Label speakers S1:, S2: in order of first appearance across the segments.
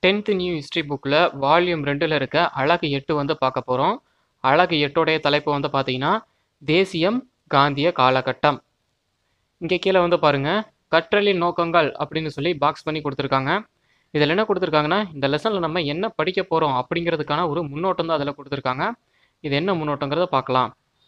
S1: tenth new history புக்கில் volume ரெண்டில் இருக்க அழகு எட்டு வந்து பார்க்க போகிறோம் அழகு எட்டோடைய தலைப்பு வந்து பார்த்தீங்கன்னா தேசியம் காந்திய காலகட்டம் இங்கே கீழே வந்து பாருங்கள் கற்றலின் நோக்கங்கள் அப்படின்னு சொல்லி பாக்ஸ் பண்ணி கொடுத்துருக்காங்க இதில் என்ன கொடுத்துருக்காங்கன்னா இந்த லெசனில் நம்ம என்ன படிக்க போகிறோம் அப்படிங்கிறதுக்கான ஒரு முன்னோட்டம் தான் அதில் கொடுத்துருக்காங்க இது என்ன முன்னோட்டங்கிறத பார்க்கலாம்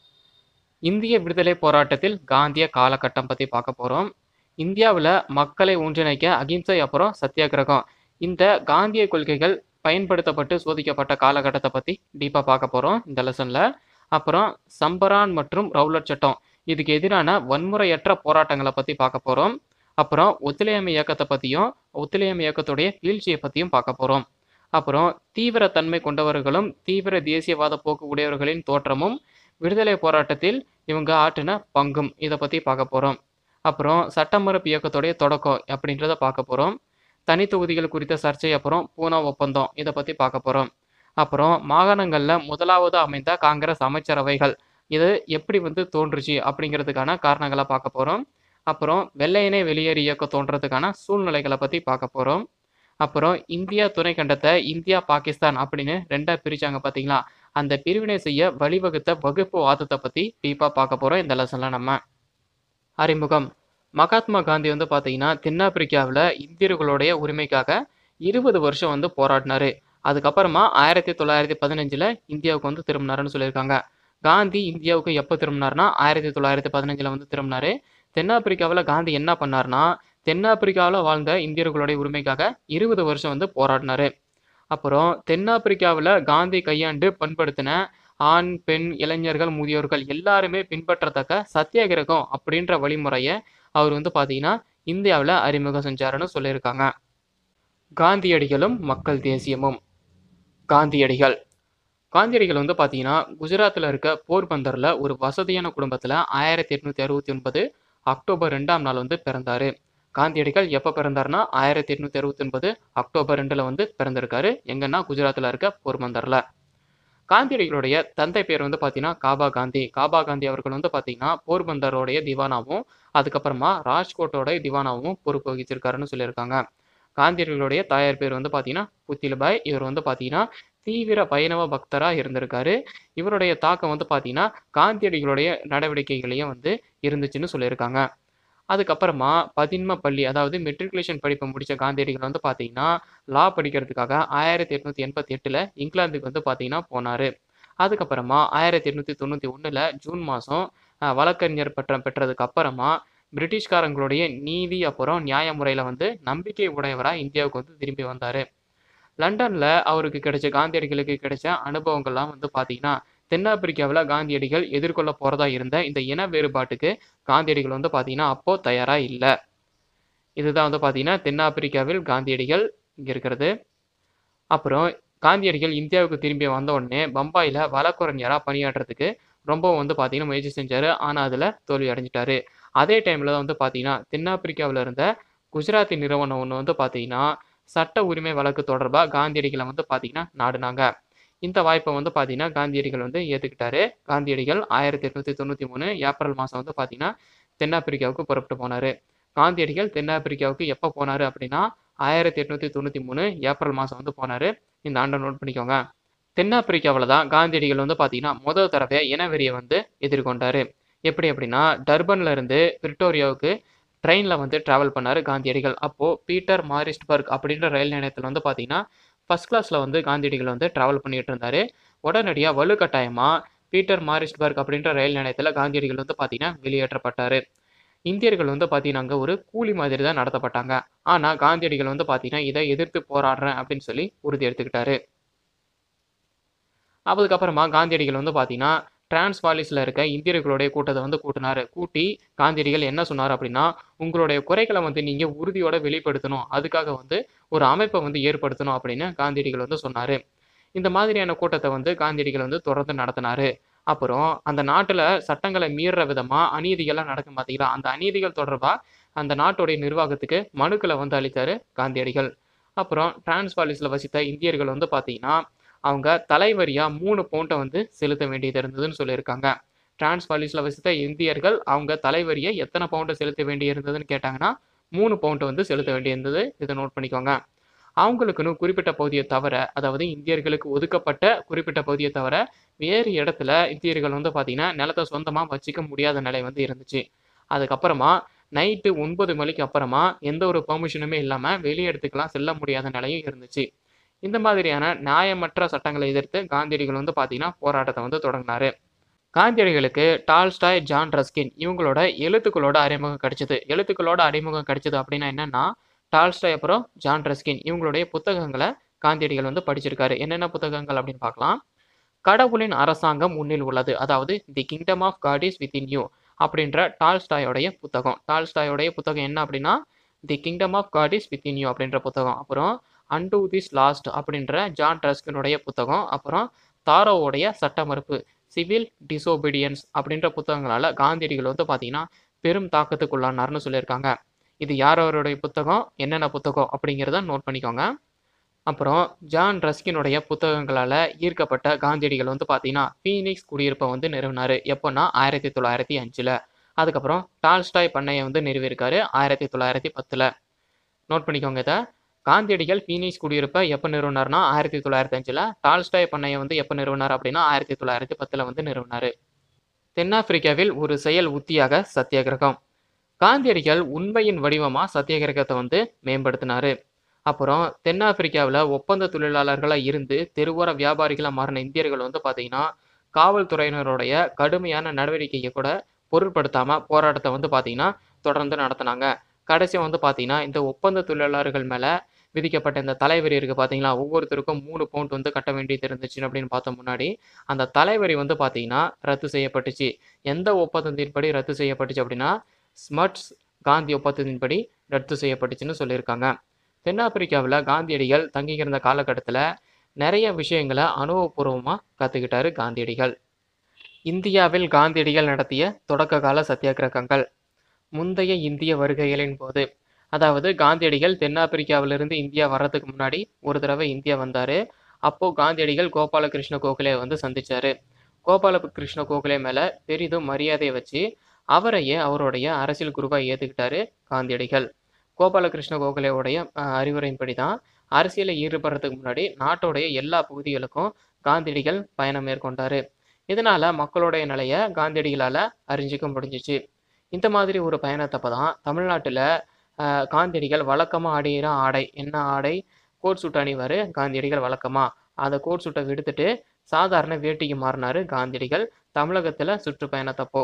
S1: இந்திய விடுதலை போராட்டத்தில் காந்திய காலகட்டம் பற்றி பார்க்க போகிறோம் இந்தியாவில் மக்களை ஒன்றிணைக்க அகிம்சை அப்புறம் சத்தியாகிரகம் இந்த காந்திய கொள்கைகள் பயன்படுத்தப்பட்டு சோதிக்கப்பட்ட காலகட்டத்தை பற்றி டீப்பாக பார்க்க போகிறோம் இந்த லெசனில் அப்புறம் சம்பரான் மற்றும் ரவுலட் சட்டம் இதுக்கு எதிரான வன்முறையற்ற போராட்டங்களை பற்றி பார்க்க போகிறோம் அப்புறம் ஒத்துழையாமை இயக்கத்தை பற்றியும் ஒத்துழையாமை இயக்கத்துடைய வீழ்ச்சியை பற்றியும் பார்க்க போகிறோம் அப்புறம் தீவிரத்தன்மை கொண்டவர்களும் தீவிர தேசியவாத போக்கு உடையவர்களின் தோற்றமும் விடுதலை போராட்டத்தில் இவங்க ஆற்றின பங்கும் இதை பற்றி பார்க்க போகிறோம் அப்புறம் சட்டமறுப்பு இயக்கத்துடைய தொடக்கம் அப்படின்றத பார்க்க போகிறோம் தனி தொகுதிகள் குறித்த சர்ச்சை அப்புறம் பூனா ஒப்பந்தம் இதை பற்றி பார்க்க போகிறோம் அப்புறம் மாகாணங்களில் முதலாவது அமைந்த காங்கிரஸ் அமைச்சரவைகள் இது எப்படி வந்து தோன்றுச்சு அப்படிங்கிறதுக்கான காரணங்களை பார்க்க போகிறோம் அப்புறம் வெள்ளையனே வெளியேறி இயக்கம் தோன்றதுக்கான சூழ்நிலைகளை பற்றி பார்க்க போகிறோம் அப்புறம் இந்தியா துணைக்கண்டத்தை இந்தியா பாகிஸ்தான் அப்படின்னு ரெண்டாக பிரித்தாங்க பார்த்தீங்களா அந்த பிரிவினை செய்ய வழிவகுத்த வகுப்பு வாதத்தை பற்றி டீப்பாக பார்க்க போகிறோம் இந்த லெசனில் நம்ம அறிமுகம் மகாத்மா காந்தி வந்து பார்த்தீங்கன்னா தென்னாப்பிரிக்காவில் இந்தியர்களுடைய உரிமைக்காக இருபது வருஷம் வந்து போராடினாரு அதுக்கப்புறமா ஆயிரத்தி தொள்ளாயிரத்தி பதினஞ்சில் இந்தியாவுக்கு வந்து திரும்பினாருன்னு சொல்லியிருக்காங்க காந்தி இந்தியாவுக்கு எப்போ திரும்பினார்னா ஆயிரத்தி தொள்ளாயிரத்தி பதினஞ்சில் வந்து திரும்பினாரு தென்னாப்பிரிக்காவில் காந்தி என்ன பண்ணார்னா தென்னாப்பிரிக்காவில் வாழ்ந்த இந்தியர்களுடைய உரிமைக்காக இருபது வருஷம் வந்து போராடினாரு அப்புறம் தென்னாப்பிரிக்காவில் காந்தி கையாண்டு பண்படுத்தின ஆண் பெண் இளைஞர்கள் முதியோர்கள் எல்லாருமே பின்பற்றத்தக்க சத்தியாகிரகம் அப்படின்ற வழிமுறையை அவர் வந்து பார்த்தீங்கன்னா இந்தியாவில் அறிமுகம் செஞ்சாருன்னு சொல்லியிருக்காங்க காந்தியடிகளும் மக்கள் தேசியமும் காந்தியடிகள் காந்தியடிகள் வந்து பார்த்தீங்கன்னா குஜராத்தில் இருக்க போர்பந்தரில் ஒரு வசதியான குடும்பத்தில் ஆயிரத்தி எட்நூற்றி அறுபத்தி ஒன்பது அக்டோபர் ரெண்டாம் நாள் வந்து பிறந்தார் காந்தியடிகள் எப்போ பிறந்தாருன்னா ஆயிரத்தி எட்நூற்றி அறுபத்தி ஒன்பது அக்டோபர் ரெண்டில் வந்து பிறந்திருக்காரு எங்கன்னா குஜராத்தில் இருக்க போர்பந்தரில் காந்தியடிகளுடைய தந்தை பேர் வந்து பார்த்தீங்கன்னா காபா காந்தி காபா காந்தி அவர்கள் வந்து பார்த்தீங்கன்னா போர்பந்தரோடைய திவானாவும் அதுக்கப்புறமா ராஜ்கோட்டோட திவானாவும் பொறுப்பு வகிச்சிருக்காருன்னு சொல்லியிருக்காங்க காந்தியடிகளுடைய தாயார் பேர் வந்து பார்த்தீங்கன்னா புத்திலபாய் இவர் வந்து பார்த்தீங்கன்னா தீவிர வைணவ பக்தராக இருந்திருக்காரு இவருடைய தாக்கம் வந்து பார்த்தீங்கன்னா காந்தியடிகளுடைய நடவடிக்கைகளையும் வந்து இருந்துச்சுன்னு சொல்லியிருக்காங்க அதுக்கப்புறமா பதின்ம பள்ளி அதாவது மெட்ரிகுலேஷன் படிப்பை முடித்த காந்தியடிகள் வந்து பார்த்தீங்கன்னா லா படிக்கிறதுக்காக ஆயிரத்தி எட்நூற்றி எண்பத்தி எட்டில் இங்கிலாந்துக்கு வந்து பார்த்தீங்கன்னா போனார் அதுக்கப்புறமா ஆயிரத்தி எட்நூற்றி தொண்ணூற்றி ஒன்றில் ஜூன் மாதம் வழக்கறிஞர் பட்டம் பெற்றதுக்கு அப்புறமா பிரிட்டிஷ்காரங்களுடைய நீதி அப்புறம் நியாய முறையில் வந்து நம்பிக்கை உடையவராக இந்தியாவுக்கு வந்து திரும்பி வந்தார் லண்டனில் அவருக்கு கிடைச்ச காந்தியடிகளுக்கு கிடைச்ச அனுபவங்கள்லாம் வந்து பார்த்தீங்கன்னா தென்னாப்பிரிக்காவில் காந்தியடிகள் எதிர்கொள்ள போகிறதா இருந்த இந்த இன வேறுபாட்டுக்கு காந்தியடிகள் வந்து பார்த்தீங்கன்னா அப்போது தயாராக இல்லை இதுதான் வந்து பார்த்தீங்கன்னா தென்னாப்பிரிக்காவில் காந்தியடிகள் இங்கே இருக்கிறது அப்புறம் காந்தியடிகள் இந்தியாவுக்கு திரும்பி வந்த உடனே பம்பாயில் வழக்குரைஞராக பணியாற்றுறதுக்கு ரொம்பவும் வந்து பார்த்தீங்கன்னா முயற்சி செஞ்சார் ஆனால் அதில் தோல்வி அடைஞ்சிட்டாரு அதே டைமில் தான் வந்து பார்த்தீங்கன்னா தென்னாப்பிரிக்காவில் இருந்த குஜராத்தி நிறுவனம் ஒன்று வந்து பார்த்தீங்கன்னா சட்ட உரிமை வழக்கு தொடர்பாக காந்தியடிகளை வந்து பார்த்தீங்கன்னா நாடுனாங்க இந்த வாய்ப்பை வந்து பார்த்தீங்கன்னா காந்தியடிகள் வந்து ஏற்றுக்கிட்டாரு காந்தியடிகள் ஆயிரத்தி எட்நூற்றி தொண்ணூற்றி மூணு ஏப்ரல் மாதம் வந்து பார்த்தீங்கன்னா தென்னாப்பிரிக்காவுக்கு புறப்பட்டு போனார் காந்தியடிகள் தென்னாப்பிரிக்காவுக்கு எப்போ போனார் அப்படின்னா ஆயிரத்தி எட்நூற்றி தொண்ணூற்றி மூணு ஏப்ரல் மாதம் வந்து போனார் இந்த ஆண்டை நோட் பண்ணிக்கோங்க தென்னாப்பிரிக்காவில் தான் காந்தியடிகள் வந்து பார்த்தீங்கன்னா முதல் தடவை இனவெறியை வந்து எதிர்கொண்டார் எப்படி அப்படின்னா டர்பன்ல இருந்து பிரிட்டோரியாவுக்கு ட்ரெயினில் வந்து ட்ராவல் பண்ணார் காந்தியடிகள் அப்போது பீட்டர் மாரிஸ்ட்பர்க் அப்படின்ற ரயில் நிலையத்தில் வந்து பார்த்தீங்கன்னா ஃபஸ்ட் கிளாஸில் வந்து காந்தியடிகள் வந்து ட்ராவல் பண்ணிட்டு இருந்தார் உடனடியாக வலுக்கட்டாயமாக பீட்டர் மாரிஸ்ட்பர்க் அப்படின்ற ரயில் நிலையத்தில் காந்தியடிகள் வந்து பார்த்தீங்கன்னா வெளியேற்றப்பட்டார் இந்தியர்கள் வந்து பார்த்தீங்கன்னா அங்கே ஒரு கூலி மாதிரி தான் நடத்தப்பட்டாங்க ஆனால் காந்தியடிகள் வந்து பார்த்தீங்கன்னா இதை எதிர்த்து போராடுறேன் அப்படின்னு சொல்லி உறுதி எடுத்துக்கிட்டாரு அதுக்கப்புறமா காந்தியடிகள் வந்து பார்த்தீங்கன்னா டிரான்ஸ்வாலிஸில் இருக்க இந்தியர்களுடைய கூட்டத்தை வந்து கூட்டினார் கூட்டி காந்தியடிகள் என்ன சொன்னார் அப்படின்னா உங்களுடைய குறைகளை வந்து நீங்கள் உறுதியோட வெளிப்படுத்தணும் அதுக்காக வந்து ஒரு அமைப்பை வந்து ஏற்படுத்தணும் அப்படின்னு காந்தியடிகள் வந்து சொன்னார் இந்த மாதிரியான கூட்டத்தை வந்து காந்தியடிகள் வந்து தொடர்ந்து நடத்தினார் அப்புறம் அந்த நாட்டில் சட்டங்களை மீறுற விதமாக அநீதிகள்லாம் நடக்கும் பார்த்தீங்களா அந்த அநீதிகள் தொடர்பாக அந்த நாட்டுடைய நிர்வாகத்துக்கு மனுக்களை வந்து அளித்தார் காந்தியடிகள் அப்புறம் டிரான்ஸ்வாலிஸில் வசித்த இந்தியர்கள் வந்து பார்த்தீங்கன்னா அவங்க தலைவரியாக மூணு பவுண்டை வந்து செலுத்த வேண்டியது இருந்ததுன்னு சொல்லியிருக்காங்க டிரான்ஸ்வாலிஸில் வசித்த இந்தியர்கள் அவங்க தலைவரியை எத்தனை பவுண்டை செலுத்த வேண்டி இருந்ததுன்னு கேட்டாங்கன்னா மூணு பவுண்டை வந்து செலுத்த வேண்டியிருந்தது இதை நோட் பண்ணிக்கோங்க அவங்களுக்குன்னு குறிப்பிட்ட பகுதியை தவிர அதாவது இந்தியர்களுக்கு ஒதுக்கப்பட்ட குறிப்பிட்ட பகுதியை தவிர வேறு இடத்துல இந்தியர்கள் வந்து பார்த்தீங்கன்னா நிலத்தை சொந்தமாக வச்சுக்க முடியாத நிலை வந்து இருந்துச்சு அதுக்கப்புறமா நைட்டு ஒன்பது மணிக்கு அப்புறமா எந்த ஒரு பெர்மிஷனுமே இல்லாமல் வெளி இடத்துக்கெல்லாம் செல்ல முடியாத நிலையும் இருந்துச்சு இந்த மாதிரியான நியாயமற்ற சட்டங்களை எதிர்த்து காந்தியடிகள் வந்து பார்த்தீங்கன்னா போராட்டத்தை வந்து தொடங்கினாரு காந்தியடிகளுக்கு டால்ஸ்டாய் ஜான் ரஸ்கின் இவங்களோட எழுத்துக்களோட அறிமுகம் கிடைச்சது எழுத்துக்களோட அறிமுகம் கிடைச்சது அப்படின்னா என்னன்னா டால்ஸ்டாய் அப்புறம் ஜான் ரஸ்கின் இவங்களுடைய புத்தகங்களை காந்தியடிகள் வந்து படிச்சிருக்காரு என்னென்ன புத்தகங்கள் அப்படின்னு பார்க்கலாம் கடவுளின் அரசாங்கம் முன்னில் உள்ளது அதாவது the kingdom of god is within you அப்படின்ற டால்ஸ்டாயோடைய புத்தகம் டால்ஸ்டாயோடைய புத்தகம் என்ன அப்படின்னா the kingdom of god is within you அப்படின்ற புத்தகம் அப்புறம் அன்டு திஸ் லாஸ்ட் அப்படின்ற ஜான் ரஸ்கினுடைய புத்தகம் அப்புறம் தாரோவுடைய சட்ட மறுப்பு சிவில் டிசோபீடியன்ஸ் அப்படின்ற புத்தகங்களால் காந்தியடிகள் வந்து பார்த்தீங்கன்னா பெரும் தாக்கத்துக்குள்ளானார்னு சொல்லியிருக்காங்க இது யார் அவருடைய புத்தகம் என்னென்ன புத்தகம் அப்படிங்கிறத நோட் பண்ணிக்கோங்க அப்புறம் ஜான் ரஸ்கினுடைய புத்தகங்களால் ஈர்க்கப்பட்ட காந்தியடிகள் வந்து பார்த்தீங்கன்னா ஃபீனிக்ஸ் குடியிருப்பை வந்து நிறுவினார் எப்போன்னா ஆயிரத்தி தொள்ளாயிரத்தி அஞ்சில் அதுக்கப்புறம் டால்ஸ்டாய் பண்ணையை வந்து நிறுவியிருக்காரு ஆயிரத்தி தொள்ளாயிரத்தி பத்தில் நோட் பண்ணிக்கோங்க இதை காந்தியடிகள் ஃபீனிக்ஸ் குடியிருப்பை எப்போ நிறுவனார்னா ஆயிரத்தி தொள்ளாயிரத்தி அஞ்சில் டால்ஸ்டாய் பண்ணையை வந்து எப்போ நிறுவனார் அப்படின்னா ஆயிரத்தி தொள்ளாயிரத்தி பத்தில் வந்து நிறுவனார் தென்னாப்பிரிக்காவில் ஒரு செயல் உத்தியாக சத்தியாகிரகம் காந்தியடிகள் உண்மையின் வடிவமாக சத்தியாகிரகத்தை வந்து மேம்படுத்தினாரு அப்புறம் தென்னாப்பிரிக்காவில் ஒப்பந்த தொழிலாளர்களாக இருந்து தெருவோர வியாபாரிகளாக மாறின இந்தியர்கள் வந்து பார்த்தீங்கன்னா காவல்துறையினருடைய கடுமையான நடவடிக்கையை கூட பொருட்படுத்தாமல் போராட்டத்தை வந்து பார்த்தீங்கன்னா தொடர்ந்து நடத்தினாங்க கடைசி வந்து பார்த்தீங்கன்னா இந்த ஒப்பந்த தொழிலாளர்கள் மேலே விதிக்கப்பட்ட இந்த தலைவரி இருக்குது பார்த்தீங்களா ஒவ்வொருத்தருக்கும் மூணு பவுண்ட் வந்து கட்ட வேண்டியது இருந்துச்சு அப்படின்னு பார்த்தோம் முன்னாடி அந்த தலைவரி வந்து பார்த்தீங்கன்னா ரத்து செய்யப்பட்டுச்சு எந்த ஒப்பந்தத்தின்படி ரத்து செய்யப்பட்டுச்சு அப்படின்னா ஸ்மட்ஸ் காந்தி ஒப்பந்தத்தின்படி ரத்து செய்யப்பட்டுச்சுன்னு சொல்லியிருக்காங்க தென்னாப்பிரிக்காவில் காந்தியடிகள் தங்கியிருந்த காலகட்டத்தில் நிறைய விஷயங்களை அனுபவபூர்வமாக கற்றுக்கிட்டாரு காந்தியடிகள் இந்தியாவில் காந்தியடிகள் நடத்திய தொடக்க கால சத்தியாகிரகங்கள் முந்தைய இந்திய வருகைகளின் போது அதாவது காந்தியடிகள் தென்னாப்பிரிக்காவிலிருந்து இந்தியா வர்றதுக்கு முன்னாடி ஒரு தடவை இந்தியா வந்தார் அப்போது காந்தியடிகள் கோபாலகிருஷ்ண கோகலே வந்து சந்திச்சாரு கோபாலகிருஷ்ண கோகலே மேலே பெரிதும் மரியாதையை வச்சு அவரையே அவருடைய அரசியல் குருவாக ஏற்றுக்கிட்டாரு காந்தியடிகள் கோபாலகிருஷ்ண கோகலேவுடைய அஹ், அறிவுரையின்படி தான் அரசியலில் ஈடுபடுறதுக்கு முன்னாடி நாட்டோடைய எல்லா பகுதிகளுக்கும் காந்தியடிகள் பயணம் மேற்கொண்டாரு இதனால மக்களுடைய நிலையை காந்தியடிகளால் அறிஞ்சிக்க முடிஞ்சிச்சு இந்த மாதிரி ஒரு பயணத்தப்போ தான் தமிழ்நாட்டில் காந்தியடிகள் வழக்கமாக அணிகிற ஆடை என்ன ஆடை கோட் சூட் அணிவார் காந்தியடிகள் வழக்கமாக அந்த கோட் சூட்டை விடுத்துட்டு சாதாரண வேட்டிக்கு மாறினாரு காந்தியடிகள் தமிழகத்தில் சுற்றுப்பயணத்தப்போ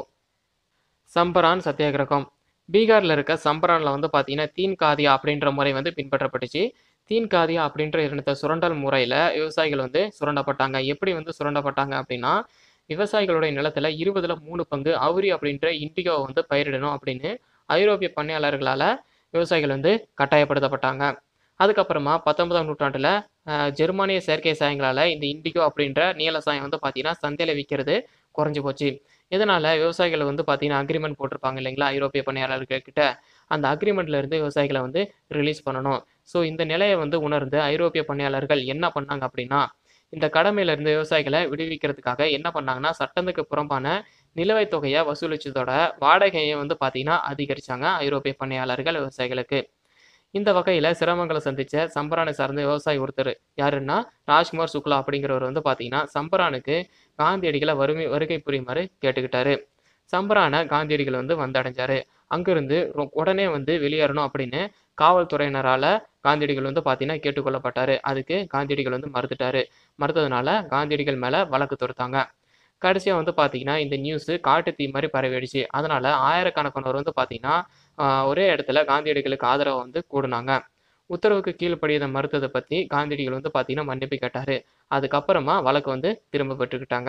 S1: சம்பரான் சத்தியாகிரகம் பீகாரில் இருக்க சம்பரானில் வந்து பார்த்தீங்கன்னா தீன் காதியா அப்படின்ற முறை வந்து பின்பற்றப்பட்டுச்சு தீன் காதியா அப்படின்ற இருந்த சுரண்டல் முறையில் விவசாயிகள் வந்து சுரண்டப்பட்டாங்க எப்படி வந்து சுரண்டப்பட்டாங்க அப்படின்னா விவசாயிகளுடைய நிலத்துல இருபதுல மூணு பங்கு அவுரி அப்படின்ற இண்டிகோவை வந்து பயிரிடணும் அப்படின்னு ஐரோப்பிய பண்ணையாளர்களால் விவசாயிகள் வந்து கட்டாயப்படுத்தப்பட்டாங்க அதுக்கப்புறமா பத்தொன்பதாம் நூற்றாண்டில் ஜெர்மானிய செயற்கை சாயங்களால் இந்த இண்டிகோ அப்படின்ற நீல சாயம் வந்து பார்த்தீங்கன்னா சந்தையில் விற்கிறது குறைஞ்சி போச்சு இதனால் விவசாயிகள் வந்து பார்த்தீங்கன்னா அக்ரிமெண்ட் போட்டிருப்பாங்க இல்லைங்களா ஐரோப்பிய பணியாளர்கள் கிட்ட அந்த அக்ரிமெண்ட்ல இருந்து விவசாயிகளை வந்து ரிலீஸ் பண்ணணும் ஸோ இந்த நிலையை வந்து உணர்ந்து ஐரோப்பிய பணியாளர்கள் என்ன பண்ணாங்க அப்படின்னா இந்த கடமையிலிருந்து விவசாயிகளை விடுவிக்கிறதுக்காக என்ன பண்ணாங்கன்னா சட்டத்துக்கு புறம்பான நிலுவைத் தொகையை வசூலிச்சதோட வாடகையை வந்து பார்த்தீங்கன்னா அதிகரிச்சாங்க ஐரோப்பிய பணியாளர்கள் விவசாயிகளுக்கு இந்த வகையில் சிரமங்களை சந்திச்ச சம்பரானை சார்ந்த விவசாயி ஒருத்தர் யாருன்னா ராஜ்குமார் சுக்லா அப்படிங்கிறவர் வந்து பார்த்தீங்கன்னா சம்பரானுக்கு காந்தியடிகளை வறுமை வருகை புரியுமாறு கேட்டுக்கிட்டாரு சம்பரானை காந்தியடிகள் வந்து வந்தடைஞ்சாரு அங்கிருந்து ரொ- உடனே வந்து வெளியேறணும் அப்படின்னு காவல்துறையினரால் காந்தியடிகள் வந்து பார்த்தீங்கன்னா கேட்டுக்கொள்ளப்பட்டாரு அதுக்கு காந்தியடிகள் வந்து மறுத்துட்டாரு மறுத்ததுனால காந்தியடிகள் மேலே வழக்கு தொடுத்தாங்க கடைசியாக வந்து பார்த்தீங்கன்னா இந்த நியூஸு காட்டு தீ மாதிரி பரவிடுச்சு அதனால ஆயிரக்கணக்கானவர் வந்து பார்த்தீங்கன்னா ஆஹ், ஒரே இடத்துல காந்தியடிகளுக்கு ஆதரவை வந்து கூடினாங்க உத்தரவுக்கு கீழ்ப்படியதை மறுத்ததை பற்றி காந்தியடிகள் வந்து பார்த்தீங்கன்னா மன்னிப்பு கேட்டார் அதுக்கப்புறமா வழக்கு வந்து திரும்ப பெற்றுக்கிட்டாங்க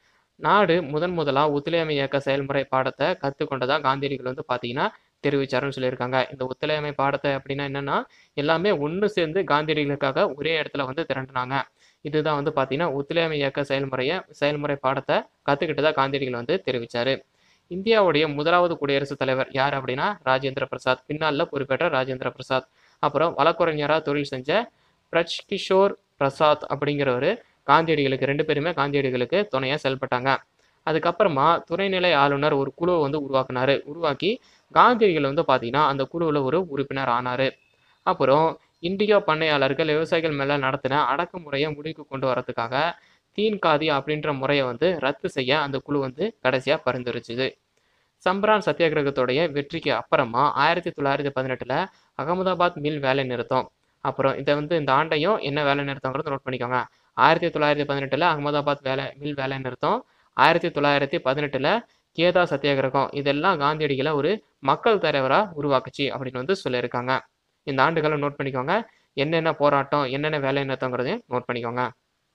S1: நாடு முதன் முதலாக ஒத்துழையாமை இயக்க செயல்முறை பாடத்தை கற்றுக்கொண்டதா காந்தியடிகள் வந்து பார்த்தீங்கன்னா தெரிவிச்சாருன்னு சொல்லியிருக்காங்க இந்த ஒத்துழையாமை பாடத்தை அப்படின்னா என்னன்னா எல்லாமே ஒன்று சேர்ந்து காந்தியடிகளுக்காக ஒரே இடத்துல வந்து திரண்டினாங்க இதுதான் வந்து பார்த்தீங்கன்னா ஒத்துழையாமை இயக்க செயல்முறையை செயல்முறை பாடத்தை கற்றுக்கிட்டதா காந்தியடிகள் வந்து தெரிவிச்சாரு இந்தியாவுடைய முதலாவது குடியரசுத் தலைவர் யார் அப்படின்னா ராஜேந்திர பிரசாத் பின்னாளில் பொறுப்பேற்ற ராஜேந்திர பிரசாத் அப்புறம் வழக்குரைஞராக தொழில் செஞ்ச பிரஜ் கிஷோர் பிரசாத் அப்படிங்கிறவர் காந்தியடிகளுக்கு ரெண்டு பேருமே காந்தியடிகளுக்கு துணையாக செயல்பட்டாங்க அதுக்கப்புறமா துணைநிலை ஆளுநர் ஒரு குழுவை வந்து உருவாக்குனாரு உருவாக்கி காந்தியடிகள் வந்து பார்த்தீங்கன்னா அந்த குழுவில் ஒரு உறுப்பினர் ஆனார் அப்புறம் இண்டிகோ பண்ணையாளர்கள் விவசாயிகள் மேலே நடத்தின அடக்குமுறையை முடிவுக்கு கொண்டு வரதுக்காக தீன்காதி அப்படின்ற முறையை வந்து ரத்து செய்ய அந்த குழு வந்து கடைசியாக பரிந்துரைச்சுது சம்பரான் சத்தியாகிரகத்துடைய வெற்றிக்கு அப்புறமா ஆயிரத்தி தொள்ளாயிரத்தி பதினெட்டில் அகமதாபாத் மில் வேலை நிறுத்தம் அப்புறம் இதை வந்து இந்த ஆண்டையும் என்ன வேலை நிறுத்தங்கிறது நோட் பண்ணிக்கோங்க ஆயிரத்தி தொள்ளாயிரத்தி பதினெட்டில் அகமதாபாத் வேலை மில் வேலை நிறுத்தம் ஆயிரத்தி தொள்ளாயிரத்தி பதினெட்டில் கேதா சத்தியாகிரகம் இதெல்லாம் காந்தியடிகளை ஒரு மக்கள் தலைவராக உருவாக்குச்சு அப்படின்னு வந்து சொல்லியிருக்காங்க இந்த ஆண்டுகளை நோட் பண்ணிக்கோங்க என்னென்ன போராட்டம் என்னென்ன வேலை நிறுத்தங்கிறதையும் நோட் பண்ணிக்கோங்க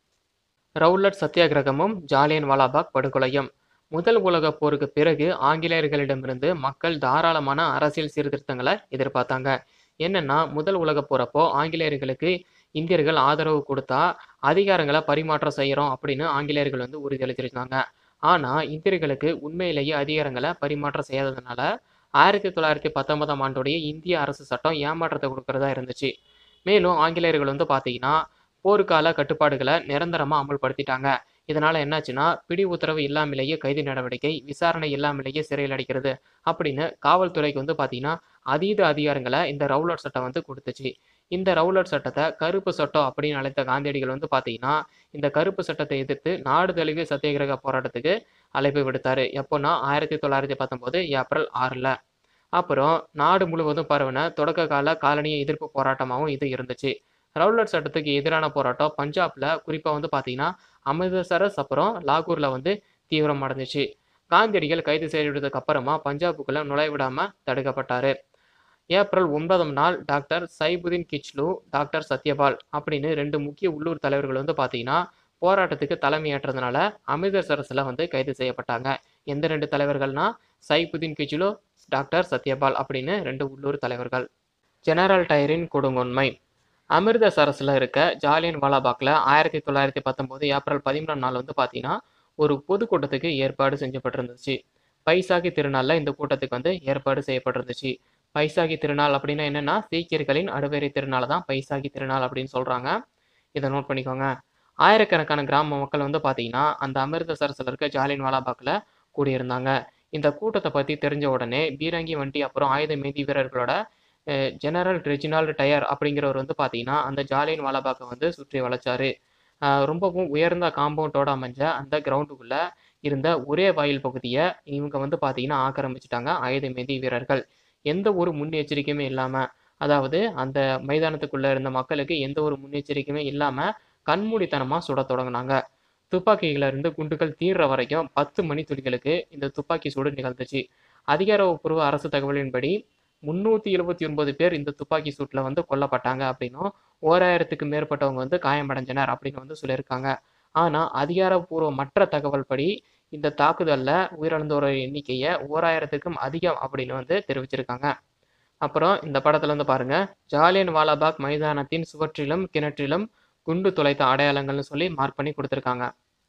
S1: ரவுலட் சத்தியாகிரகமும் ஜாலியன் வாலாபாக் படுகொலையும் முதல் உலகப் போருக்கு பிறகு ஆங்கிலேயர்களிடமிருந்து மக்கள் தாராளமான அரசியல் சீர்திருத்தங்களை எதிர்பார்த்தாங்க என்னன்னா முதல் உலகப் போறப்போ ஆங்கிலேயர்களுக்கு இந்தியர்கள் ஆதரவு கொடுத்தா அதிகாரங்களை பரிமாற்றம் செய்யறோம் அப்படின்னு ஆங்கிலேயர்கள் வந்து உறுதியளிச்சிருந்தாங்க ஆனா இந்தியர்களுக்கு உண்மையிலேயே அதிகாரங்களை பரிமாற்றம் செய்யாததுனால ஆயிரத்தி தொள்ளாயிரத்தி பத்தொன்பதாம் ஆண்டுடைய இந்திய அரசு சட்டம் ஏமாற்றத்தை கொடுக்கறதா இருந்துச்சு மேலும் ஆங்கிலேயர்கள் வந்து பார்த்தீங்கன்னா போர்க்கால கட்டுப்பாடுகளை நிரந்தரமாக அமல்படுத்திட்டாங்க இதனால என்னாச்சுன்னா பிடி உத்தரவு இல்லாமலேயே கைது நடவடிக்கை விசாரணை இல்லாமலேயே சிறையில் அடைக்கிறது அப்படின்னு காவல்துறைக்கு வந்து பார்த்தீங்கன்னா அதீத அதிகாரங்களை இந்த ரவுலட் சட்டம் வந்து கொடுத்துச்சு இந்த ரவுலட் சட்டத்தை கருப்பு சட்டம் அப்படின்னு அழைத்த காந்தியடிகள் வந்து பார்த்தீங்கன்னா இந்த கருப்பு சட்டத்தை எதிர்த்து நாடு தழுவிய சத்தியாகிரக போராட்டத்துக்கு அழைப்பு விடுத்தாரு எப்போன்னா ஆயிரத்தி தொள்ளாயிரத்தி பத்தொம்போது ஏப்ரல் ஆறில் அப்புறம் நாடு முழுவதும் பரவின தொடக்க கால காலனிய எதிர்ப்பு போராட்டமாகவும் இது இருந்துச்சு ரவுலட் சட்டத்துக்கு எதிரான போராட்டம் பஞ்சாப்ல குறிப்பாக வந்து பார்த்தீங்கன்னா அமிர்தசரஸ் அப்புறம் லாகூர்ல வந்து தீவிரம் அடைஞ்சிச்சு காந்தியடிகள் கைது செய்யப்பட்டதுக்கு அப்புறமா பஞ்சாபுக்குள்ள நுழைவிடாம தடுக்கப்பட்டாரு ஏப்ரல் ஒன்பதாம் நாள் டாக்டர் சைபுதீன் கிச்லு டாக்டர் சத்யபால் அப்படின்னு ரெண்டு முக்கிய உள்ளூர் தலைவர்கள் வந்து பார்த்தீங்கன்னா போராட்டத்துக்கு தலைமையேற்றதுனால அமிர்தசரஸில் வந்து கைது செய்யப்பட்டாங்க எந்த ரெண்டு தலைவர்கள்னா சைபுதீன் கிச்லு டாக்டர் சத்யபால் அப்படின்னு ரெண்டு உள்ளூர் தலைவர்கள் ஜெனரல் டயரின் கொடுங்கொன்மை அமிர்தசரஸில் இருக்க ஜாலியன் வாலாபாக்ல ஆயிரத்தி தொள்ளாயிரத்தி பத்தொம்போது ஏப்ரல் பதிமூணாம் நாள் வந்து பார்த்தீங்கன்னா ஒரு பொதுக்கூட்டத்துக்கு ஏற்பாடு செஞ்சப்பட்டிருந்துச்சு பைசாகி திருநாளில் இந்த கூட்டத்துக்கு வந்து ஏற்பாடு செய்யப்பட்டிருந்துச்சு பைசாகி திருநாள் அப்படின்னா என்னன்னா சீக்கியர்களின் அடுவேறை திருநாள் தான் பைசாகி திருநாள் அப்படின்னு சொல்றாங்க இதை நோட் பண்ணிக்கோங்க ஆயிரக்கணக்கான கிராம மக்கள் வந்து பார்த்தீங்கன்னா அந்த அமிர்தசரஸில் இருக்க ஜாலியன் வாலாபாக்ல கூடியிருந்தாங்க இந்த கூட்டத்தை பற்றி தெரிஞ்ச உடனே பீரங்கி வண்டி அப்புறம் ஆயுத மீதி வீரர்களோட அஹ், ஜெனரல் ரெஜினால்டு டயர் அப்படிங்கிறவர் வந்து பார்த்தீங்கன்னா அந்த ஜாலியன் வாலாபாக்கை வந்து சுற்றி வளைச்சாரு அஹ், ரொம்பவும் உயர்ந்த காம்பவுண்டோட அமைஞ்ச அந்த கிரவுண்டுக்குள்ள இருந்த ஒரே வாயில் பகுதியை இவங்க வந்து பார்த்தீங்கன்னா ஆக்கிரமிச்சிட்டாங்க ஆயுத மீதி வீரர்கள் எந்த ஒரு முன்னெச்சரிக்கையுமே இல்லாமல் அதாவது அந்த மைதானத்துக்குள்ள இருந்த மக்களுக்கு எந்த ஒரு முன்னெச்சரிக்கையுமே இல்லாமல் கண்மூடித்தனமாக சுட தொடங்கினாங்க துப்பாக்கியில இருந்து குண்டுகள் தீர்ற வரைக்கும் பத்து மணி துளிகளுக்கு இந்த துப்பாக்கி சூடு நிகழ்ந்துச்சு அதிகாரப்பூர்வ அரசு தகவலின்படி முன்னூற்றி எழுபத்தி ஒன்பது பேர் இந்த துப்பாக்கி சூட்டில் வந்து கொல்லப்பட்டாங்க அப்படின்னும் ஓராயிரத்துக்கு மேற்பட்டவங்க வந்து காயமடைஞ்சனர் அப்படின்னு வந்து சொல்லியிருக்காங்க ஆனால் அதிகாரப்பூர்வ மற்ற தகவல் படி இந்த தாக்குதலில் உயிரிழந்தோர எண்ணிக்கையை ஓராயிரத்துக்கும் அதிகம் அப்படின்னு வந்து தெரிவிச்சிருக்காங்க அப்புறம் இந்த படத்துல வந்து பாருங்க ஜாலியன் வாலாபாக் மைதானத்தின் சுவற்றிலும் கிணற்றிலும் குண்டு துளைத்த அடையாளங்கள்னு சொல்லி மார்க் பண்ணி கொடுத்துருக்காங்க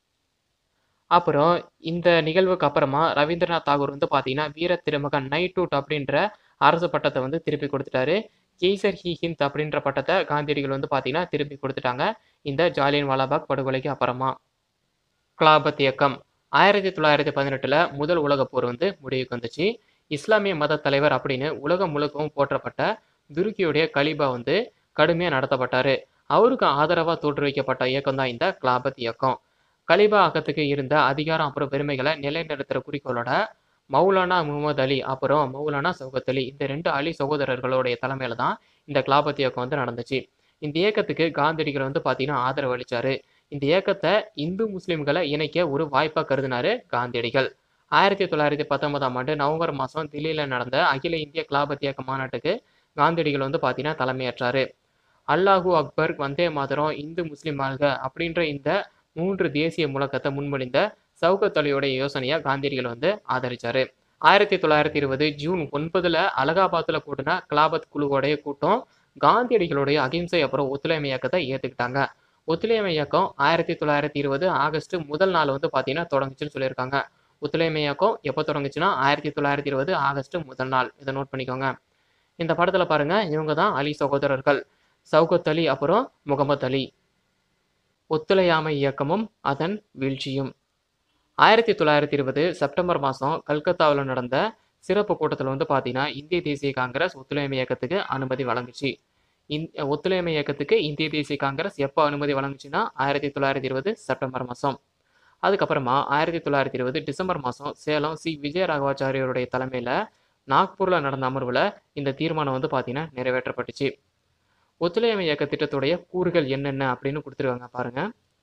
S1: அப்புறம் இந்த நிகழ்வுக்கு அப்புறமா ரவீந்திரநாத் தாகூர் வந்து பார்த்தீங்கன்னா வீர திருமகன் நைட்டூட் அப்படின்ற அரசு பட்டத்தை வந்து திருப்பி கொடுத்துட்டாரு கெய்சர் ஹி ஹிந்த் அப்படின்ற பட்டத்தை காந்தியடிகள் வந்து பார்த்தீங்கன்னா திருப்பி கொடுத்துட்டாங்க இந்த ஜாலியன் வாலாபாக் படுகொலைக்கு அப்புறமா கிலாபத் இயக்கம் ஆயிரத்தி தொள்ளாயிரத்தி பதினெட்டில் முதல் உலகப் போர் வந்து முடிவுக்கு வந்துச்சு இஸ்லாமிய மத தலைவர் அப்படின்னு உலகம் முழுக்கவும் போற்றப்பட்ட துருக்கியுடைய கலீபா வந்து கடுமையாக நடத்தப்பட்டார் அவருக்கு ஆதரவாக தோற்றுவிக்கப்பட்ட இயக்கம் தான் இந்த கிலாபத் இயக்கம் கலீபா ஆக்கத்துக்கு இருந்த அதிகாரம் அப்புறம் பெருமைகளை நிலைநிறுத்துகிற குறிக்கோளோட மௌலானா முகமது அலி அப்புறம் மௌலானா சௌகத் அலி இந்த ரெண்டு அலி சகோதரர்களுடைய தலைமையில தான் இந்த கிலாபத் இயக்கம் வந்து நடந்துச்சு இந்த இயக்கத்துக்கு காந்தியடிகள் வந்து பார்த்தீங்கன்னா ஆதரவு அளிச்சாரு இந்த இயக்கத்தை இந்து முஸ்லிம்களை இணைக்க ஒரு வாய்ப்பாக கருதினாரு காந்தியடிகள் ஆயிரத்தி தொள்ளாயிரத்தி பத்தொன்பதாம் ஆண்டு நவம்பர் மாதம் தில்லியில் நடந்த அகில இந்திய கிலாபத் இயக்க மாநாட்டுக்கு காந்தியடிகள் வந்து பார்த்தீங்கன்னா தலைமையேற்றாரு அல்லாஹூ அக்பர் வந்தே மாதரம் இந்து முஸ்லிம் வாழ்க அப்படின்ற இந்த மூன்று தேசிய முழக்கத்தை முன்மொழிந்த சவுகத் அலியோடைய யோசனையை காந்தியடிகள் வந்து ஆதரிச்சாரு ஆயிரத்தி தொள்ளாயிரத்தி இருபது ஜூன் ஒன்பதுல அலகாபாத்தில் கூட்டின கிலாபத் குழுவோடைய கூட்டம் காந்தியடிகளுடைய அகிம்சை அப்புறம் ஒத்துழைமை இயக்கத்தை ஏற்றுக்கிட்டாங்க ஒத்துழைமை இயக்கம் ஆயிரத்தி தொள்ளாயிரத்தி இருபது ஆகஸ்ட் முதல் நாள் வந்து பார்த்தீங்கன்னா தொடங்குச்சுன்னு சொல்லியிருக்காங்க ஒத்துழைமை இயக்கம் எப்போ தொடங்குச்சுன்னா ஆயிரத்தி தொள்ளாயிரத்தி இருபது ஆகஸ்ட் முதல் நாள் இதை நோட் பண்ணிக்கோங்க இந்த படத்தில் பாருங்க இவங்க தான் அலி சகோதரர்கள் சவுகத் அலி அப்புறம் முகமது அலி ஒத்துழையாமை இயக்கமும் அதன் வீழ்ச்சியும் ஆயிரத்தி தொள்ளாயிரத்தி இருபது செப்டம்பர் மாதம் கல்கத்தாவில் நடந்த சிறப்பு கூட்டத்தில் வந்து பார்த்தீங்கன்னா இந்திய தேசிய காங்கிரஸ் ஒத்துழையாமை இயக்கத்துக்கு அனுமதி வழங்குச்சு இந் ஒத்துழையாமை இயக்கத்துக்கு இந்திய தேசிய காங்கிரஸ் எப்போ அனுமதி வழங்குச்சுன்னா ஆயிரத்தி தொள்ளாயிரத்தி இருபது செப்டம்பர் மாதம் அதுக்கப்புறமா ஆயிரத்தி தொள்ளாயிரத்தி இருபது டிசம்பர் மாதம் சேலம் சி விஜயராகவாச்சாரியோருடைய தலைமையில் நாக்பூரில் நடந்த அமர்வில் இந்த தீர்மானம் வந்து பார்த்தீங்கன்னா நிறைவேற்றப்பட்டுச்சு ஒத்துழையாமை இயக்க திட்டத்துடைய கூறுகள் என்னென்ன அப்படின்னு கொடுத்துருக்காங்க பாருங்க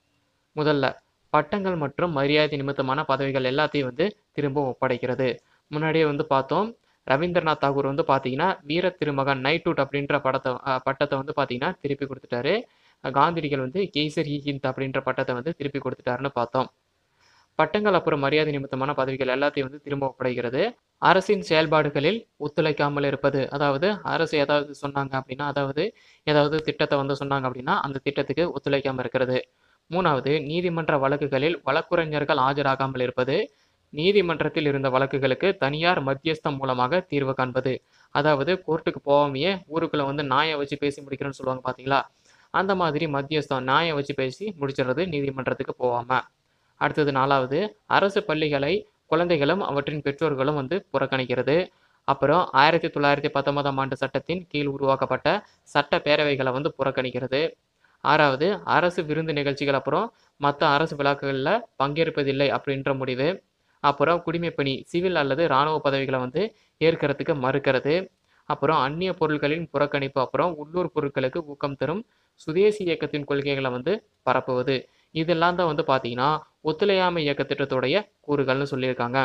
S1: முதல்ல பட்டங்கள் மற்றும் மரியாதை நிமித்தமான பதவிகள் எல்லாத்தையும் வந்து திரும்ப ஒப்படைக்கிறது முன்னாடியே வந்து பார்த்தோம் ரவீந்திரநாத் தாகூர் வந்து பார்த்தீங்கன்னா வீர திருமகன் நைட்வுட் அப்படின்ற படத்தை அஹ், பட்டத்தை வந்து பார்த்தீங்கன்னா திருப்பி கொடுத்துட்டாரு காந்தியடிகள் வந்து கேசரி ஹிந்த் அப்படின்ற பட்டத்தை வந்து திருப்பி கொடுத்துட்டாருன்னு பார்த்தோம் பட்டங்கள் அப்புறம் மரியாதை நிமித்தமான பதவிகள் எல்லாத்தையும் வந்து திரும்ப ஒப்படைக்கிறது அரசின் செயல்பாடுகளில் ஒத்துழைக்காமல் இருப்பது அதாவது அரசு ஏதாவது சொன்னாங்க அப்படின்னா அதாவது ஏதாவது திட்டத்தை வந்து சொன்னாங்க அப்படின்னா அந்த திட்டத்துக்கு ஒத்துழைக்காமல் இருக்கிறது மூணாவது நீதிமன்ற வழக்குகளில் வழக்குரைஞர்கள் ஆஜராகாமல் இருப்பது நீதிமன்றத்தில் இருந்த வழக்குகளுக்கு தனியார் மத்தியஸ்தம் மூலமாக தீர்வு காண்பது அதாவது கோர்ட்டுக்கு போகாமையே ஊருக்குள்ள வந்து நாயை வச்சு பேசி முடிக்கிறேன்னு சொல்லுவாங்க பார்த்தீங்களா அந்த மாதிரி மத்தியஸ்தம் நாயை வச்சு பேசி முடிச்சிடுறது நீதிமன்றத்துக்கு போகாம அடுத்தது நாலாவது அரசு பள்ளிகளை குழந்தைகளும் அவற்றின் பெற்றோர்களும் வந்து புறக்கணிக்கிறது அப்புறம் ஆயிரத்தி தொள்ளாயிரத்தி பத்தொன்பதாம் ஆண்டு சட்டத்தின் கீழ் உருவாக்கப்பட்ட சட்ட பேரவைகளை வந்து புறக்கணிக்கிறது ஆறாவது அரசு விருந்து நிகழ்ச்சிகள் அப்புறம் மற்ற அரசு விழாக்களில் பங்கேற்பதில்லை அப்படின்ற முடிவு அப்புறம் குடிமைப்பணி சிவில் அல்லது இராணுவ பதவிகளை வந்து ஏற்கிறதுக்கு மறுக்கிறது அப்புறம் அந்நிய பொருட்களின் புறக்கணிப்பு அப்புறம் உள்ளூர் பொருட்களுக்கு ஊக்கம் தரும் சுதேசி இயக்கத்தின் கொள்கைகளை வந்து பரப்புவது இதெல்லாம் தான் வந்து பார்த்தீங்கன்னா ஒத்துழையாமை இயக்க திட்டத்துடைய கூறுகள்னு சொல்லியிருக்காங்க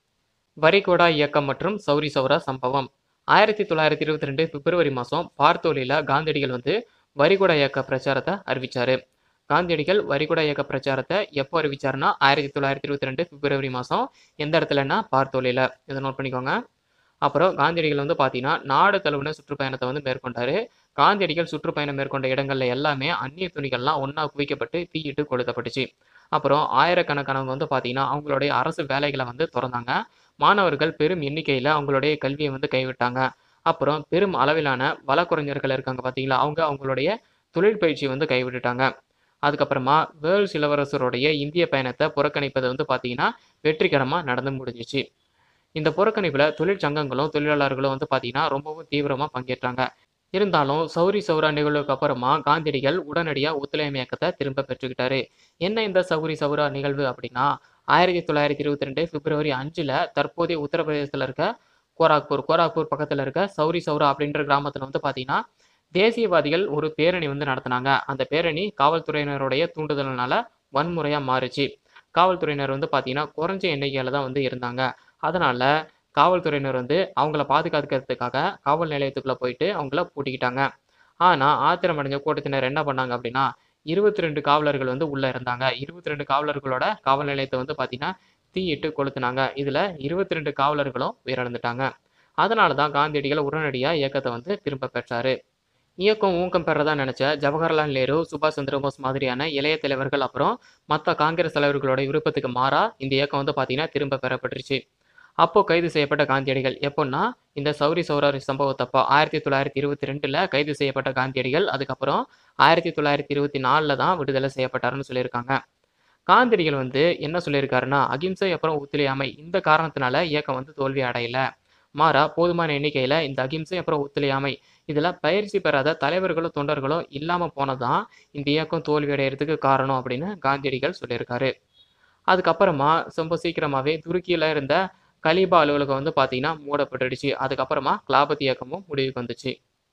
S1: வரிகோடா இயக்கம் மற்றும் சௌரி சௌரா சம்பவம் ஆயிரத்தி தொள்ளாயிரத்தி இருபத்தி ரெண்டு பிப்ரவரி மாதம் பார்த்தோலியில் காந்தியடிகள் வந்து வரிகோடா இயக்க பிரச்சாரத்தை அறிவிச்சாரு காந்தியடிகள் வரிகுடா இயக்க பிரச்சாரத்தை எப்போ அறிவிச்சாருன்னா ஆயிரத்தி தொள்ளாயிரத்தி இருபத்தி ரெண்டு பிப்ரவரி மாதம் எந்த இடத்துலன்னா பார்த்தோலியில் இதை நோட் பண்ணிக்கோங்க அப்புறம் காந்தியடிகள் வந்து பார்த்தீங்கன்னா நாடு தழுவின சுற்றுப்பயணத்தை வந்து மேற்கொண்டாரு காந்தியடிகள் சுற்றுப்பயணம் மேற்கொண்ட இடங்கள்ல எல்லாமே அந்நிய துணிகள்லாம் ஒன்றா குவிக்கப்பட்டு தீயிட்டு கொளுத்தப்பட்டுச்சு அப்புறம் ஆயிரக்கணக்கானவங்க வந்து பார்த்தீங்கன்னா அவங்களுடைய அரசு வேலைகளை வந்து திறந்தாங்க மாணவர்கள் பெரும் எண்ணிக்கையில் அவங்களுடைய கல்வியை வந்து கைவிட்டாங்க அப்புறம் பெரும் அளவிலான வழக்குரைஞர்கள் இருக்காங்க பார்த்தீங்களா அவங்க அவங்களுடைய தொழில் பயிற்சியை வந்து கைவிட்டுட்டாங்க அதுக்கப்புறமா வேர்ல்ஸ் இளவரசருடைய இந்திய பயணத்தை புறக்கணிப்பது வந்து பார்த்தீங்கன்னா வெற்றிகரமாக நடந்து முடிஞ்சிச்சு இந்த புறக்கணிப்பில் தொழிற்சங்கங்களும் தொழிலாளர்களும் வந்து பார்த்தீங்கன்னா ரொம்பவும் தீவிரமாக பங்கேற்றாங்க இருந்தாலும் சௌரி சௌரா நிகழ்வுக்கு அப்புறமா காந்தியடிகள் உடனடியாக ஒத்துழையாமை இயக்கத்தை திரும்ப பெற்றுக்கிட்டாரு என்ன இந்த சௌரி சௌரா நிகழ்வு அப்படின்னா ஆயிரத்தி தொள்ளாயிரத்தி இருபத்தி ரெண்டு பிப்ரவரி அஞ்சில் தற்போதைய உத்தரப்பிரதேசத்தில் இருக்க கோராக்பூர் கோராக்பூர் பக்கத்தில் இருக்க சௌரி சௌரா அப்படின்ற கிராமத்தில் வந்து பார்த்தீங்கன்னா தேசியவாதிகள் ஒரு பேரணி வந்து நடத்தினாங்க அந்த பேரணி காவல்துறையினருடைய தூண்டுதல்னால வன்முறையாக மாறுச்சு காவல்துறையினர் வந்து பார்த்தீங்கன்னா குறைஞ்ச எண்ணிக்கையில் தான் வந்து இருந்தாங்க அதனால காவல்துறையினர் வந்து அவங்கள பாதுகாக்கிறதுக்காக காவல் நிலையத்துக்குள்ளே போயிட்டு அவங்கள பூட்டிக்கிட்டாங்க ஆனால் ஆத்திரம் அடைஞ்ச கூட்டத்தினர் என்ன பண்ணாங்க அப்படின்னா இருபத்தி ரெண்டு காவலர்கள் வந்து உள்ளே இருந்தாங்க இருபத்தி ரெண்டு காவலர்களோட காவல் நிலையத்தை வந்து பார்த்தீங்கன்னா தீயிட்டு கொளுத்துனாங்க இதில் இருபத்தி ரெண்டு காவலர்களும் உயிரிழந்துட்டாங்க அதனால தான் காந்தியடிகள் உடனடியாக இயக்கத்தை வந்து திரும்ப பெற்றாரு இயக்கம் ஊக்கம் பெறதா நினைச்ச ஜவஹர்லால் நேரு சுபாஷ் சந்திர போஸ் மாதிரியான இளைய தலைவர்கள் அப்புறம் மற்ற காங்கிரஸ் தலைவர்களோட விருப்பத்துக்கு மாறா இந்த இயக்கம் வந்து பார்த்தீங்கன்னா திரும்ப பெறப்பட்டுருச்சு அப்போ கைது செய்யப்பட்ட காந்தியடிகள் எப்போன்னா இந்த சௌரி சௌராரி சம்பவத்தப்போ ஆயிரத்தி தொள்ளாயிரத்தி இருபத்தி ரெண்டில் கைது செய்யப்பட்ட காந்தியடிகள் அதுக்கப்புறம் ஆயிரத்தி தொள்ளாயிரத்தி இருபத்தி நாலில் தான் விடுதலை செய்யப்பட்டாருன்னு சொல்லியிருக்காங்க காந்தியடிகள் வந்து என்ன சொல்லியிருக்காருன்னா அகிம்சை அப்புறம் ஒத்துழையாமை இந்த காரணத்தினால இயக்கம் வந்து தோல்வி அடையல மாறா போதுமான எண்ணிக்கையில் இந்த அகிம்சை அப்புறம் ஒத்துழையாமை இதில் பயிற்சி பெறாத தலைவர்களும் தொண்டர்களும் இல்லாமல் போனதான் இந்த இயக்கம் தோல்வி அடைகிறதுக்கு காரணம் அப்படின்னு காந்தியடிகள் சொல்லியிருக்காரு அதுக்கப்புறமா ரொம்ப சீக்கிரமாகவே துருக்கியில் இருந்த கலீபா அலுவலகம் வந்து பார்த்தீங்கன்னா மூடப்பட்டுடுச்சு அதுக்கப்புறமா கிளாபத் இயக்கமும் முடிவுக்கு வந்துச்சு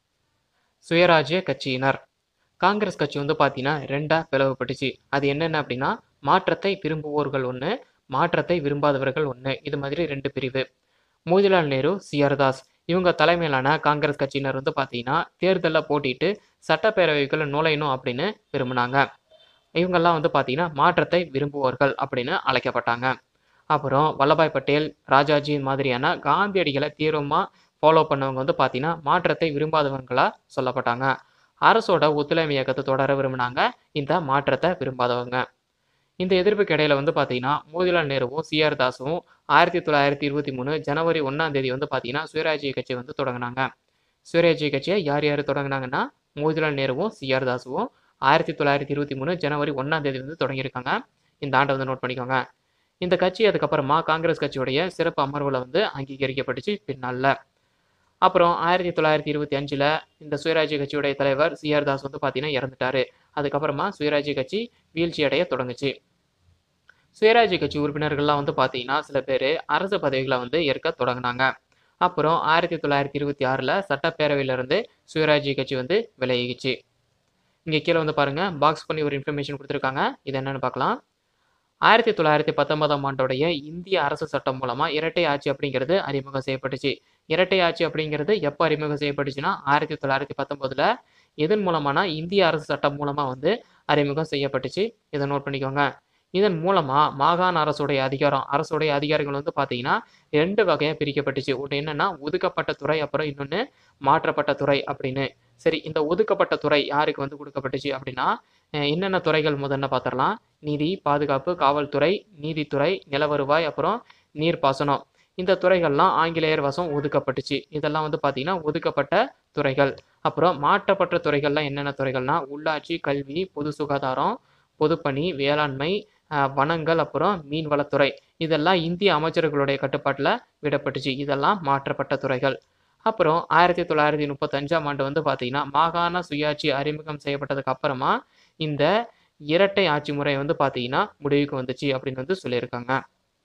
S1: சுயராஜ்ய கட்சியினர் காங்கிரஸ் கட்சி வந்து பார்த்தீங்கன்னா ரெண்டாக பிளவுபட்டுச்சு அது என்னென்ன அப்படின்னா மாற்றத்தை விரும்புவோர்கள் ஒன்று மாற்றத்தை விரும்பாதவர்கள் ஒன்று இது மாதிரி ரெண்டு பிரிவு மோதிலால் நேரு சிஆர் தாஸ் இவங்க தலைமையிலான காங்கிரஸ் கட்சியினர் வந்து பார்த்தீங்கன்னா தேர்தலில் போட்டிட்டு சட்டப்பேரவைக்குள்ள நுழையணும் அப்படின்னு விரும்பினாங்க இவங்கெல்லாம் வந்து பார்த்தீங்கன்னா மாற்றத்தை விரும்புவோர்கள் அப்படின்னு அழைக்கப்பட்டாங்க அப்புறம் வல்லபாய் பட்டேல் ராஜாஜி மாதிரியான காந்தியடிகளை தீவிரமாக ஃபாலோ பண்ணவங்க வந்து பார்த்தீங்கன்னா மாற்றத்தை விரும்பாதவங்களா சொல்லப்பட்டாங்க அரசோட ஒத்துழைமை இயக்கத்தை தொடர விரும்பினாங்க இந்த மாற்றத்தை விரும்பாதவங்க இந்த எதிர்ப்புக்கு இடையில வந்து பார்த்தீங்கன்னா மோதிலால் நேருவும் சிஆர் தாஸும் ஆயிரத்தி தொள்ளாயிரத்தி இருபத்தி மூணு ஜனவரி ஒன்றாம் தேதி வந்து பார்த்தீங்கன்னா சுயராஜ்ய கட்சி வந்து தொடங்கினாங்க சுயராஜ்ய கட்சியை யார் யார் தொடங்கினாங்கன்னா மோதிலால் நேருவும் சிஆர் தாஸுவும் ஆயிரத்தி தொள்ளாயிரத்தி இருபத்தி மூணு ஜனவரி ஒன்றாம் தேதி வந்து தொடங்கியிருக்காங்க இந்த ஆண்டை வந்து நோட் பண்ணிக்கோங்க இந்த கட்சி அதுக்கப்புறமா காங்கிரஸ் கட்சியுடைய சிறப்பு அமர்வில் வந்து அங்கீகரிக்கப்பட்டுச்சு பின்னால அப்புறம் ஆயிரத்தி தொள்ளாயிரத்தி இருபத்தி அஞ்சில் இந்த சுயராஜ்ய கட்சியுடைய தலைவர் சிஆர் தாஸ் வந்து பார்த்தீங்கன்னா இறந்துட்டாரு அதுக்கப்புறமா சுயராஜ்ய கட்சி வீழ்ச்சி அடைய தொடங்குச்சு சுயராஜ்ய கட்சி உறுப்பினர்கள்லாம் வந்து பார்த்தீங்கன்னா சில பேர் அரசு பதவிகளை வந்து ஏற்க தொடங்கினாங்க அப்புறம் ஆயிரத்தி தொள்ளாயிரத்தி இருபத்தி ஆறில் சட்டப்பேரவையிலிருந்து சுயராஜ்ய கட்சி வந்து விலகிச்சு இங்கே கீழே வந்து பாருங்க பாக்ஸ் பண்ணி ஒரு இன்ஃபர்மேஷன் கொடுத்துருக்காங்க இது என்னன்னு பார்க்கலாம் ஆயிரத்தி தொள்ளாயிரத்தி பத்தொன்பதாம் ஆண்டோடைய இந்திய அரசு சட்டம் மூலமா இரட்டை ஆட்சி அப்படிங்கிறது அறிமுகம் செய்யப்பட்டுச்சு இரட்டை ஆட்சி அப்படிங்கிறது எப்போ அறிமுகம் செய்யப்பட்டுச்சுன்னா ஆயிரத்தி தொள்ளாயிரத்தி பத்தொன்பதுல எதன் மூலமானா இந்திய அரசு சட்டம் மூலமா வந்து அறிமுகம் செய்யப்பட்டுச்சு இதை நோட் பண்ணிக்கோங்க இதன் மூலமா மாகாண அரசுடைய அதிகாரம் அரசுடைய அதிகாரங்கள் வந்து பார்த்தீங்கன்னா ரெண்டு வகையாக பிரிக்கப்பட்டுச்சு ஒன்று என்னன்னா ஒதுக்கப்பட்ட துறை அப்புறம் இன்னொன்று மாற்றப்பட்ட துறை அப்படின்னு சரி இந்த ஒதுக்கப்பட்ட துறை யாருக்கு வந்து கொடுக்கப்பட்டுச்சு அப்படின்னா அஹ் என்னென்ன துறைகள் முதல்ல பார்த்துடலாம் நீதி பாதுகாப்பு காவல்துறை நீதித்துறை நிலவருவாய் அப்புறம் நீர்ப்பாசனம் இந்த துறைகள்லாம் ஆங்கிலேயர் வசம் ஒதுக்கப்பட்டுச்சு இதெல்லாம் வந்து பார்த்தீங்கன்னா ஒதுக்கப்பட்ட துறைகள் அப்புறம் மாற்றப்பட்ட துறைகள்லாம் என்னென்ன துறைகள்னா உள்ளாட்சி கல்வி பொது சுகாதாரம் பொதுப்பணி வேளாண்மை அஹ் வனங்கள் அப்புறம் மீன்வளத்துறை இதெல்லாம் இந்திய அமைச்சர்களுடைய கட்டுப்பாட்டில் விடப்பட்டுச்சு இதெல்லாம் மாற்றப்பட்ட துறைகள் அப்புறம் ஆயிரத்தி தொள்ளாயிரத்தி முப்பத்தஞ்சாம் ஆண்டு வந்து பார்த்தீங்கன்னா மாகாண சுயாட்சி அறிமுகம் செய்யப்பட்டதுக்கு அப்புறமா இந்த இரட்டை ஆட்சி முறை வந்து பார்த்தீங்கன்னா முடிவுக்கு வந்துச்சு அப்படின்னு வந்து சொல்லியிருக்காங்க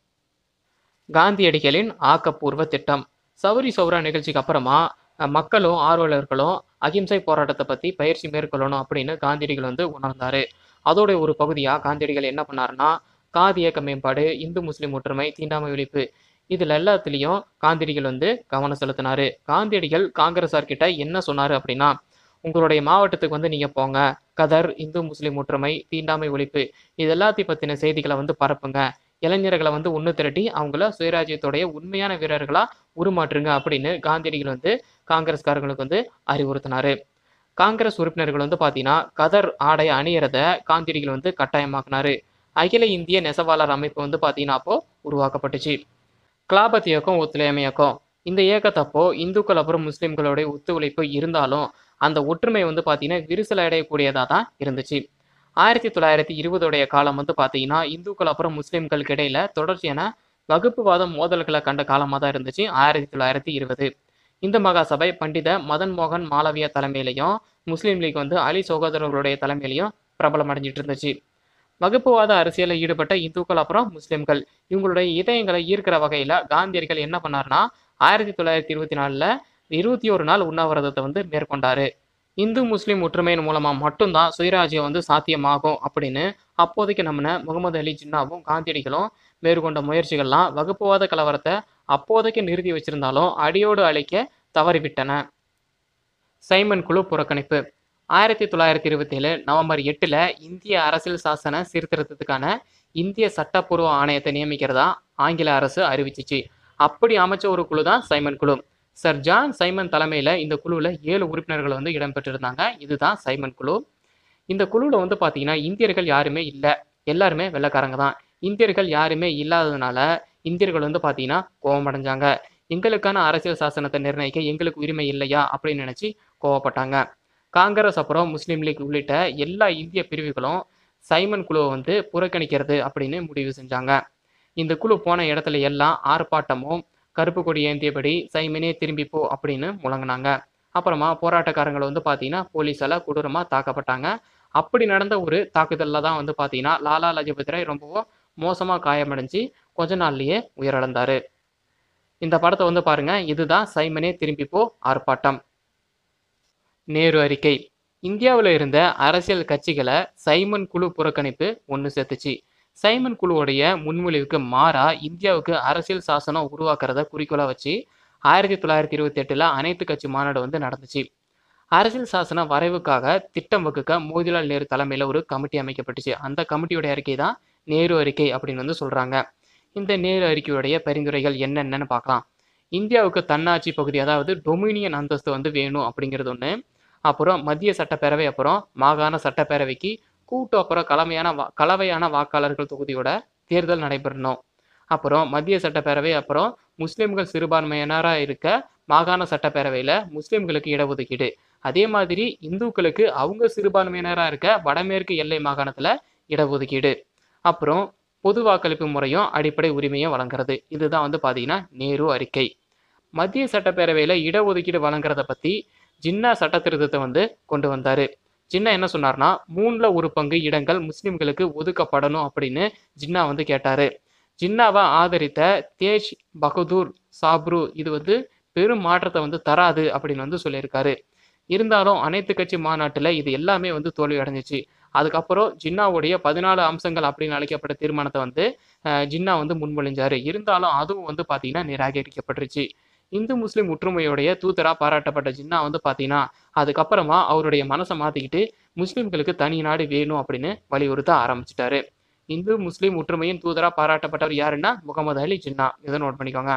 S1: காந்தியடிகளின் ஆக்கப்பூர்வ திட்டம் சௌரி சௌரா நிகழ்ச்சிக்கு அப்புறமா அஹ், மக்களும் ஆர்வலர்களும் அகிம்சை போராட்டத்தை பற்றி பயிற்சி மேற்கொள்ளணும் அப்படின்னு காந்தியடிகள் வந்து உணர்ந்தாரு அதோட ஒரு பகுதியாக காந்தியடிகள் என்ன பண்ணாருன்னா காதி இயக்க மேம்பாடு இந்து முஸ்லிம் ஒற்றுமை தீண்டாமை ஒழிப்பு இதில் எல்லாத்துலேயும் காந்தியடிகள் வந்து கவனம் செலுத்தினாரு காந்தியடிகள் காங்கிரஸார் கிட்ட என்ன சொன்னார் அப்படின்னா உங்களுடைய மாவட்டத்துக்கு வந்து நீங்கள் போங்க கதர் இந்து முஸ்லிம் ஒற்றுமை தீண்டாமை ஒழிப்பு இது எல்லாத்தையும் பற்றின செய்திகளை வந்து பரப்புங்க இளைஞர்களை வந்து ஒன்று திரட்டி அவங்கள சுயராஜ்யத்துடைய உண்மையான வீரர்களாக உருமாற்றுங்க அப்படின்னு காந்தியடிகள் வந்து காங்கிரஸ்காரங்களுக்கு வந்து அறிவுறுத்தினாரு காங்கிரஸ் உறுப்பினர்கள் வந்து பார்த்தீங்கன்னா கதர் ஆடை அணியறத காந்தியடிகள் வந்து கட்டாயமாக்குனாரு அகில இந்திய நெசவாளர் அமைப்பு வந்து பார்த்தீங்கன்னா அப்போ உருவாக்கப்பட்டுச்சு கிளாபத் இயக்கம் ஒத்துழையாமை இயக்கம் இந்த இயக்கத்தப்போ இந்துக்கள் அப்புறம் முஸ்லிம்களுடைய ஒத்துழைப்பு இருந்தாலும் அந்த ஒற்றுமை வந்து பார்த்தீங்கன்னா விரிசல் அடையக்கூடியதாக தான் இருந்துச்சு ஆயிரத்தி தொள்ளாயிரத்தி இருபதுடைய காலம் வந்து பார்த்தீங்கன்னா இந்துக்கள் அப்புறம் முஸ்லிம்களுக்கு இடையில தொடர்ச்சியான வகுப்புவாதம் மோதல்களை கண்ட காலமாக தான் இருந்துச்சு ஆயிரத்தி தொள்ளாயிரத்தி இருபது இந்த மகாசபை பண்டித மதன் மோகன் மாளவியா தலைமையிலையும் முஸ்லீம் லீக் வந்து அலி சகோதரர்களுடைய தலைமையிலையும் பிரபலம் அடைஞ்சிட்டு இருந்துச்சு வகுப்புவாத அரசியலில் ஈடுபட்ட இந்துக்கள் அப்புறம் முஸ்லிம்கள் இவங்களுடைய இதயங்களை ஈர்க்கிற வகையில் காந்தியடிகள் என்ன பண்ணாருன்னா ஆயிரத்தி தொள்ளாயிரத்தி இருபத்தி நாலில் இருபத்தி ஒரு நாள் உண்ணாவிரதத்தை வந்து மேற்கொண்டாரு இந்து முஸ்லீம் ஒற்றுமையின் மூலமாக மட்டும்தான் சுயராஜ்யம் வந்து சாத்தியமாகும் அப்படின்னு அப்போதைக்கு நம்மன முகமது அலி ஜின்னாவும் காந்தியடிகளும் மேற்கொண்ட முயற்சிகள்லாம் வகுப்புவாத கலவரத்தை அப்போதைக்கு நிறுத்தி வச்சிருந்தாலும் அடியோடு அழிக்க தவறிவிட்டன சைமன் குழு புறக்கணிப்பு ஆயிரத்தி தொள்ளாயிரத்தி இருபத்தேழு நவம்பர் எட்டில் இந்திய அரசியல் சாசன சீர்திருத்தத்துக்கான இந்திய சட்டப்பூர்வ ஆணையத்தை நியமிக்கிறதா ஆங்கில அரசு அறிவிச்சிச்சு அப்படி அமைச்ச ஒரு குழு தான் சைமன் குழு சர் ஜான் சைமன் தலைமையில் இந்த குழுவில் ஏழு உறுப்பினர்கள் வந்து இடம்பெற்றிருந்தாங்க இதுதான் சைமன் குழு இந்த குழுவில் வந்து பார்த்தீங்கன்னா இந்தியர்கள் யாருமே இல்லை எல்லாருமே வெள்ளைக்காரங்க தான் இந்தியர்கள் யாருமே இல்லாததுனால இந்தியர்கள் வந்து பார்த்தீங்கன்னா கோபமடைஞ்சாங்க எங்களுக்கான அரசியல் சாசனத்தை நிர்ணயிக்க எங்களுக்கு உரிமை இல்லையா அப்படின்னு நினச்சி கோவப்பட்டாங்க காங்கிரஸ் அப்புறம் முஸ்லீம் லீக் உள்ளிட்ட எல்லா இந்திய பிரிவுகளும் சைமன் குழுவை வந்து புறக்கணிக்கிறது அப்படின்னு முடிவு செஞ்சாங்க இந்த குழு போன இடத்துல எல்லாம் ஆர்ப்பாட்டமும் கருப்பு கொடி ஏந்தியபடி சைமனே திரும்பி போ அப்படின்னு முழங்கினாங்க அப்புறமா போராட்டக்காரங்களை வந்து பார்த்தீங்கன்னா போலீஸால் கொடூரமாக தாக்கப்பட்டாங்க அப்படி நடந்த ஒரு தாக்குதலில் தான் வந்து பார்த்தீங்கன்னா லாலா லஜபதி ராய் ரொம்பவும் மோசமாக காயமடைஞ்சு கொஞ்ச நாள்லயே உயிரிழந்தாரு இந்த படத்தை வந்து பாருங்க இதுதான் சைமனே திரும்பி போ ஆர்ப்பாட்டம் நேரு அறிக்கை இந்தியாவில் இருந்த அரசியல் கட்சிகளை சைமன் குழு புறக்கணிப்பு ஒன்று சேர்த்துச்சு சைமன் குழுவுடைய முன்மொழிவுக்கு மாறா இந்தியாவுக்கு அரசியல் சாசனம் உருவாக்குறத குறிக்கோளாக வச்சு ஆயிரத்தி தொள்ளாயிரத்தி இருபத்தி எட்டில் அனைத்து கட்சி மாநாடு வந்து நடந்துச்சு அரசியல் சாசன வரைவுக்காக திட்டம் வகுக்க மோதிலால் நேரு தலைமையில் ஒரு கமிட்டி அமைக்கப்பட்டுச்சு அந்த கமிட்டியோட அறிக்கை தான் நேரு அறிக்கை அப்படின்னு வந்து சொல்கிறாங்க இந்த நேரு அறிக்கையுடைய பரிந்துரைகள் என்னென்னன்னு பார்க்கலாம் இந்தியாவுக்கு தன்னாட்சி பகுதி அதாவது டொமினியன் அந்தஸ்து வந்து வேணும் அப்படிங்கிறது ஒன்று அப்புறம் மத்திய சட்டப்பேரவை அப்புறம் மாகாண சட்டப்பேரவைக்கு கூட்டு அப்புறம் கலவையான வா கலவையான வாக்காளர்கள் தொகுதியோட தேர்தல் நடைபெறணும் அப்புறம் மத்திய சட்டப்பேரவை அப்புறம் முஸ்லிம்கள் சிறுபான்மையினராக இருக்க மாகாண சட்டப்பேரவையில் முஸ்லிம்களுக்கு இடஒதுக்கீடு அதே மாதிரி இந்துக்களுக்கு அவங்க சிறுபான்மையினராக இருக்க வடமேற்கு எல்லை மாகாணத்தில் இடஒதுக்கீடு அப்புறம் பொது வாக்களிப்பு முறையும் அடிப்படை உரிமையும் வழங்குறது இதுதான் வந்து பார்த்தீங்கன்னா நேரு அறிக்கை மத்திய சட்டப்பேரவையில் இடஒதுக்கீடு வழங்குறத பற்றி ஜின்னா சட்ட திருத்தத்தை வந்து கொண்டு வந்தார் ஜின்னா என்ன சொன்னார்னா மூணில் ஒரு பங்கு இடங்கள் முஸ்லிம்களுக்கு ஒதுக்கப்படணும் அப்படின்னு ஜின்னா வந்து கேட்டார் ஜின்னாவை ஆதரித்த தேஜ் பகதூர் சாப்ரு இது வந்து பெரும் மாற்றத்தை வந்து தராது அப்படின்னு வந்து சொல்லியிருக்காரு இருந்தாலும் அனைத்து கட்சி மாநாட்டில் இது எல்லாமே வந்து தோல்வி அடைஞ்சிச்சு அதுக்கப்புறம் ஜின்னாவுடைய பதினாலு அம்சங்கள் அப்படின்னு அழைக்கப்பட்ட தீர்மானத்தை வந்து அஹ், ஜின்னா வந்து முன்மொழிஞ்சாரு இருந்தாலும் அதுவும் வந்து பார்த்தீங்கன்னா நிராகரிக்கப்பட்டுருச்சு இந்து முஸ்லிம் ஒற்றுமையுடைய தூதரா பாராட்டப்பட்ட ஜின்னா வந்து பார்த்தீங்கன்னா அதுக்கப்புறமா அவருடைய மனசை மாற்றிக்கிட்டு முஸ்லிம்களுக்கு தனி நாடு வேணும் அப்படின்னு வலியுறுத்த ஆரம்பிச்சிட்டாரு இந்து முஸ்லிம் ஒற்றுமையின் தூதரா பாராட்டப்பட்டவர் யாருன்னா முகமது அலி ஜின்னா இதை நோட் பண்ணிக்கோங்க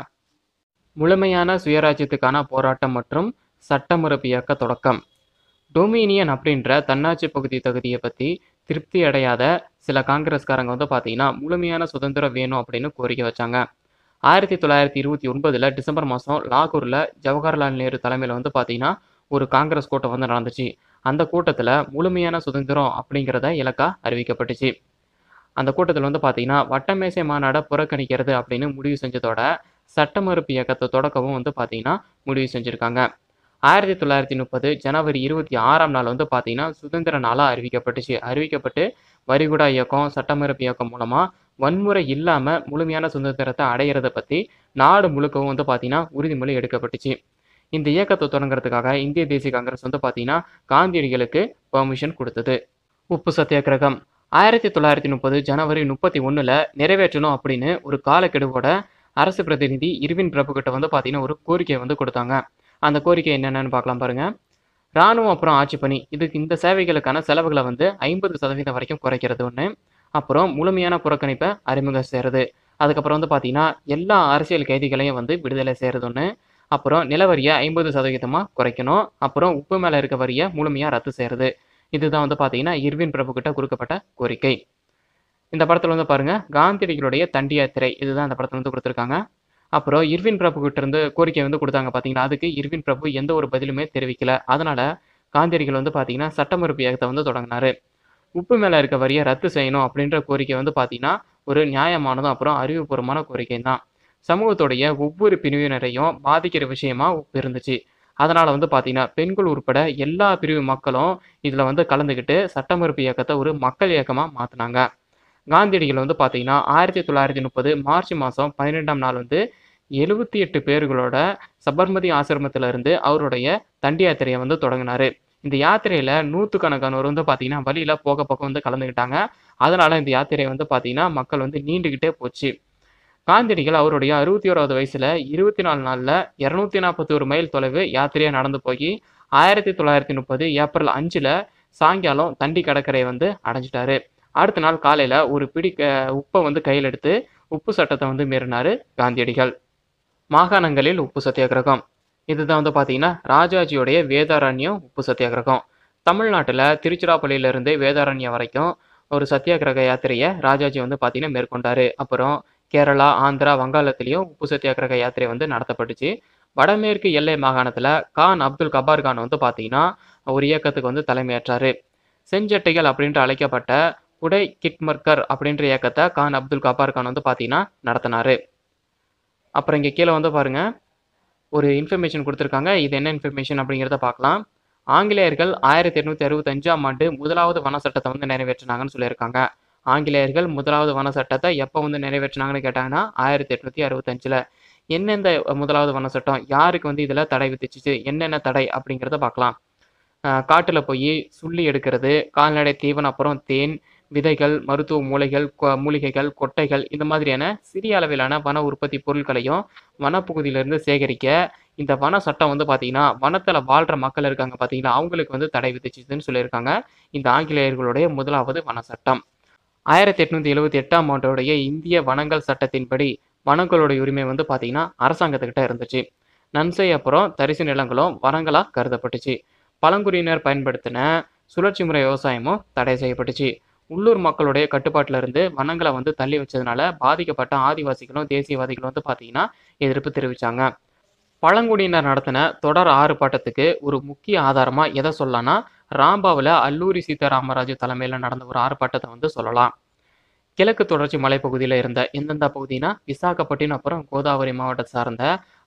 S1: முழுமையான சுயராஜ்யத்துக்கான போராட்டம் மற்றும் சட்டமறுப்பு இயக்க தொடக்கம் டொமினியன் அப்படின்ற தன்னாட்சி பகுதி தகுதியை பற்றி திருப்தி அடையாத சில காங்கிரஸ்காரங்க வந்து பார்த்தீங்கன்னா முழுமையான சுதந்திரம் வேணும் அப்படின்னு கோரிக்கை வச்சாங்க ஆயிரத்தி தொள்ளாயிரத்தி இருபத்தி ஒன்பதில் டிசம்பர் மாதம் லாகூரில் ஜவஹர்லால் நேரு தலைமையில் வந்து பார்த்தீங்கன்னா ஒரு காங்கிரஸ் கூட்டம் வந்து நடந்துச்சு அந்த கூட்டத்தில் முழுமையான சுதந்திரம் அப்படிங்கிறத இலக்கா அறிவிக்கப்பட்டுச்சு அந்த கூட்டத்தில் வந்து பார்த்தீங்கன்னா வட்டமேசை மாநாடை புறக்கணிக்கிறது அப்படின்னு முடிவு செஞ்சதோட சட்ட மறுப்பு இயக்கத்தை தொடக்கவும் வந்து பார்த்தீங்கன்னா முடிவு செஞ்சுருக்காங்க ஆயிரத்தி தொள்ளாயிரத்தி முப்பது ஜனவரி இருபத்தி ஆறாம் நாள் வந்து பார்த்தீங்கன்னா சுதந்திர நாளாக அறிவிக்கப்பட்டுச்சு அறிவிக்கப்பட்டு வரிகுடா இயக்கம் சட்டமறுப்பு இயக்கம் மூலமாக வன்முறை இல்லாமல் முழுமையான சுதந்திரத்தை அடையிறத பற்றி நாடு முழுக்கவும் வந்து பார்த்தீங்கன்னா உறுதிமொழி எடுக்கப்பட்டுச்சு இந்த இயக்கத்தை தொடங்குறதுக்காக இந்திய தேசிய காங்கிரஸ் வந்து பார்த்தீங்கன்னா காந்தியடிகளுக்கு பெர்மிஷன் கொடுத்தது உப்பு சத்தியாகிரகம் ஆயிரத்தி தொள்ளாயிரத்தி முப்பது ஜனவரி முப்பத்தி ஒன்றில் நிறைவேற்றணும் அப்படின்னு ஒரு காலக்கெடுவோட அரசு பிரதிநிதி இருவின் பிரபு கிட்ட வந்து பார்த்தீங்கன்னா ஒரு கோரிக்கையை வந்து கொடுத்தாங்க அந்த கோரிக்கை என்னென்னு பார்க்கலாம் பாருங்க ராணுவம் அப்புறம் ஆட்சி பணி இதுக்கு இந்த சேவைகளுக்கான செலவுகளை வந்து ஐம்பது சதவீதம் வரைக்கும் குறைக்கிறது ஒன்று அப்புறம் முழுமையான புறக்கணிப்பை அறிமுகம் செய்கிறது அதுக்கப்புறம் வந்து பார்த்தீங்கன்னா எல்லா அரசியல் கைதிகளையும் வந்து விடுதலை செய்கிறது ஒன்று அப்புறம் நிலவரியை ஐம்பது சதவீதமாக குறைக்கணும் அப்புறம் உப்பு மேலே இருக்க வரியை முழுமையாக ரத்து செய்கிறது இதுதான் வந்து பார்த்தீங்கன்னா இர்வின் பிரபு கிட்ட கொடுக்கப்பட்ட கோரிக்கை இந்த படத்தில் வந்து பாருங்க காந்தியடிகளுடைய தண்டி யாத்திரை இதுதான் இந்த படத்தில் வந்து கொடுத்துருக்காங்க அப்புறம் இர்வின் பிரபு கிட்ட இருந்து கோரிக்கை வந்து கொடுத்தாங்க பார்த்தீங்கன்னா அதுக்கு இர்வின் பிரபு எந்த ஒரு பதிலுமே தெரிவிக்கல அதனால காந்தியடிகள் வந்து பார்த்தீங்கன்னா சட்டமறுப்பு இயக்கத்தை வந்து தொடங்கினாரு உப்பு மேலே இருக்க வரியை ரத்து செய்யணும் அப்படின்ற கோரிக்கை வந்து பார்த்தீங்கன்னா ஒரு நியாயமானதும் அப்புறம் அறிவுபூர்வமான கோரிக்கை தான் சமூகத்துடைய ஒவ்வொரு பிரிவினரையும் பாதிக்கிற விஷயமா உப்பு இருந்துச்சு அதனால வந்து பார்த்தீங்கன்னா பெண்கள் உட்பட எல்லா பிரிவு மக்களும் இதில் வந்து கலந்துக்கிட்டு சட்டமறுப்பு இயக்கத்தை ஒரு மக்கள் இயக்கமாக மாற்றினாங்க காந்தியடிகள் வந்து பார்த்தீங்கன்னா ஆயிரத்தி தொள்ளாயிரத்தி முப்பது மார்ச் மாதம் பன்னிரெண்டாம் நாள் வந்து எழுபத்தி எட்டு பேர்களோட சபர்மதி ஆசிரமத்துல இருந்து அவருடைய தண்டி யாத்திரையை வந்து தொடங்கினாரு இந்த யாத்திரையில நூற்றுக்கணக்கானவர் வந்து பார்த்தீங்கன்னா வழியில போக போக வந்து கலந்துக்கிட்டாங்க அதனால இந்த யாத்திரை வந்து பார்த்தீங்கன்னா மக்கள் வந்து நீண்டுக்கிட்டே போச்சு காந்தியடிகள் அவருடைய அறுபத்தி ஓராவது வயசுல இருபத்தி நாலு நாள்ல இரநூத்தி நாற்பத்தி ஒரு மைல் தொலைவு யாத்திரையா நடந்து போய் ஆயிரத்தி தொள்ளாயிரத்தி முப்பது ஏப்ரல் அஞ்சுல சாயங்காலம் தண்டி கடற்கரை வந்து அடைஞ்சிட்டாரு அடுத்த நாள் காலையில ஒரு பிடி க- உப்பை வந்து கையில் எடுத்து உப்பு சட்டத்தை வந்து மீறினாரு காந்தியடிகள் மாகாணங்களில் உப்பு சத்தியாகிரகம் இதுதான் வந்து பார்த்தீங்கன்னா ராஜாஜியோடைய வேதாரண்யம் உப்பு சத்தியாகிரகம் தமிழ்நாட்டில் திருச்சிராப்பள்ளியிலிருந்து வேதாரண்யம் வரைக்கும் ஒரு சத்தியாகிரக யாத்திரையை ராஜாஜி வந்து பார்த்தீங்கன்னா மேற்கொண்டாரு அப்புறம் கேரளா ஆந்திரா வங்காளத்திலையும் உப்பு சத்தியாகிரக யாத்திரை வந்து நடத்தப்பட்டுச்சு வடமேற்கு எல்லை மாகாணத்தில் கான் அப்துல் கபார் கான் வந்து பார்த்தீங்கன்னா ஒரு இயக்கத்துக்கு வந்து தலைமையேற்றாரு செஞ்சட்டைகள் அப்படின்ட்டு அழைக்கப்பட்ட குடை கிட்மர்கர் அப்படின்ற இயக்கத்தை கான் அப்துல் கபார் கான் வந்து பார்த்தீங்கன்னா நடத்தினாரு அப்புறம் இங்கே கீழே வந்து பாருங்க ஒரு இன்ஃபர்மேஷன் கொடுத்துருக்காங்க இது என்ன இன்ஃபர்மேஷன் அப்படிங்கிறத பார்க்கலாம் ஆங்கிலேயர்கள் ஆயிரத்தி எட்நூத்தி அறுபத்தஞ்சாம் ஆண்டு முதலாவது வன சட்டத்தை வந்து நிறைவேற்றினாங்கன்னு சொல்லியிருக்காங்க ஆங்கிலேயர்கள் முதலாவது வன சட்டத்தை எப்போ வந்து நிறைவேற்றினாங்கன்னு கேட்டாங்கன்னா ஆயிரத்தி எட்நூத்தி அறுபத்தஞ்சில் என்னெந்த முதலாவது வன சட்டம் யாருக்கு வந்து இதில் தடை விதிச்சிச்சு என்னென்ன தடை அப்படிங்கிறத பார்க்கலாம் காட்டில் போய் சுள்ளி எடுக்கிறது கால்நடை தீவனம் அப்புறம் தேன் விதைகள் மருத்துவ மூலிகள் கொ- மூலிகைகள் கொட்டைகள் இந்த மாதிரியான சிறிய அளவிலான வன உற்பத்தி பொருட்களையும் வனப்பகுதியிலிருந்து சேகரிக்க இந்த வன சட்டம் வந்து பார்த்தீங்கன்னா வனத்தில் வாழ்கிற மக்கள் இருக்காங்க பார்த்தீங்களா அவங்களுக்கு வந்து தடை விதிச்சுதுன்னு சொல்லியிருக்காங்க இந்த ஆங்கிலேயர்களுடைய முதலாவது வன சட்டம் ஆயிரத்தி எட்நூத்தி எழுபத்தி எட்டாம் ஆண்டோடைய இந்திய வனங்கள் சட்டத்தின்படி வனங்களுடைய உரிமை வந்து பார்த்தீங்கன்னா அரசாங்கத்துக்கிட்ட இருந்துச்சு நன்சை அப்புறம் தரிசு நிலங்களும் வனங்களாக கருதப்பட்டுச்சு பழங்குடியினர் பயன்படுத்தின சுழற்சி முறை விவசாயமும் தடை செய்யப்பட்டுச்சு உள்ளூர் மக்களுடைய கட்டுப்பாட்டில் இருந்து வனங்களை வந்து தள்ளி வச்சதுனால பாதிக்கப்பட்ட ஆதிவாசிகளும் தேசியவாதிகளும் வந்து பார்த்தீங்கன்னா எதிர்ப்பு தெரிவிச்சாங்க பழங்குடியினர் நடத்தின தொடர் ஆர்ப்பாட்டத்துக்கு ஒரு முக்கிய ஆதாரமாக எதை சொல்லலாம்னா ராம்பாவில் அல்லூரி சீதாராமராஜு தலைமையில் நடந்த ஒரு ஆர்ப்பாட்டத்தை வந்து சொல்லலாம் கிழக்கு தொடர்ச்சி மலைப்பகுதியில் இருந்த எந்தெந்த பகுதினா விசாகப்பட்டினம் அப்புறம் கோதாவரி மாவட்டத்தை சார்ந்த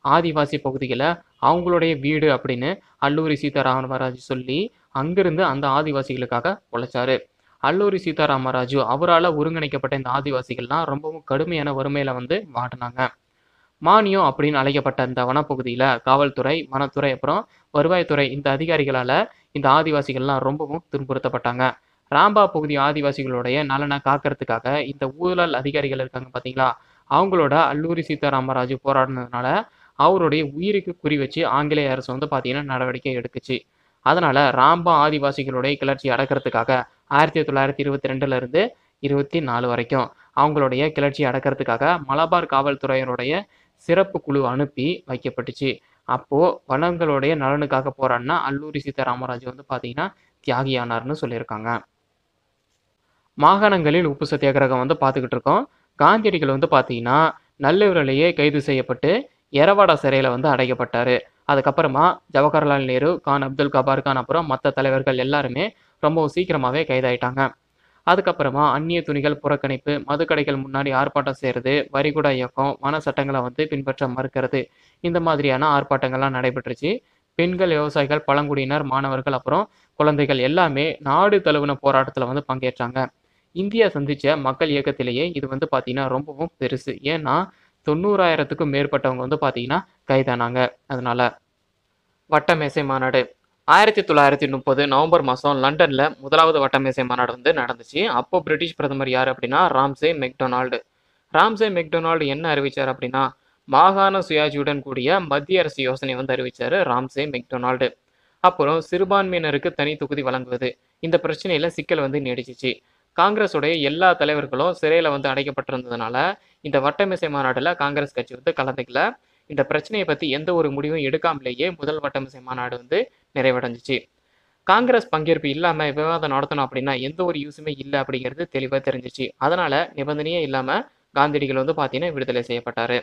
S1: ஆதிவாசி பகுதிகளை அவங்களுடைய வீடு அப்படின்னு அல்லூரி சீதாராமராஜு சொல்லி அங்கிருந்து அந்த ஆதிவாசிகளுக்காக உழைச்சாரு அல்லூரி சீதாராமராஜு அவரால் ஒருங்கிணைக்கப்பட்ட இந்த ஆதிவாசிகள்லாம் ரொம்பவும் கடுமையான வறுமையில வந்து வாடினாங்க மானியம் அப்படின்னு அழைக்கப்பட்ட இந்த வனப்பகுதியில் காவல்துறை வனத்துறை அப்புறம் வருவாய்த்துறை இந்த அதிகாரிகளால் இந்த ஆதிவாசிகள்லாம் ரொம்பவும் துன்புறுத்தப்பட்டாங்க ராம்பா பகுதி ஆதிவாசிகளுடைய நலனை காக்கிறதுக்காக இந்த ஊழல் அதிகாரிகள் இருக்காங்க பார்த்தீங்களா அவங்களோட அல்லூரி சீதாராமராஜு போராடினதுனால அவருடைய உயிருக்கு குறி வச்சு ஆங்கிலேய அரசு வந்து பார்த்தீங்கன்னா நடவடிக்கை எடுக்குச்சு அதனால ராம்பா ஆதிவாசிகளுடைய கிளர்ச்சி அடக்கிறதுக்காக ஆயிரத்தி தொள்ளாயிரத்தி இருபத்தி ரெண்டுல இருந்து இருபத்தி நாலு வரைக்கும் அவங்களுடைய கிளர்ச்சி அடக்கிறதுக்காக மலபார் காவல்துறையினுடைய சிறப்பு குழு அனுப்பி வைக்கப்பட்டுச்சு அப்போ வனங்களுடைய நலனுக்காக போராடினா அல்லூரி சீதாராமராஜு வந்து பார்த்தீங்கன்னா தியாகியானார்னு சொல்லியிருக்காங்க மாகாணங்களில் உப்பு சத்தியாகிரகம் வந்து பார்த்துக்கிட்டு இருக்கோம் காந்தியடிகள் வந்து பார்த்தீங்கன்னா நல்லூரிலேயே கைது செய்யப்பட்டு எரவாடா சிறையில் வந்து அடைக்கப்பட்டார் அதுக்கப்புறமா ஜவஹர்லால் நேரு கான் அப்துல் கபார் கான் அப்புறம் மற்ற தலைவர்கள் எல்லாருமே ரொம்ப சீக்கிரமாகவே கைதாயிட்டாங்க அதுக்கப்புறமா அந்நிய துணிகள் புறக்கணிப்பு மதுக்கடைகள் முன்னாடி ஆர்ப்பாட்டம் செய்கிறது வரிகுடா இயக்கம் வன சட்டங்களை வந்து பின்பற்ற மறுக்கிறது இந்த மாதிரியான ஆர்ப்பாட்டங்கள்லாம் நடைபெற்றுச்சு பெண்கள் விவசாயிகள் பழங்குடியினர் மாணவர்கள் அப்புறம் குழந்தைகள் எல்லாமே நாடு தழுவின போராட்டத்தில் வந்து பங்கேற்றாங்க இந்தியா சந்திச்ச மக்கள் இயக்கத்திலேயே இது வந்து பார்த்தீங்கன்னா ரொம்பவும் பெருசு ஏன்னா தொண்ணூறாயிரத்துக்கும் மேற்பட்டவங்க வந்து பார்த்தீங்கன்னா கைதானாங்க அதனால வட்டமேசை மாநாடு ஆயிரத்தி தொள்ளாயிரத்தி முப்பது நவம்பர் மாதம் லண்டனில் முதலாவது வட்டமேசை மாநாடு வந்து நடந்துச்சு அப்போ பிரிட்டிஷ் பிரதமர் யார் அப்படின்னா ராம்சே மெக்டொனால்டு ராம்சே மெக்டொனால்டு என்ன அறிவிச்சார் அப்படின்னா மாகாண சுயாட்சியுடன் கூடிய மத்திய அரசு யோசனை வந்து அறிவிச்சாரு ராம்சே மெக்டொனால்டு அப்புறம் சிறுபான்மையினருக்கு தனி தொகுதி வழங்குவது இந்த பிரச்சனையில சிக்கல் வந்து நீடிச்சிச்சு காங்கிரஸுடைய எல்லா தலைவர்களும் சிறையில் வந்து அடைக்கப்பட்டிருந்ததுனால இந்த வட்டமேசை மாநாட்டில் காங்கிரஸ் கட்சி வந்து கலந்துக்கல இந்த பிரச்சனையை பற்றி எந்த ஒரு முடிவும் எடுக்காமலேயே முதல் வட்டமேசை மாநாடு வந்து நிறைவடைஞ்சிச்சு காங்கிரஸ் பங்கேற்பு இல்லாமல் விவாதம் நடத்தணும் அப்படின்னா எந்த ஒரு யூஸுமே இல்லை அப்படிங்கிறது தெளிவாக தெரிஞ்சிச்சு அதனால நிபந்தனையே இல்லாமல் காந்தியடிகள் வந்து பார்த்தீங்கன்னா விடுதலை செய்யப்பட்டார்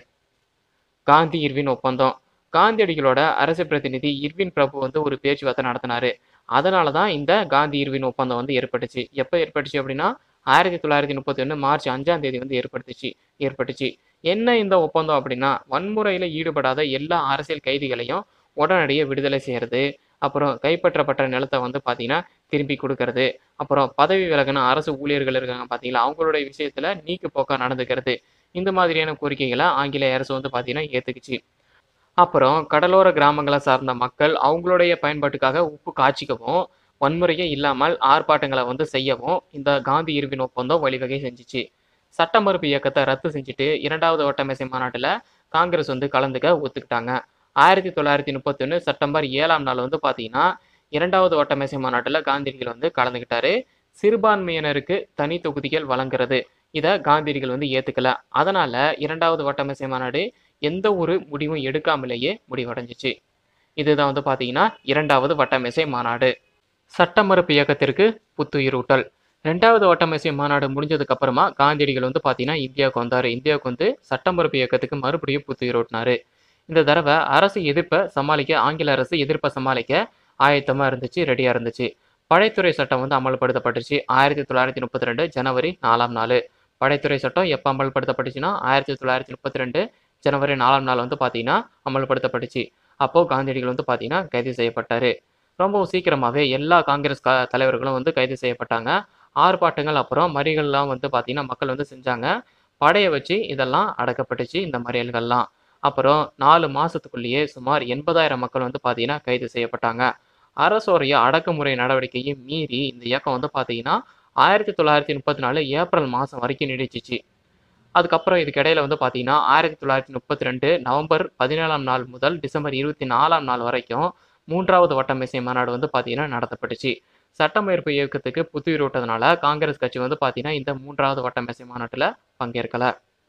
S1: காந்தி இர்வின் ஒப்பந்தம் காந்தியடிகளோட அரசு பிரதிநிதி இர்வின் பிரபு வந்து ஒரு பேச்சுவார்த்தை நடத்தினாரு அதனால தான் இந்த காந்தி இர்வின் ஒப்பந்தம் வந்து ஏற்பட்டுச்சு எப்போ ஏற்பட்டுச்சு அப்படின்னா ஆயிரத்தி தொள்ளாயிரத்தி முப்பத்தி ஒன்று மார்ச் அஞ்சாம் தேதி வந்து ஏற்பட்டுச்சு ஏற்பட்டுச்சு என்ன இந்த ஒப்பந்தம் அப்படின்னா வன்முறையில் ஈடுபடாத எல்லா அரசியல் கைதிகளையும் உடனடியே விடுதலை செய்கிறது அப்புறம் கைப்பற்றப்பட்ட நிலத்தை வந்து பார்த்தீங்கன்னா திருப்பி கொடுக்கறது அப்புறம் பதவி விலகின அரசு ஊழியர்கள் இருக்காங்க பார்த்தீங்களா அவங்களுடைய விஷயத்தில் நீக்கு போக்கா நடந்துக்கிறது இந்த மாதிரியான கோரிக்கைகளை ஆங்கிலேய அரசு வந்து பார்த்தீங்கன்னா ஏற்றுக்குச்சு அப்புறம் கடலோர கிராமங்களை சார்ந்த மக்கள் அவங்களுடைய பயன்பாட்டுக்காக உப்பு காய்ச்சிக்கவும் வன்முறையே இல்லாமல் ஆர்ப்பாட்டங்களை வந்து செய்யவும் இந்த காந்தி இருவின் ஒப்பந்தம் வழிவகை செஞ்சுச்சு சட்ட மறுப்பு இயக்கத்தை ரத்து செஞ்சுட்டு இரண்டாவது வட்டமேசை மாநாட்டில் காங்கிரஸ் வந்து கலந்துக்க ஒத்துக்கிட்டாங்க ஆயிரத்தி தொள்ளாயிரத்தி முப்பத்தொன்று செப்டம்பர் ஏழாம் நாள் வந்து பார்த்தீங்கன்னா இரண்டாவது வட்டமேசை மாநாட்டில் காந்தியடிகள் வந்து கலந்துக்கிட்டாரு சிறுபான்மையினருக்கு தனி தொகுதிகள் வழங்குறது இதை காந்தியடிகள் வந்து ஏற்றுக்கல அதனால இரண்டாவது வட்டமேசை மாநாடு எந்த ஒரு முடிவும் எடுக்காமலேயே முடிவடைஞ்சிச்சு இதுதான் வந்து பார்த்தீங்கன்னா இரண்டாவது வட்டமேசை மாநாடு சட்ட மறுப்பு இயக்கத்திற்கு புத்துயிரூட்டல் ரெண்டாவது வட்டமேசை மாநாடு முடிஞ்சதுக்கு அப்புறமா காந்தியடிகள் வந்து பார்த்தீங்கன்னா இந்தியாவுக்கு வந்தார் இந்தியாவுக்கு வந்து சட்ட மறுப்பு இயக்கத்துக்கு மறுபடியும் புத்துயிரூட்டினாரு இந்த தடவை அரசு எதிர்ப்பை சமாளிக்க ஆங்கில அரசு எதிர்ப்பை சமாளிக்க ஆயத்தமாக இருந்துச்சு ரெடியாக இருந்துச்சு படைத்துறை சட்டம் வந்து அமல்படுத்தப்பட்டுச்சு ஆயிரத்தி தொள்ளாயிரத்தி முப்பத்தி ரெண்டு ஜனவரி நாலாம் நாள் படைத்துறை சட்டம் எப்போ அமல்படுத்தப்பட்டுச்சுன்னா ஆயிரத்தி தொள்ளாயிரத்தி முப்பத்தி ரெண்டு ஜனவரி நாலாம் நாள் வந்து பார்த்தீங்கன்னா அமல்படுத்தப்பட்டுச்சு அப்போது காந்தியடிகள் வந்து பார்த்தீங்கன்னா கைது செய்யப்பட்டார் ரொம்ப சீக்கிரமாகவே எல்லா காங்கிரஸ் க தலைவர்களும் வந்து கைது செய்யப்பட்டாங்க ஆர்ப்பாட்டங்கள் அப்புறம் மறியல்லாம் வந்து பார்த்தீங்கன்னா மக்கள் வந்து செஞ்சாங்க படையை வச்சு இதெல்லாம் அடக்கப்பட்டுச்சு இந்த மறியல்கள்லாம் அப்புறம் நாலு மாதத்துக்குள்ளேயே சுமார் எண்பதாயிரம் மக்கள் வந்து பார்த்தீங்கன்னா கைது செய்யப்பட்டாங்க அரசோடைய அடக்குமுறை நடவடிக்கையை மீறி இந்த இயக்கம் வந்து பார்த்தீங்கன்னா ஆயிரத்தி தொள்ளாயிரத்தி முப்பத்தி நாலு ஏப்ரல் மாதம் வரைக்கும் நீடிச்சிச்சு அதுக்கப்புறம் இதுக்கு இடையில வந்து பார்த்தீங்கன்னா ஆயிரத்தி தொள்ளாயிரத்தி முப்பத்தி ரெண்டு நவம்பர் பதினேழாம் நாள் முதல் டிசம்பர் இருபத்தி நாலாம் நாள் வரைக்கும் மூன்றாவது வட்டமேசை மாநாடு வந்து பார்த்தீங்கன்னா நடத்தப்பட்டுச்சு சட்டமேற்பு இயக்கத்துக்கு புத்துயிரூட்டதுனால காங்கிரஸ் கட்சி வந்து பார்த்தீங்கன்னா இந்த மூன்றாவது வட்டமேசை மாநாட்டில் பங்கேற்கல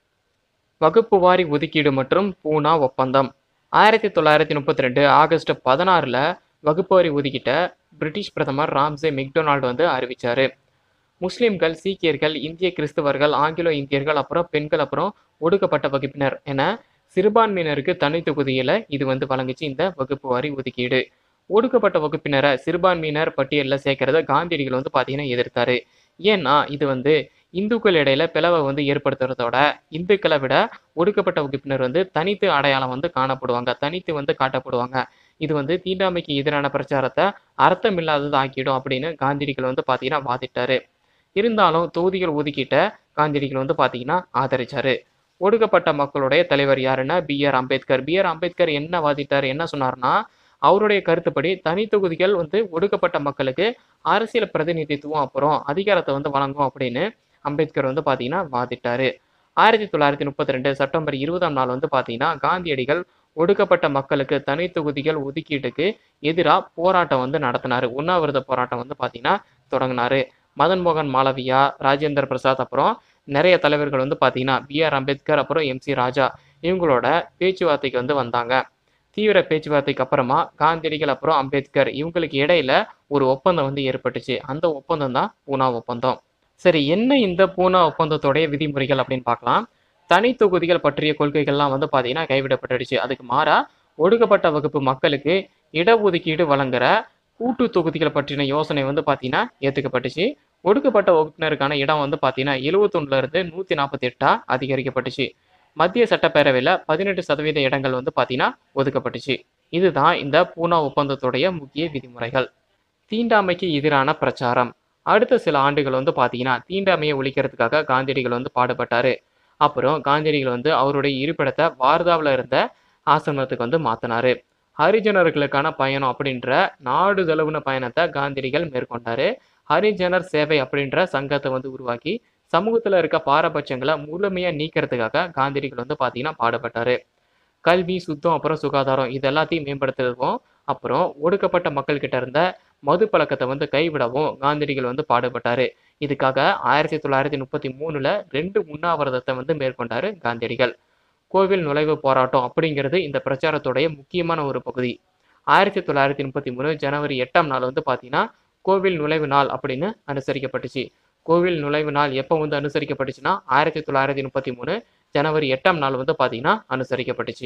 S1: வகுப்பு வாரி ஒதுக்கீடு மற்றும் பூனா ஒப்பந்தம் ஆயிரத்தி தொள்ளாயிரத்தி முப்பத்தி ரெண்டு ஆகஸ்ட் பதினாறில் வகுப்பு வாரி ஒதுக்கிட்ட பிரிட்டிஷ் பிரதமர் ராம்சே மெக்டொனால்டு வந்து அறிவிச்சாரு முஸ்லிம்கள் சீக்கியர்கள் இந்திய கிறிஸ்தவர்கள் ஆங்கிலோ இந்தியர்கள் அப்புறம் பெண்கள் அப்புறம் ஒடுக்கப்பட்ட வகுப்பினர் என சிறுபான்மையினருக்கு தனி தொகுதியில் இது வந்து வழங்குச்சு இந்த வகுப்பு வாரி ஒதுக்கீடு ஒடுக்கப்பட்ட வகுப்பினரை சிறுபான்மையினர் பட்டியலில் சேர்க்கறத காந்தியடிகள் வந்து பார்த்தீங்கன்னா எதிர்த்தாரு ஏன்னா இது வந்து இந்துக்கள் இடையில பிளவை வந்து ஏற்படுத்துறதோட இந்துக்களை விட ஒடுக்கப்பட்ட வகுப்பினர் வந்து தனித்து அடையாளம் வந்து காணப்படுவாங்க தனித்து வந்து காட்டப்படுவாங்க இது வந்து தீண்டாமைக்கு எதிரான பிரச்சாரத்தை அர்த்தமில்லாதது ஆக்கிடும் அப்படின்னு காந்தியடிகள் வந்து பார்த்தீங்கன்னா வாதிட்டாரு இருந்தாலும் தொகுதிகள் ஒதுக்கிட்ட காந்தியடிகள் வந்து பார்த்தீங்கன்னா ஆதரிச்சாரு ஒடுக்கப்பட்ட மக்களுடைய தலைவர் யாருன்னா B R Ambedkar B R Ambedkar என்ன வாதிட்டார் என்ன சொன்னார்னா அவருடைய கருத்துப்படி தனி தொகுதிகள் வந்து ஒடுக்கப்பட்ட மக்களுக்கு அரசியல் பிரதிநிதித்துவம் அப்புறம் அதிகாரத்தை வந்து வழங்கும் அப்படின்னு அம்பேத்கர் வந்து பார்த்தீங்கன்னா வாதிட்டாரு ஆயிரத்தி தொள்ளாயிரத்தி முப்பத்தி ரெண்டு செப்டம்பர் இருபதாம் நாள் வந்து பார்த்தீங்கன்னா காந்தியடிகள் ஒடுக்கப்பட்ட மக்களுக்கு தனி தொகுதிகள் ஒதுக்கீட்டுக்கு எதிராக போராட்டம் வந்து நடத்தினாரு உண்ணாவிரத போராட்டம் வந்து பார்த்தீங்கன்னா தொடங்கினாரு மதன் மோகன் மாளவியா ராஜேந்திர பிரசாத் அப்புறம் நிறைய தலைவர்கள் வந்து பார்த்தீங்கன்னா பி ஆர் அம்பேத்கர் அப்புறம் எம் சி ராஜா இவங்களோட பேச்சுவார்த்தைக்கு வந்து வந்தாங்க தீவிர பேச்சுவார்த்தைக்கு அப்புறமா காந்தியடிகள் அப்புறம் அம்பேத்கர் இவங்களுக்கு இடையில ஒரு ஒப்பந்தம் வந்து ஏற்பட்டுச்சு அந்த ஒப்பந்தம் தான் பூனா ஒப்பந்தம் சரி என்ன இந்த பூனா ஒப்பந்தத்தோடைய விதிமுறைகள் அப்படின்னு பார்க்கலாம் தனி தொகுதிகள் பற்றிய கொள்கைகள்லாம் வந்து பார்த்தீங்கன்னா கைவிடப்பட்டுடுச்சு அதுக்கு மாறா ஒடுக்கப்பட்ட வகுப்பு மக்களுக்கு இடஒதுக்கீடு வழங்குற கூட்டு தொகுதிகள் பற்றின யோசனை வந்து பார்த்தீங்கன்னா ஏற்றுக்கப்பட்டுச்சு ஒடுக்கப்பட்ட வகுப்பினருக்கான இடம் வந்து பார்த்தீங்கன்னா எழுவத்தொன்னுல இருந்து நூற்றி நாற்பத்தி எட்டா அதிகரிக்கப்பட்டுச்சு மத்திய சட்டப்பேரவையில் பதினெட்டு சதவீத இடங்கள் வந்து பார்த்தீங்கன்னா ஒதுக்கப்பட்டுச்சு இதுதான் இந்த பூனா ஒப்பந்தத்துடைய முக்கிய விதிமுறைகள் தீண்டாமைக்கு எதிரான பிரச்சாரம் அடுத்த சில ஆண்டுகள் வந்து பார்த்தீங்கன்னா தீண்டாமையை ஒழிக்கிறதுக்காக காந்தியடிகள் வந்து பாடுபட்டாரு அப்புறம் காந்தியடிகள் வந்து அவருடைய இருப்பிடத்தை வார்தாவில் இருந்த ஆசிரமத்துக்கு வந்து மாற்றினாரு ஹரிஜனர்களுக்கான பயணம் அப்படின்ற நாடு தழுவின பயணத்தை காந்தியடிகள் மேற்கொண்டாரு ஹரிஜனர் சேவை அப்படின்ற சங்கத்தை வந்து உருவாக்கி சமூகத்தில் இருக்க பாரபட்சங்களை முழுமையாக நீக்கிறதுக்காக காந்தியடிகள் வந்து பார்த்தீங்கன்னா பாடுபட்டாரு கல்வி சுத்தம் அப்புறம் சுகாதாரம் இது எல்லாத்தையும் மேம்படுத்துறதுக்கும் அப்புறம் ஒடுக்கப்பட்ட மக்கள்கிட்ட இருந்த மது பழக்கத்தை வந்து கைவிடவும் காந்தியடிகள் வந்து பாடுபட்டாரு இதுக்காக ஆயிரத்தி தொள்ளாயிரத்தி முப்பத்தி மூணுல ரெண்டு உண்ணாவிரதத்தை வந்து மேற்கொண்டாரு காந்தியடிகள் கோவில் நுழைவு போராட்டம் அப்படிங்கிறது இந்த பிரச்சாரத்துடைய முக்கியமான ஒரு பகுதி ஆயிரத்தி தொள்ளாயிரத்தி முப்பத்தி மூணு ஜனவரி எட்டாம் நாள் வந்து பார்த்தீங்கன்னா கோவில் நுழைவு நாள் அப்படின்னு அனுசரிக்கப்பட்டுச்சு கோவில் நுழைவு நாள் எப்போ வந்து அனுசரிக்கப்பட்டுச்சுன்னா ஆயிரத்தி தொள்ளாயிரத்தி முப்பத்தி மூணு ஜனவரி எட்டாம் நாள் வந்து பார்த்தீங்கன்னா அனுசரிக்கப்பட்டுச்சு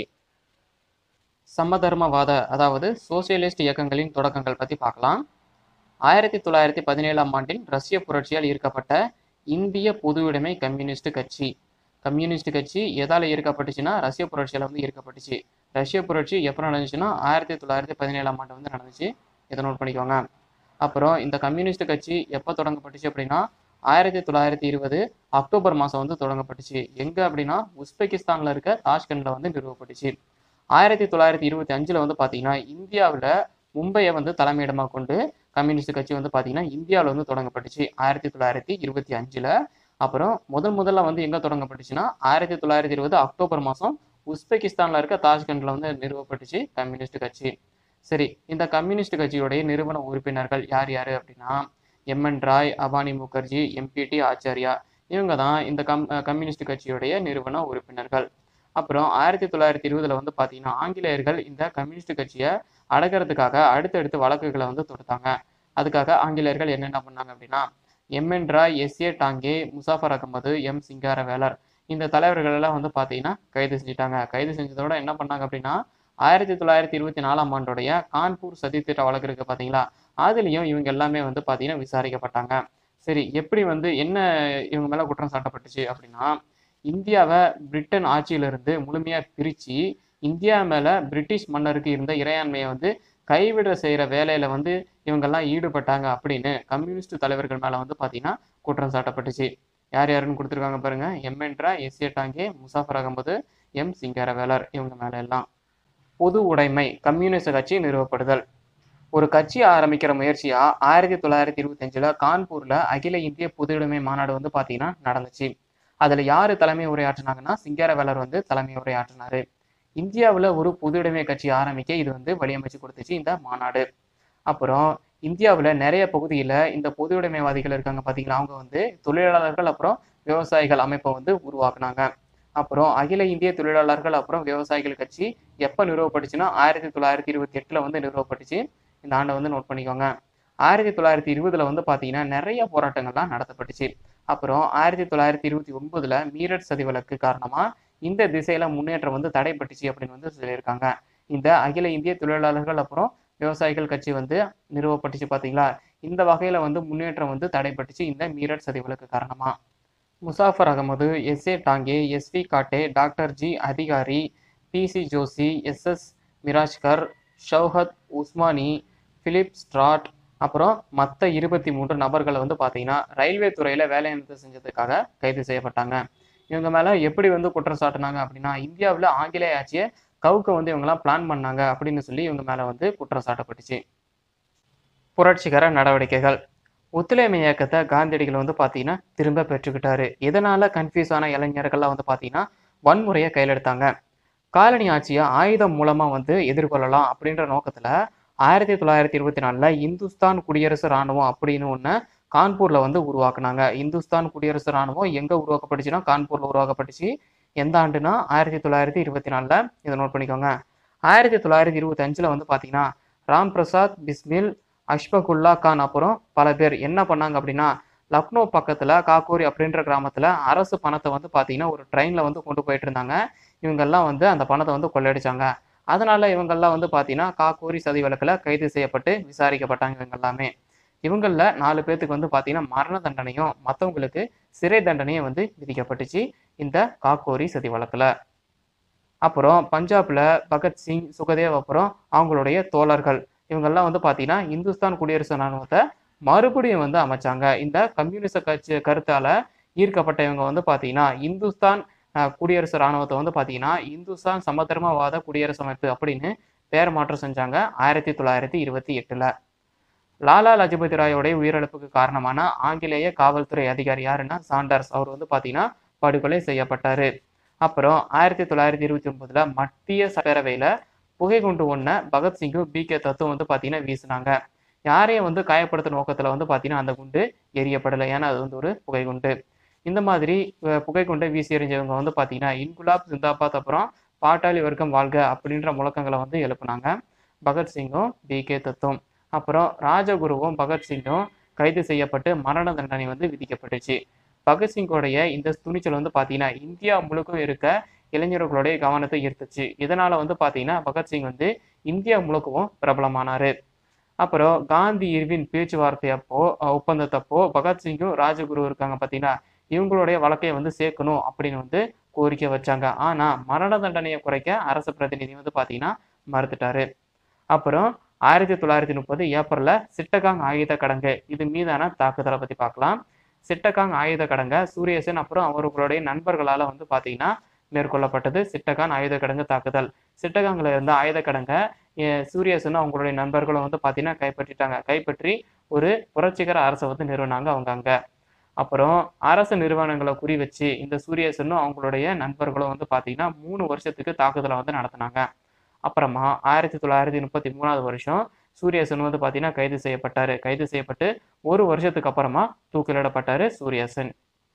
S1: சமதர்மவாத அதாவது சோசியலிஸ்ட் இயக்கங்களின் தொடக்கங்கள் பற்றி பார்க்கலாம் ஆயிரத்தி தொள்ளாயிரத்தி பதினேழாம் ஆண்டின் ரஷ்ய புரட்சியால் ஈர்க்கப்பட்ட இந்திய பொதுவுடைமை கம்யூனிஸ்ட் கட்சி கம்யூனிஸ்ட் கட்சி எதால் ஈர்க்கப்பட்டுச்சுன்னா ரஷ்ய புரட்சியால் வந்து ஈர்க்கப்பட்டுச்சு ரஷ்ய புரட்சி எப்போ நடந்துச்சுன்னா ஆயிரத்தி தொள்ளாயிரத்தி பதினேழாம் ஆண்டு வந்து நடந்துச்சு இதை நோட் பண்ணிக்கோங்க அப்புறம் இந்த கம்யூனிஸ்ட் கட்சி எப்போ தொடங்கப்பட்டுச்சு அப்படின்னா ஆயிரத்தி தொள்ளாயிரத்தி இருபது அக்டோபர் மாதம் வந்து தொடங்கப்பட்டுச்சு எங்கே அப்படின்னா உஸ்பெகிஸ்தானில் இருக்க தாஷ்கண்டில் வந்து நிறுவப்பட்டுச்சு ஆயிரத்தி தொள்ளாயிரத்தி இருபத்தி அஞ்சில் வந்து பார்த்தீங்கன்னா இந்தியாவில் மும்பையை வந்து தலைமையிடமாக கொண்டு கம்யூனிஸ்ட் கட்சி வந்து பார்த்தீங்கன்னா இந்தியாவில் வந்து தொடங்கப்பட்டுச்சு ஆயிரத்தி தொள்ளாயிரத்தி இருபத்தி அஞ்சில் அப்புறம் முதல் முதல்ல வந்து எங்கே தொடங்கப்பட்டுச்சுன்னா ஆயிரத்தி தொள்ளாயிரத்தி இருபது அக்டோபர் மாதம் உஸ்பெகிஸ்தானில் இருக்க தாஷ்கண்டில் வந்து நிறுவப்பட்டுச்சு கம்யூனிஸ்ட் கட்சி சரி இந்த கம்யூனிஸ்ட் கட்சியுடைய நிறுவன உறுப்பினர்கள் யார் யார் அப்படின்னா எம்என் ராய் அபானி முகர்ஜி எம்பிடி ஆச்சாரியா இவங்க தான் இந்த கம் கம்யூனிஸ்ட் கட்சியுடைய நிறுவன உறுப்பினர்கள் அப்புறம் ஆயிரத்தி தொள்ளாயிரத்தி இருபதுல வந்து பார்த்தீங்கன்னா ஆங்கிலேயர்கள் இந்த கம்யூனிஸ்ட் கட்சியை அடக்கிறதுக்காக அடுத்தடுத்து வழக்குகளை வந்து தொடுத்தாங்க அதுக்காக ஆங்கிலேயர்கள் என்னென்ன பண்ணாங்க அப்படின்னா MN Roy S A Dange Muzaffar Ahmad M Singaravelar இந்த தலைவர்கள் எல்லாம் வந்து பார்த்தீங்கன்னா கைது செஞ்சுட்டாங்க கைது செஞ்சதோட என்ன பண்ணாங்க அப்படின்னா ஆயிரத்தி தொள்ளாயிரத்தி இருபத்தி நாலாம் ஆண்டுடைய கான்பூர் சதித்திட்ட வழக்கு இருக்கு பார்த்தீங்களா அதுலேயும் இவங்க எல்லாமே வந்து பார்த்தீங்கன்னா விசாரிக்கப்பட்டாங்க சரி எப்படி வந்து என்ன இவங்க மேலே குற்றம் சாட்டப்பட்டுச்சு அப்படின்னா இந்தியாவை பிரிட்டன் ஆட்சியிலிருந்து முழுமையாக பிரித்து இந்தியா மேலே பிரிட்டிஷ் மன்னருக்கு இருந்த இறையாண்மையை வந்து கைவிட செய்கிற வேலையில் வந்து இவங்கெல்லாம் ஈடுபட்டாங்க அப்படின்னு கம்யூனிஸ்ட் தலைவர்கள் மேலே வந்து பார்த்தீங்கன்னா குற்றம் சாட்டப்பட்டுச்சு யார் யாருன்னு கொடுத்துருக்காங்க பாருங்க எம்என்ட்ரா S A Dange Muzaffar Ahmad M Singaravelar இவங்க மேலே எல்லாம் பொது உடைமை கம்யூனிஸ்ட் கட்சி நிறுவப்படுதல் ஒரு கட்சி ஆரம்பிக்கிற முயற்சியா ஆயிரத்தி தொள்ளாயிரத்தி இருபத்தஞ்சில் கான்பூரில் அகில இந்திய பொது உடைமை மாநாடு வந்து பார்த்தீங்கன்னா நடந்துச்சு அதில் யார் தலைமை உரையாற்றினாங்கன்னா சிங்காரவேலர் வந்து தலைமை உரையாற்றினாரு இந்தியாவில் ஒரு பொது உடைமை கட்சி ஆரம்பிக்க இது வந்து வழியமைச்சு கொடுத்துச்சு இந்த மாநாடு அப்புறம் இந்தியாவில் நிறைய பகுதியில் இந்த பொது உடைமைவாதிகள் இருக்காங்க பார்த்தீங்களா அவங்க வந்து தொழிலாளர்கள் அப்புறம் விவசாயிகள் அமைப்பை வந்து உருவாக்குனாங்க அப்புறம் அகில இந்திய தொழிலாளர்கள் அப்புறம் விவசாயிகள் கட்சி எப்போ நிறுவப்பட்டுச்சுன்னா ஆயிரத்தி தொள்ளாயிரத்தி இருபத்தி எட்டில் வந்து நிறுவப்பட்டுச்சு இந்த ஆண்டை வந்து நோட் பண்ணிக்கோங்க ஆயிரத்தி தொள்ளாயிரத்தி இருபதுல வந்து பார்த்தீங்கன்னா நிறைய போராட்டங்கள்லாம் நடத்தப்பட்டுச்சு அப்புறம் ஆயிரத்தி தொள்ளாயிரத்தி இருபத்தி ஒன்பதுல மீரட் சதி வழக்கு காரணமா இந்த திசையில முன்னேற்றம் வந்து தடைப்பட்டுச்சு அப்படின்னு வந்து சொல்லியிருக்காங்க இந்த அகில இந்திய தொழிலாளர்கள் அப்புறம் விவசாயிகள் கட்சி வந்து நிறுவப்பட்டுச்சு பார்த்தீங்களா இந்த வகையில வந்து முன்னேற்றம் வந்து தடைப்பட்டுச்சு இந்த மீரட் சதி வழக்கு காரணமா Muzaffar Ahmad S A Dange S V Ghate doctor G Adhikari P C Joshi S S Mirajkar Shaukat Usmani Philip Spratt அப்புறம் மற்ற இருபத்தி மூன்று நபர்களை வந்து பார்த்தீங்கன்னா ரயில்வே துறையில் வேலைநிறுத்தம் செஞ்சதுக்காக கைது செய்யப்பட்டாங்க இவங்க மேலே எப்படி வந்து குற்றம் சாட்டினாங்க அப்படின்னா இந்தியாவில் ஆங்கிலேய ஆட்சியை கவுக்க வந்து இவங்கெல்லாம் பிளான் பண்ணாங்க அப்படின்னு சொல்லி இவங்க மேலே வந்து குற்றம் சாட்டப்பட்டுச்சு புரட்சிகர நடவடிக்கைகள் ஒத்துழைமை இயக்கத்தை காந்தியடிகள் வந்து பார்த்தீங்கன்னா திரும்ப பெற்றுக்கிட்டாரு இதனால கன்ஃபியூஸ் ஆன இளைஞர்கள்லாம் வந்து பார்த்தீங்கன்னா வன்முறையை கையில் எடுத்தாங்க காலனி ஆட்சியை ஆயுதம் மூலமாக வந்து எதிர்கொள்ளலாம் அப்படின்ற நோக்கத்தில் ஆயிரத்தி தொள்ளாயிரத்தி இருபத்தி நாலில் இந்துஸ்தான் குடியரசு இராணுவம் அப்படின்னு ஒன்று கான்பூரில் வந்து உருவாக்குனாங்க இந்துஸ்தான் குடியரசு இராணுவம் எங்கே உருவாக்கப்பட்டுச்சுன்னா கான்பூரில் உருவாக்கப்பட்டுச்சு எந்த ஆண்டுனா ஆயிரத்தி தொள்ளாயிரத்தி இருபத்தி நாலில் இதை நோட் பண்ணிக்கோங்க ஆயிரத்தி தொள்ளாயிரத்தி இருபத்தஞ்சில் வந்து பார்த்தீங்கன்னா ராம் பிரசாத் பிஸ்மில் அஷ்பகுல்லா கான் அப்புறம் பல பேர் என்ன பண்ணாங்க அப்படின்னா லக்னோ பக்கத்தில் காக்கூரி அப்படின்ற கிராமத்தில் அரசு பணத்தை வந்து பார்த்தீங்கன்னா ஒரு ட்ரெயினில் வந்து கொண்டு போயிட்டு இருந்தாங்க இவங்கெல்லாம் வந்து அந்த பணத்தை வந்து கொள்ளையடிச்சாங்க அதனால இவங்கெல்லாம் வந்து பார்த்தீங்கன்னா காக்கூரி சதி வழக்கில் கைது செய்யப்பட்டு விசாரிக்கப்பட்டாங்க இவங்க எல்லாமே இவங்களில் நாலு பேர்த்துக்கு வந்து பார்த்தீங்கன்னா மரண தண்டனையும் மற்றவங்களுக்கு சிறை தண்டனையும் வந்து விதிக்கப்பட்டுச்சு இந்த காக்கோரி சதி வழக்கில் அப்புறம் பஞ்சாப்ல பகத்சிங் சுகதேவ் அப்புறம் அவங்களுடைய தோழர்கள் இவங்கெல்லாம் வந்து பார்த்தீங்கன்னா இந்துஸ்தான் குடியரசு ராணுவத்தை மறுபடியும் வந்து அமைச்சாங்க இந்த கம்யூனிச கட்சி கருத்தால ஈர்க்கப்பட்ட இவங்க வந்து பார்த்தீங்கன்னா இந்துஸ்தான் அஹ், குடியரசு ராணுவத்தை வந்து பார்த்தீங்கன்னா இந்துஸ்தான் சமதர்மவாத குடியரசு அமைப்பு அப்படின்னு பெயர் மாற்றம் செஞ்சாங்க ஆயிரத்தி தொள்ளாயிரத்தி இருபத்தி எட்டுல லாலா லஜபதி ராயோடைய உயிரிழப்புக்கு காரணமான ஆங்கிலேய காவல்துறை அதிகாரி யாருன்னா சாண்டர்ஸ் அவர் வந்து பார்த்தீங்கன்னா படுகொலை செய்யப்பட்டாரு அப்புறம் ஆயிரத்தி தொள்ளாயிரத்தி இருபத்தி ஒன்பதுல மத்திய சட்டப்பேரவையில புகை குண்டு ஒன்றை பகத்சிங்கும் பி கே தத்துவம் வந்து பார்த்தீங்கன்னா வீசினாங்க யாரையும் வந்து காயப்படுத்தும் நோக்கத்துல வந்து பார்த்தீங்கன்னா அந்த குண்டு எரியப்படலை ஏன்னா அது வந்து ஒரு புகை குண்டு இந்த மாதிரி அஹ், புகை குண்டை வீசி எறிஞ்சவங்க வந்து பார்த்தீங்கன்னா இன்குலாப் ஜிந்தாபாத் அப்புறம் பாட்டாளி வர்க்கம் வாழ்க அப்படின்ற முழக்கங்களை வந்து எழுப்புனாங்க பகத்சிங்கும் பி கே தத்துவம் அப்புறம் ராஜகுருவும் பகத்சிங்கும் கைது செய்யப்பட்டு மரண தண்டனை வந்து விதிக்கப்பட்டுச்சு பகத்சிங்கோடைய இந்த துணிச்சல் வந்து பார்த்தீங்கன்னா இந்தியா முழுக்க இருக்க இளைஞர்களுடைய கவனத்தை ஈர்த்துச்சு இதனால வந்து பார்த்தீங்கன்னா பகத்சிங் வந்து இந்தியா முழுக்கவும் பிரபலமானாரு அப்புறம் காந்தி இர்வின் பேச்சுவார்த்தை அப்போ அஹ், ஒப்பந்தத்தப்போ பகத்சிங்கும் ராஜகுரு இருக்காங்க பார்த்தீங்கன்னா இவங்களுடைய வழக்கையை வந்து சேர்க்கணும் அப்படின்னு வந்து கோரிக்கை வச்சாங்க ஆனா மரண தண்டனையை குறைக்க அரசு பிரதிநிதி வந்து பார்த்தீங்கன்னா மறுத்துட்டாரு அப்புறம் ஆயிரத்தி தொள்ளாயிரத்தி முப்பது ஏப்ரல்ல சிட்டகாங் ஆயுத கடங்கு இது மீதான தாக்குதலை பத்தி பார்க்கலாம் சிட்டகாங் ஆயுத கடங்க சூரியசன் அப்புறம் அவர்களுடைய நண்பர்களால வந்து பார்த்தீங்கன்னா மேற்கொள்ளப்பட்டது சிட்டகாங் ஆயுத கடங்கு தாக்குதல் சிட்டகாங்ல இருந்த ஆயுத கடங்க சூரியசனும் அவங்களுடைய நண்பர்களும் வந்து பார்த்தீங்கன்னா கைப்பற்றிட்டாங்க கைப்பற்றி ஒரு புரட்சிகர அரசை வந்து நிறுவனாங்க அவங்க அங்க அப்புறம் அரசு நிறுவனங்களை குறி வச்சு இந்த சூரியசனும் அவங்களுடைய நண்பர்களும் வந்து பார்த்தீங்கன்னா மூணு வருஷத்துக்கு தாக்குதலை வந்து நடத்தினாங்க அப்புறமா ஆயிரத்தி தொள்ளாயிரத்தி முப்பத்தி மூணாவது வருஷம் சூரியசன் வந்து பார்த்தீங்கன்னா கைது செய்யப்பட்டாரு கைது செய்யப்பட்டு ஒரு வருஷத்துக்கு அப்புறமா தூக்கிலிடப்பட்டாரு சூரியசன்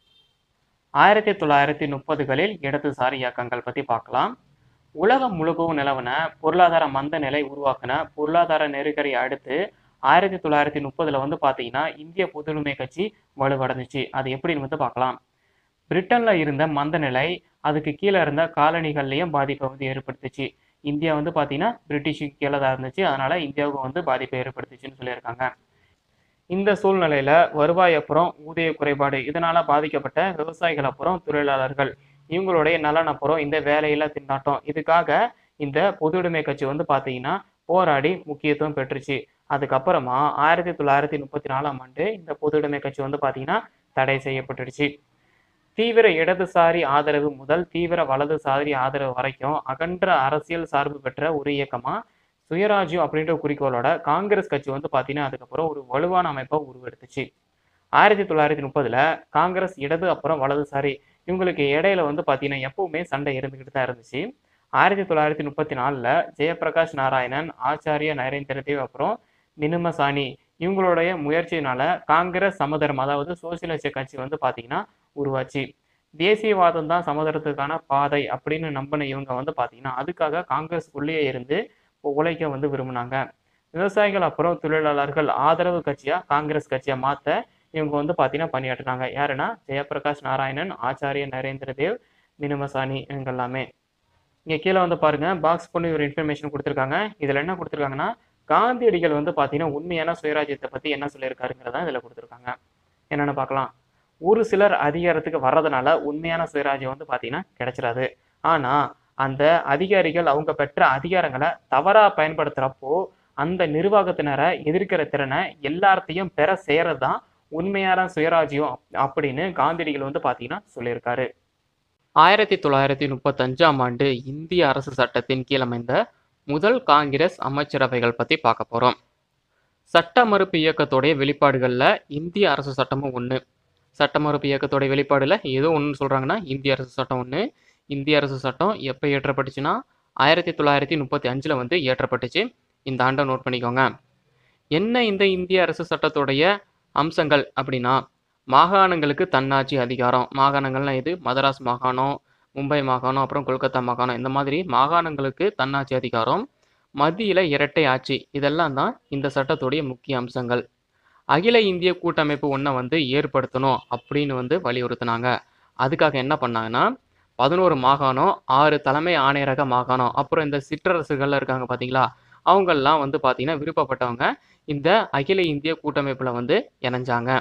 S1: ஆயிரத்தி தொள்ளாயிரத்தி முப்பதுகளில் இடதுசாரி இயக்கங்கள் பத்தி பார்க்கலாம் உலகம் முழுக்கவும் நிலவன பொருளாதார மந்த நிலை உருவாக்கின பொருளாதார நெருக்கடியை அடுத்து ஆயிரத்தி தொள்ளாயிரத்தி முப்பதுல வந்து பார்த்தீங்கன்னா இந்திய பொதுவுடைமை கட்சி வலுவடைஞ்சிச்சு அது எப்படின்னு வந்து பார்க்கலாம் பிரிட்டன்ல இருந்த மந்த நிலை அதுக்கு கீழே இருந்த காலனிகள்லையும் பாதிப்பை வந்து ஏற்படுத்துச்சு இந்தியா வந்து பார்த்தீங்கன்னா பிரிட்டிஷுக்கு கீழே தான் இருந்துச்சு அதனால இந்தியாவுக்கு வந்து பாதிப்பை ஏற்படுத்துச்சுன்னு சொல்லியிருக்காங்க இந்த சூழ்நிலையில வருவாய் அப்புறம் ஊதிய குறைபாடு இதனால பாதிக்கப்பட்ட விவசாயிகள் அப்புறம் தொழிலாளர்கள் இவங்களுடைய நலன் அப்புறம் இந்த வேலையில திண்டாட்டம் இதுக்காக இந்த பொதுவுடைமை கட்சி வந்து பார்த்தீங்கன்னா போராடி முக்கியத்துவம் பெற்றுச்சு அதுக்கப்புறமா ஆயிரத்தி தொள்ளாயிரத்தி முப்பத்தி நாலாம் ஆண்டு இந்த பொதுவுடைமை கட்சி வந்து பார்த்தீங்கன்னா தடை செய்யப்பட்டுடுச்சு தீவிர இடதுசாரி ஆதரவு முதல் தீவிர வலதுசாரி ஆதரவு வரைக்கும் அகன்ற அரசியல் சார்பு பெற்ற ஒரு இயக்கமா சுயராஜ்யம் அப்படின்ற குறிக்கோளோட காங்கிரஸ் கட்சி வந்து பார்த்தீங்கன்னா அதுக்கப்புறம் ஒரு வலுவான அமைப்பை உருவெடுத்துச்சு ஆயிரத்தி தொள்ளாயிரத்தி முப்பதுல காங்கிரஸ் இடது அப்புறம் வலதுசாரி இவங்களுக்கு இடையில வந்து பார்த்தீங்கன்னா எப்பவுமே சண்டை இருந்துக்கிட்டு தான் இருந்துச்சு ஆயிரத்தி தொள்ளாயிரத்தி முப்பத்தி நாலுல ஜெயபிரகாஷ் நாராயணன் ஆச்சாரிய நரேந்திர தேவ் அப்புறம் நினுமசானி இவங்களுடைய முயற்சியினால காங்கிரஸ் சமதர்மம் அதாவது சோசியலிச கட்சி வந்து பார்த்தீங்கன்னா உருவாச்சு தேசியவாதம் தான் சமதரத்துக்கான பாதை அப்படின்னு நம்பின இவங்க வந்து பார்த்தீங்கன்னா அதுக்காக காங்கிரஸுக்குள்ளேயே இருந்து உழைக்க வந்து விரும்பினாங்க விவசாயிகள் அப்புறம் தொழிலாளர்கள் ஆதரவு கட்சியா காங்கிரஸ் கட்சியா மாத்த இவங்க வந்து பார்த்தீங்கன்னா பணியாற்றினாங்க யாருன்னா ஜெயபிரகாஷ் நாராயணன் ஆச்சாரிய நரேந்திர தேவ் மினுமசானி இவங்க எல்லாமே இங்க கீழே வந்து பாருங்க பாக்ஸ் பண்ணி ஒரு இன்ஃபர்மேஷன் கொடுத்துருக்காங்க இதுல என்ன கொடுத்துருக்காங்கன்னா காந்தியடிகள் வந்து பார்த்தீங்கன்னா உண்மையான சுயராஜ்யத்தை பத்தி என்ன சொல்லியிருக்காருங்கிறத இதுல கொடுத்துருக்காங்க என்னன்னு பார்க்கலாம் ஒரு சிலர் அதிகாரத்துக்கு வர்றதுனால உண்மையான சுயராஜ்யம் வந்து பார்த்தீங்கன்னா கிடைச்சிடாது ஆனால் அந்த அதிகாரிகள் அவங்க பெற்ற அதிகாரங்களை தவறாக பயன்படுத்துகிறப்போ அந்த நிர்வாகத்தினரை எதிர்க்கிற திறனை எல்லார்த்தையும் பெற செய்கிறது தான் உண்மையான சுயராஜ்யம் அப்- அப்படின்னு காந்தியடிகள் வந்து பார்த்தீங்கன்னா சொல்லியிருக்காரு ஆயிரத்தி தொள்ளாயிரத்தி முப்பத்தஞ்சாம் ஆண்டு இந்திய அரசு சட்டத்தின் கீழ் அமைந்த முதல் காங்கிரஸ் அமைச்சரவைகள் பற்றி பார்க்க போகிறோம் சட்ட மறுப்பு இயக்கத்துடைய வெளிப்பாடுகளில் இந்திய அரசு சட்டமும் ஒன்று சட்ட மறுப்பு இயக்கத்துடைய வெளிப்பாடில் ஏதோ ஒன்று சொல்கிறாங்கன்னா இந்திய அரசு சட்டம் ஒன்று இந்திய அரசு சட்டம் எப்போ இயற்றப்பட்டுச்சுன்னா ஆயிரத்தி தொள்ளாயிரத்தி முப்பத்தி அஞ்சில் வந்து இயற்றப்பட்டுச்சு இந்த ஆண்டை நோட் பண்ணிக்கோங்க என்ன இந்த இந்திய அரசு சட்டத்துடைய அம்சங்கள் அப்படின்னா மாகாணங்களுக்கு தன்னாட்சி அதிகாரம் மாகாணங்கள்லாம் இது மதராஸ் மாகாணம் மும்பை மாகாணம் அப்புறம் கொல்கத்தா மாகாணம் இந்த மாதிரி மாகாணங்களுக்கு தன்னாட்சி அதிகாரம் மத்தியில் இரட்டை ஆட்சி இதெல்லாம் தான் இந்த சட்டத்துடைய முக்கிய அம்சங்கள் அகில இந்திய கூட்டமைப்பு ஒன்றை வந்து ஏற்படுத்தணும் அப்படின்னு வந்து வலியுறுத்தினாங்க அதுக்காக என்ன பண்ணாங்கன்னா பதினோரு மாகாணம் ஆறு தலைமை ஆணையரக மாகாணம் அப்புறம் இந்த சிற்றரசுகள் இருக்காங்க பார்த்தீங்களா அவங்கெல்லாம் வந்து பார்த்தீங்கன்னா விருப்பப்பட்டவங்க இந்த அகில இந்திய கூட்டமைப்பில் வந்து இணைஞ்சாங்க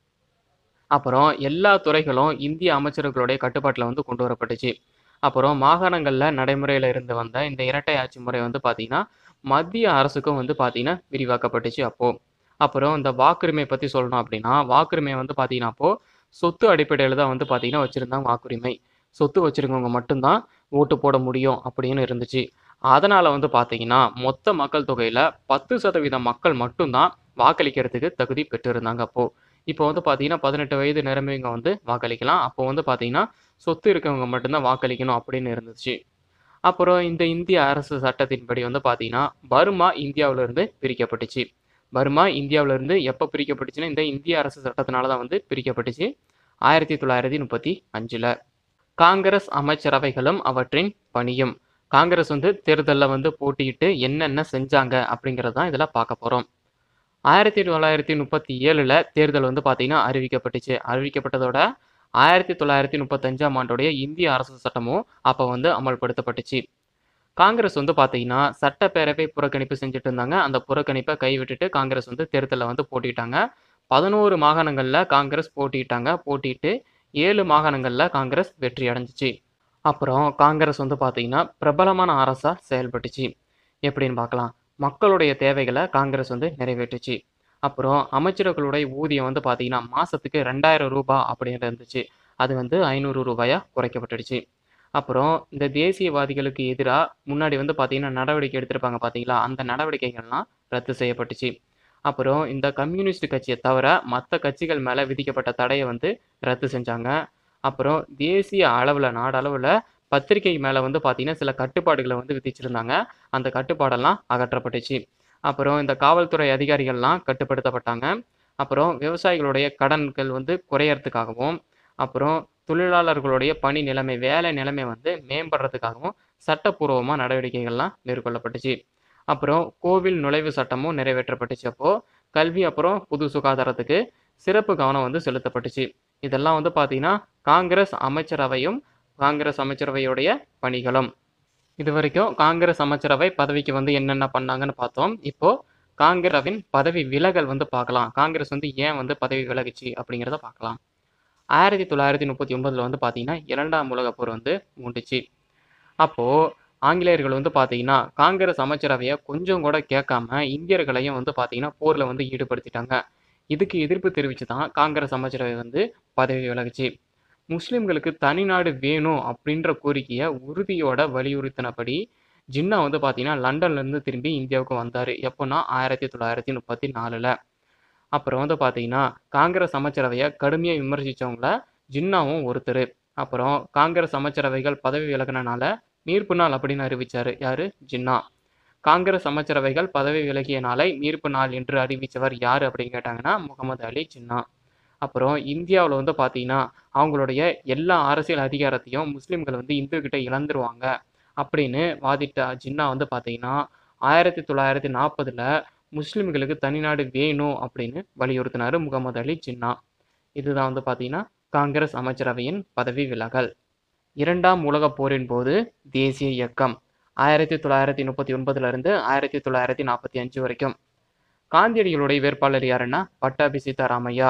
S1: அப்புறம் எல்லா துறைகளும் இந்திய அமைச்சர்களுடைய கட்டுப்பாட்டில் வந்து கொண்டு வரப்பட்டுச்சு அப்புறம் மாகாணங்களில் நடைமுறையில் இருந்து வந்த இந்த இரட்டை ஆட்சி முறை வந்து பார்த்தீங்கன்னா மத்திய அரசுக்கும் வந்து பார்த்தீங்கன்னா விரிவாக்கப்பட்டுச்சு அப்போது அப்புறம் இந்த வாக்குரிமை பற்றி சொல்லணும் அப்படின்னா வாக்குரிமை வந்து பார்த்தீங்கன்னா அப்போது சொத்து அடிப்படையில் தான் வந்து பார்த்தீங்கன்னா வச்சுருந்தாங்க வாக்குரிமை சொத்து வச்சுருக்கவங்க மட்டும்தான் ஓட்டு போட முடியும் அப்படின்னு இருந்துச்சு அதனால் வந்து பார்த்தீங்கன்னா மொத்த மக்கள் தொகையில் பத்து சதவீத மக்கள் மட்டும்தான் வாக்களிக்கிறதுக்கு தகுதி பெற்றிருந்தாங்க அப்போது இப்போ வந்து பார்த்தீங்கன்னா பதினெட்டு வயது நிரம்பியவங்க வந்து வாக்களிக்கலாம் அப்போ வந்து பார்த்தீங்கன்னா சொத்து இருக்கவங்க மட்டும்தான் வாக்களிக்கணும் அப்படின்னு இருந்துச்சு அப்புறம் இந்த இந்திய அரசு சட்டத்தின்படி வந்து பார்த்தீங்கன்னா பர்மா இந்தியாவிலிருந்து பிரிக்கப்பட்டுச்சு பர்மா இந்தியாவிலிருந்து எப்போ பிரிக்கப்பட்டுச்சுன்னா இந்த இந்திய அரசு சட்டத்தினால தான் வந்து பிரிக்கப்பட்டுச்சு ஆயிரத்தி தொள்ளாயிரத்தி முப்பத்தி அஞ்சில் காங்கிரஸ் அமைச்சரவைகளும் அவற்றின் பணியும் காங்கிரஸ் வந்து தேர்தலில் வந்து போட்டியிட்டு என்னென்ன செஞ்சாங்க அப்படிங்கிறது தான் இதில் பார்க்க போகிறோம் ஆயிரத்தி தொள்ளாயிரத்தி முப்பத்தி ஏழில் தேர்தல் வந்து பார்த்தீங்கன்னா அறிவிக்கப்பட்டுச்சு அறிவிக்கப்பட்டதோட ஆயிரத்தி தொள்ளாயிரத்தி முப்பத்தஞ்சாம் ஆண்டுடைய இந்திய அரசு சட்டமும் அப்போ வந்து அமல்படுத்தப்பட்டுச்சு காங்கிரஸ் வந்து பார்த்தீங்கன்னா சட்டப்பேரவை புறக்கணிப்பு செஞ்சுட்டு இருந்தாங்க அந்த புறக்கணிப்பை கைவிட்டுட்டு காங்கிரஸ் வந்து தேர்தலில் வந்து போட்டிட்டாங்க பதினோரு மாகாணங்களில் காங்கிரஸ் போட்டியிட்டாங்க போட்டிட்டு ஏழு மாகாணங்களில் காங்கிரஸ் வெற்றி அடைஞ்சிச்சு அப்புறம் காங்கிரஸ் வந்து பார்த்தீங்கன்னா பிரபலமான அரசாக செயல்பட்டுச்சு எப்படின்னு பார்க்கலாம் மக்களுடைய தேவைகளை காங்கிரஸ் வந்து நிறைவேற்றுச்சு அப்புறம் அமைச்சர்களுடைய ஊதியம் வந்து பார்த்தீங்கன்னா மாதத்துக்கு ரெண்டாயிரம் ரூபாய் அப்படின்னு இருந்துச்சு அது வந்து ஐநூறு ரூபாயாக குறைக்கப்பட்டுடுச்சு அப்புறம் இந்த தேசியவாதிகளுக்கு எதிராக முன்னாடி வந்து பார்த்தீங்கன்னா நடவடிக்கை எடுத்திருப்பாங்க பார்த்தீங்களா அந்த நடவடிக்கைகள்லாம் ரத்து செய்யப்பட்டுச்சு அப்புறம் இந்த கம்யூனிஸ்ட் கட்சியை தவிர மற்ற கட்சிகள் மேலே விதிக்கப்பட்ட தடையை வந்து ரத்து செஞ்சாங்க அப்புறம் தேசிய அளவில் நாடளவில் பத்திரிகை மேலே வந்து பார்த்தீங்கன்னா சில கட்டுப்பாடுகளை வந்து விதிச்சிருந்தாங்க அந்த கட்டுப்பாடெல்லாம் அகற்றப்பட்டுச்சு அப்புறம் இந்த காவல்துறை அதிகாரிகள்லாம் கட்டுப்படுத்தப்பட்டாங்க அப்புறம் விவசாயிகளுடைய கடன்கள் வந்து குறையறதுக்காகவும் அப்புறம் தொழிலாளர்களுடைய பணி நிலைமை வேலை நிலைமை வந்து மேம்படுறதுக்காகவும் சட்டப்பூர்வமாக நடவடிக்கைகள்லாம் மேற்கொள்ளப்பட்டுச்சு அப்புறம் கோவில் நுழைவு சட்டமும் நிறைவேற்றப்பட்டுச்சு அப்போது கல்வி அப்புறம் பொது சுகாதாரத்துக்கு சிறப்பு கவனம் வந்து செலுத்தப்பட்டுச்சு இதெல்லாம் வந்து பார்த்தீங்கன்னா காங்கிரஸ் அமைச்சரவையும் காங்கிரஸ் அமைச்சரவையுடைய பணிகளும் இது வரைக்கும் காங்கிரஸ் அமைச்சரவை பதவிக்கு வந்து என்னென்ன பண்ணாங்கன்னு பார்த்தோம் இப்போ காங்கிரஸின் பதவி விலகல் வந்து பார்க்கலாம் காங்கிரஸ் வந்து ஏன் வந்து பதவி விலகுச்சு அப்படிங்கிறத பார்க்கலாம் ஆயிரத்தி தொள்ளாயிரத்தி முப்பத்தி ஒன்பதில் வந்து பார்த்தீங்கன்னா இரண்டாம் உலகப் போர் வந்து மூண்டுச்சு அப்போது ஆங்கிலேயர்கள் வந்து பார்த்தீங்கன்னா காங்கிரஸ் அமைச்சரவையை கொஞ்சம் கூட கேட்காம இந்தியர்களையும் வந்து பார்த்தீங்கன்னா போரில் வந்து ஈடுபடுத்திட்டாங்க இதுக்கு எதிர்ப்பு தெரிவித்து தான் காங்கிரஸ் அமைச்சரவை வந்து பதவி விலகுச்சு முஸ்லீம்களுக்கு தனிநாடு வேணும் அப்படின்ற கோரிக்கையை உறுதியோட வலியுறுத்தினபடி ஜின்னா வந்து பார்த்தீங்கன்னா லண்டன்லேருந்து திரும்பி இந்தியாவுக்கு வந்தார் எப்போன்னா ஆயிரத்தி தொள்ளாயிரத்தி முப்பத்தி நாலில் அப்புறம் வந்து பார்த்தீங்கன்னா காங்கிரஸ் அமைச்சரவையை கடுமையாக விமர்சித்தவங்கள ஜின்னாவும் ஒருத்தர் அப்புறம் காங்கிரஸ் அமைச்சரவைகள் பதவி விலகினால மீட்பு நாள் அப்படின்னு அறிவிச்சார் யார் ஜின்னா காங்கிரஸ் அமைச்சரவைகள் பதவி விலகிய நாளை மீட்பு நாள் என்று அறிவித்தவர் யார் அப்படின்னு கேட்டாங்கன்னா முகமது அலி ஜின்னா அப்புறம் இந்தியாவில் வந்து பார்த்தீங்கன்னா அவங்களுடைய எல்லா அரசியல் அதிகாரத்தையும் முஸ்லீம்கள் வந்து இந்துக்கிட்ட இழந்துருவாங்க அப்படின்னு வாதிட்ட ஜின்னா வந்து பார்த்தீங்கன்னா ஆயிரத்தி தொள்ளாயிரத்தி நாற்பதில் முஸ்லீம்களுக்கு தனிநாடு வேணும் அப்படின்னு வலியுறுத்தினார் முகமது அலி ஜின்னா இதுதான் வந்து பார்த்தீங்கன்னா காங்கிரஸ் அமைச்சரவையின் பதவி விலகல் இரண்டாம் உலகப் போரின் போது தேசிய இயக்கம் ஆயிரத்தி தொள்ளாயிரத்தி முப்பத்தி ஒன்பதுலேருந்து ஆயிரத்தி தொள்ளாயிரத்தி நாற்பத்தி அஞ்சு வரைக்கும் காந்தியடிகளுடைய வேட்பாளர் யாருன்னா பட்டாபி சீதாராமையா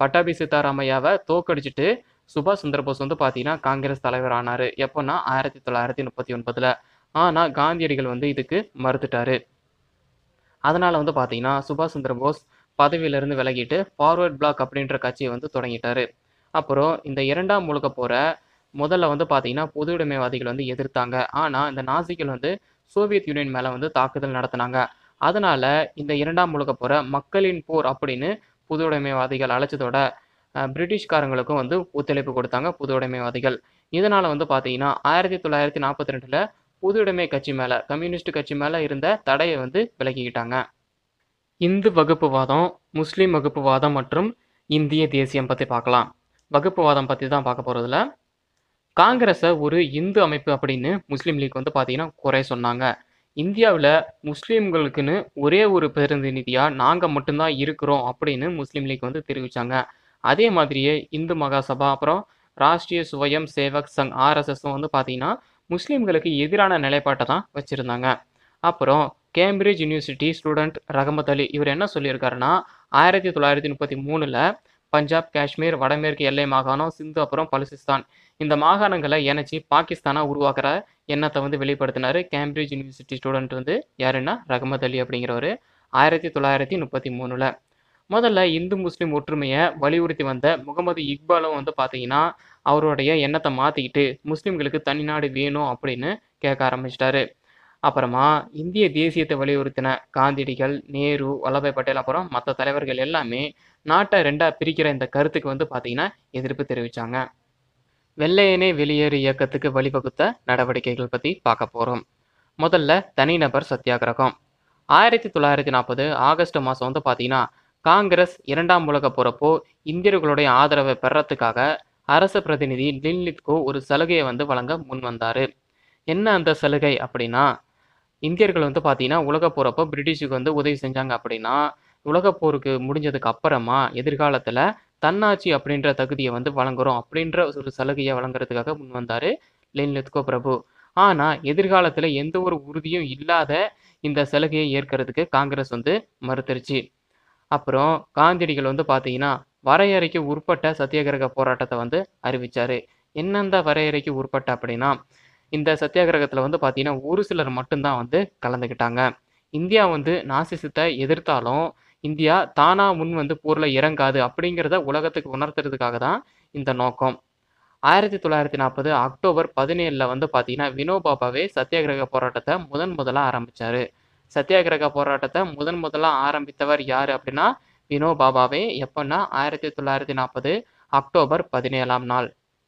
S1: பட்டாபி சீதாராமையாவை தோக்கடிச்சிட்டு சுபாஷ் சந்திரபோஸ் வந்து பார்த்தீங்கன்னா காங்கிரஸ் தலைவர் ஆனார் எப்போன்னா ஆயிரத்தி தொள்ளாயிரத்தி முப்பத்தி ஒன்பதில் ஆனால் காந்தியடிகள் வந்து இதுக்கு மறுத்துட்டாரு அதனால் வந்து பார்த்தீங்கன்னா சுபாஷ் சந்திரபோஸ் பதவியிலிருந்து விலகிட்டு ஃபார்வர்ட் பிளாக் அப்படின்ற கட்சியை வந்து தொடங்கிட்டாரு அப்புறம் இந்த இரண்டாம் உலக போரை முதல்ல வந்து பார்த்தீங்கன்னா பொது உடைமைவாதிகள் வந்து எதிர்த்தாங்க ஆனால் இந்த நாசிகள் வந்து சோவியத் யூனியன் மேலே வந்து தாக்குதல் நடத்தினாங்க அதனால இந்த இரண்டாம் உலக போரை மக்களின் போர் அப்படின்னு பொது உடைமைவாதிகள் அழைச்சதோட அஹ், பிரிட்டிஷ்காரங்களுக்கும் வந்து ஒத்துழைப்பு கொடுத்தாங்க பொது உடைமைவாதிகள் இதனால வந்து பார்த்தீங்கன்னா ஆயிரத்தி தொள்ளாயிரத்தி நாற்பத்தி ரெண்டுல பொது உடைமை கட்சி மேலே கம்யூனிஸ்ட் கட்சி மேலே இருந்த தடையை வந்து விலக்கிக்கிட்டாங்க இந்து வகுப்புவாதம் முஸ்லீம் வகுப்புவாதம் மற்றும் இந்திய தேசியம் பற்றி பார்க்கலாம் வகுப்புவாதம் பற்றி தான் பார்க்க போகிறதுல காங்கிரஸை ஒரு இந்து அமைப்பு அப்படின்னு முஸ்லீம் லீக் வந்து பார்த்தீங்கன்னா குறை சொன்னாங்க இந்தியாவில் முஸ்லீம்களுக்குன்னு ஒரே ஒரு பிரதிநிதியாக நாங்கள் மட்டும்தான் இருக்கிறோம் அப்படின்னு முஸ்லீம் லீக் வந்து தெரிவித்தாங்க அதே மாதிரியே இந்து மகாசபா அப்புறம் ராஷ்ட்ரிய சுவயம் சேவக் சங் ஆர்எஸ்எஸும் வந்து பார்த்தீங்கன்னா முஸ்லீம்களுக்கு எதிரான நிலைப்பாட்டை தான் வச்சுருந்தாங்க அப்புறம் Cambridge university student Rahmat Ali இவர் என்ன சொல்லியிருக்காருன்னா ஆயிரத்தி தொள்ளாயிரத்தி முப்பத்தி மூணில் பஞ்சாப் காஷ்மீர் வடமேற்கு எல்லை மாகாணம் சிந்து அப்புறம் பலுசிஸ்தான் இந்த மாகாணங்களை இணைச்சி பாகிஸ்தானா உருவாக்குற எண்ணத்தை வந்து வெளிப்படுத்தினாரு கேம்பிரிட்ஜ் யூனிவர்சிட்டி ஸ்டூடெண்ட் வந்து யாருன்னா ரகமத் அலி அப்படிங்கிறவர் ஆயிரத்தி தொள்ளாயிரத்தி முப்பத்தி மூணில் முதல்ல இந்து முஸ்லீம் ஒற்றுமையை வலியுறுத்தி வந்த முகமது இக்பாலும் வந்து பார்த்தீங்கன்னா அவருடைய எண்ணத்தை மாற்றிக்கிட்டு முஸ்லீம்களுக்கு தனி நாடு வேணும் அப்படின்னு கேட்க ஆரம்பிச்சிட்டாரு அப்புறமா இந்திய தேசியத்தை வலியுறுத்தின காந்தியடிகள் நேரு வல்லபாய் பட்டேல் அப்புறம் மற்ற தலைவர்கள் எல்லாமே நாட்டை ரெண்டா பிரிக்கிற இந்த கருத்துக்கு வந்து பார்த்தீங்கன்னா எதிர்ப்பு தெரிவித்தாங்க வெள்ளையனே வெளியேறு இயக்கத்துக்கு வழிவகுத்த நடவடிக்கைகள் பற்றி பார்க்க போகிறோம் முதல்ல தனிநபர் சத்தியாகிரகம் ஆயிரத்தி தொள்ளாயிரத்தி நாற்பது ஆகஸ்ட் மாதம் வந்து பார்த்தீங்கன்னா காங்கிரஸ் இரண்டாம் உலக போகிறப்போ இந்தியர்களுடைய ஆதரவை பெறத்துக்காக அரச பிரதிநிதி லின்லித்கோ ஒரு சலுகையை வந்து வழங்க முன் வந்தார் என்ன அந்த சலுகை அப்படின்னா இந்தியர்கள் வந்து பார்த்தீங்கன்னா உலக போகிறப்போ பிரிட்டிஷுக்கு வந்து உதவி செஞ்சாங்க அப்படின்னா உலகப் போருக்கு முடிஞ்சதுக்கு அப்புறமா எதிர்காலத்தில் தன்னாட்சி அப்படின்ற தகுதியை வந்து வழங்குறோம் அப்படின்ற ஒரு சலுகையை வழங்குறதுக்காக முன் வந்தார் லின்லித்கோ பிரபு ஆனால் எதிர்காலத்தில் எந்த ஒரு உறுதியும் இல்லாத இந்த சலுகையை ஏற்கிறதுக்கு காங்கிரஸ் வந்து மறுத்துருச்சு அப்புறம் காந்தியடிகள் வந்து பார்த்தீங்கன்னா வரையறைக்கு உட்பட்ட சத்தியாகிரக போராட்டத்தை வந்து அறிவிச்சாரு என்னெந்த வரையறைக்கு உட்பட்ட அப்படின்னா இந்த சத்தியாகிரகத்தில் வந்து பார்த்தீங்கன்னா ஒரு சிலர் மட்டும்தான் வந்து கலந்துக்கிட்டாங்க இந்தியா வந்து நாசிசத்தை எதிர்த்தாலும் இந்தியா தானா முன் வந்து போரில் இறங்காது அப்படிங்கிறத உலகத்துக்கு உணர்த்துறதுக்காக தான் இந்த நோக்கம் ஆயிரத்தி தொள்ளாயிரத்தி நாற்பது அக்டோபர் பதினேழில் வந்து பார்த்தீங்கன்னா வினோபாபாவே சத்தியாகிரக போராட்டத்தை முதன் முதலாக ஆரம்பித்தார் சத்தியாகிரக போராட்டத்தை முதன் முதலாக ஆரம்பித்தவர் யார் அப்படின்னா வினோபாபாவே எப்போன்னா ஆயிரத்தி தொள்ளாயிரத்தி நாற்பது அக்டோபர் பதினேழாம் நாள்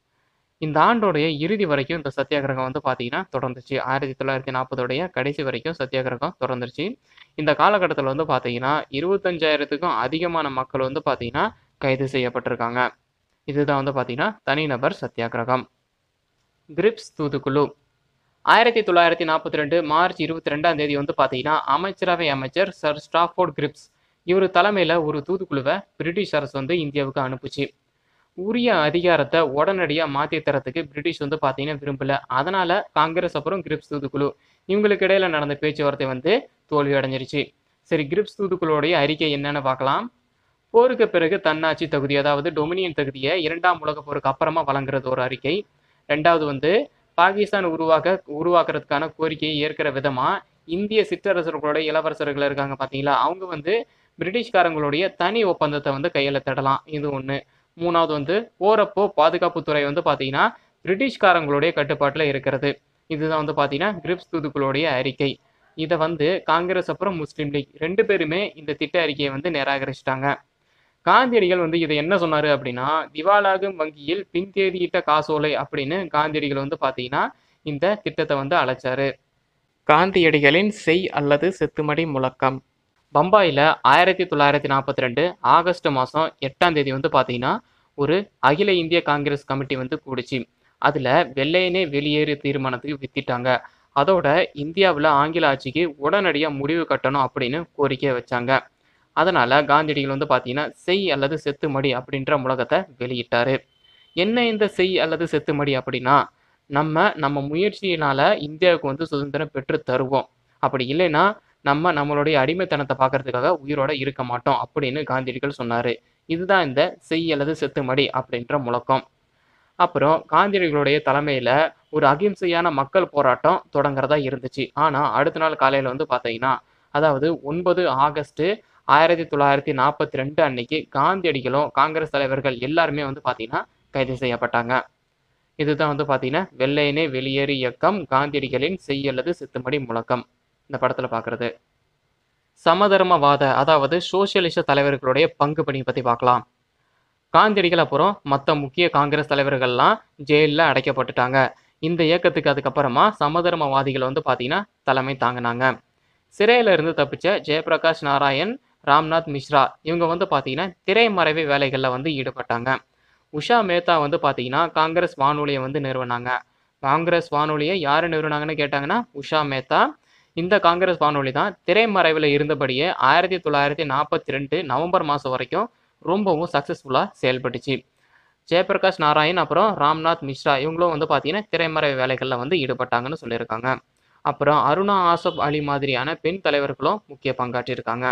S1: இந்த ஆண்டோடைய இறுதி வரைக்கும் இந்த சத்தியாகிரகம் வந்து பார்த்தீங்கன்னா தொடர்ந்துச்சு ஆயிரத்தி தொள்ளாயிரத்தி நாற்பதோடைய கடைசி வரைக்கும் சத்தியாகிரகம் தொடர்ந்துருச்சு இந்த காலகட்டத்தில் வந்து பார்த்தீங்கன்னா இருபத்தஞ்சாயிரத்துக்கும் அதிகமான மக்கள் வந்து பார்த்தீங்கன்னா கைது செய்யப்பட்டிருக்காங்க இதுதான் வந்து பார்த்தீங்கன்னா தனிநபர் சத்தியாகிரகம் கிரிப்ஸ் தூதுக்குழு ஆயிரத்தி தொள்ளாயிரத்தி நாற்பத்தி ரெண்டு மார்ச் இருபத்தி ரெண்டாம் தேதி வந்து பார்த்தீங்கன்னா அமைச்சரவை அமைச்சர் சர் ஸ்டாஃபோர்ட் கிரிப்ஸ் இவர் தலைமையில் ஒரு தூதுக்குழுவை பிரிட்டிஷ் அரசு வந்து இந்தியாவுக்கு அனுப்புச்சு உரிய அதிகாரத்தை உடனடியாக மாற்றி தரத்துக்கு பிரிட்டிஷ் வந்து பார்த்தீங்கன்னா விரும்பல அதனால காங்கிரஸ் அப்புறம் கிரிப்ஸ் தூதுக்குழு இவங்களுக்கு இடையில நடந்த பேச்சுவார்த்தை வந்து தோல்வி அடைஞ்சிருச்சு சரி கிரிப்ஸ் தூதுக்குழுவோடைய அறிக்கை என்னன்னு பார்க்கலாம் போருக்கு பிறகு தன்னாட்சி தகுதி அதாவது டொமினியன் தகுதியை இரண்டாம் உலக போருக்கு அப்புறமா வழங்குறது ஒரு அறிக்கை ரெண்டாவது வந்து பாகிஸ்தான் உருவாக்க உருவாக்குறதுக்கான கோரிக்கையை ஏற்கிற விதமா இந்திய சிற்றரசர்களோட இளவரசர்கள் இருக்காங்க பார்த்தீங்களா அவங்க வந்து பிரிட்டிஷ்காரங்களுடைய தனி ஒப்பந்தத்தை வந்து கையெழுத்திடலாம் இது ஒன்று மூணாவது வந்து போறப்போ பாதுகாப்புத்துறை வந்து பார்த்தீங்கன்னா பிரிட்டிஷ்காரங்களுடைய கட்டுப்பாட்டில் இருக்கிறது இதுதான் வந்து பார்த்தீங்கன்னா கிரிப்ஸ் தூதுக்குழுடைய அறிக்கை இதை வந்து காங்கிரஸ் அப்புறம் முஸ்லீம் லீக் ரெண்டு பேருமே இந்த திட்ட அறிக்கையை வந்து நிராகரிச்சிட்டாங்க காந்தியடிகள் வந்து இதை என்ன சொன்னாரு அப்படின்னா திவாலாகும் வங்கியில் பின்தேதியிட்ட காசோலை அப்படின்னு காந்தியடிகள் வந்து பார்த்தீங்கன்னா இந்த திட்டத்தை வந்து அழைச்சாரு காந்தியடிகளின் செய் அல்லது செத்துமடி முழக்கம் பம்பாயில் ஆயிரத்தி தொள்ளாயிரத்தி நாற்பத்தி ரெண்டு ஆகஸ்ட் மாதம் எட்டாம் தேதி வந்து பார்த்தீங்கன்னா ஒரு அகில இந்திய காங்கிரஸ் கமிட்டி வந்து கூடிச்சு அதில் வெள்ளையனே வெளியேறு தீர்மானத்துக்கு வித்திட்டாங்க அதோட இந்தியாவில் ஆங்கில ஆட்சிக்கு உடனடியாக முடிவு கட்டணும் அப்படின்னு கோரிக்கை வச்சாங்க அதனால் காந்தியடிகள் வந்து பார்த்தீங்கன்னா செய் அல்லது செத்துமடி அப்படின்ற முழக்கத்தை வெளியிட்டார் என்ன இந்த செய் அல்லது செத்துமடி அப்படின்னா நம்ம நம்ம முயற்சியினால் இந்தியாவுக்கு வந்து சுதந்திரம் பெற்று தருவோம் அப்படி இல்லைன்னா நம்ம நம்மளுடைய அடிமைத்தனத்தை பார்க்கறதுக்காக உயிரோட இருக்க மாட்டோம் அப்படின்னு காந்தியடிகள் சொன்னார் இதுதான் இந்த செய் அல்லது செத்துமடி அப்படின்ற முழக்கம் அப்புறம் காந்தியடிகளுடைய தலைமையில் ஒரு அகிம்சையான மக்கள் போராட்டம் தொடங்குறதா இருந்துச்சு ஆனால் அடுத்த நாள் காலையில் வந்து பார்த்தீங்கன்னா அதாவது ஒன்பது ஆகஸ்ட் ஆயிரத்தி தொள்ளாயிரத்தி நாற்பத்தி ரெண்டு அன்னைக்கு காந்தியடிகளும் காங்கிரஸ் தலைவர்கள் எல்லாருமே வந்து பார்த்தீங்கன்னா கைது செய்யப்பட்டாங்க இதுதான் வந்து பார்த்தீங்கன்னா வெள்ளையனே வெளியேறு இயக்கம் காந்தியடிகளின் செய் அல்லது சித்துமடி முழக்கம் இந்த படத்தில் பார்க்குறது சமதர்மவாத அதாவது சோசியலிச தலைவர்களுடைய பங்கு பணி பற்றி பார்க்கலாம் காந்தியடிகள் அப்புறம் மற்ற முக்கிய காங்கிரஸ் தலைவர்கள்லாம் ஜெயிலில் அடைக்கப்பட்டுட்டாங்க இந்த இயக்கத்துக்கு அதுக்கப்புறமா சமதர்மவாதிகள் வந்து பார்த்தீங்கன்னா தலைமை தாங்கினாங்க சிறையில இருந்து தப்பிச்ச ஜெயபிரகாஷ் நாராயண் ராம்நாத் மிஸ்ரா இவங்க வந்து பார்த்தீங்கன்னா திரைமறைவு வேலைகளில் வந்து ஈடுபட்டாங்க உஷா மேத்தா வந்து பார்த்தீங்கன்னா காங்கிரஸ் வானொலியை வந்து நிறுவனாங்க காங்கிரஸ் வானொலியை யார் நிறுவனாங்கன்னு கேட்டாங்கன்னா உஷா மேத்தா இந்த காங்கிரஸ் வானொலி தான் திரைமறைவில் இருந்தபடியே ஆயிரத்தி தொள்ளாயிரத்தி நாற்பத்தி ரெண்டு நவம்பர் மாதம் வரைக்கும் ரொம்பவும் சக்ஸஸ்ஃபுல்லாக செயல்பட்டுச்சு ஜெயபிரகாஷ் நாராயண் அப்புறம் ராம்நாத் மிஸ்ரா இவங்களும் வந்து பார்த்தீங்கன்னா திரைமறைவு வேலைகளில் வந்து ஈடுபட்டாங்கன்னு சொல்லியிருக்காங்க அப்புறம் அருணா ஆசப் அலி மாதிரியான பெண் தலைவர்களும் முக்கிய பங்காற்றியிருக்காங்க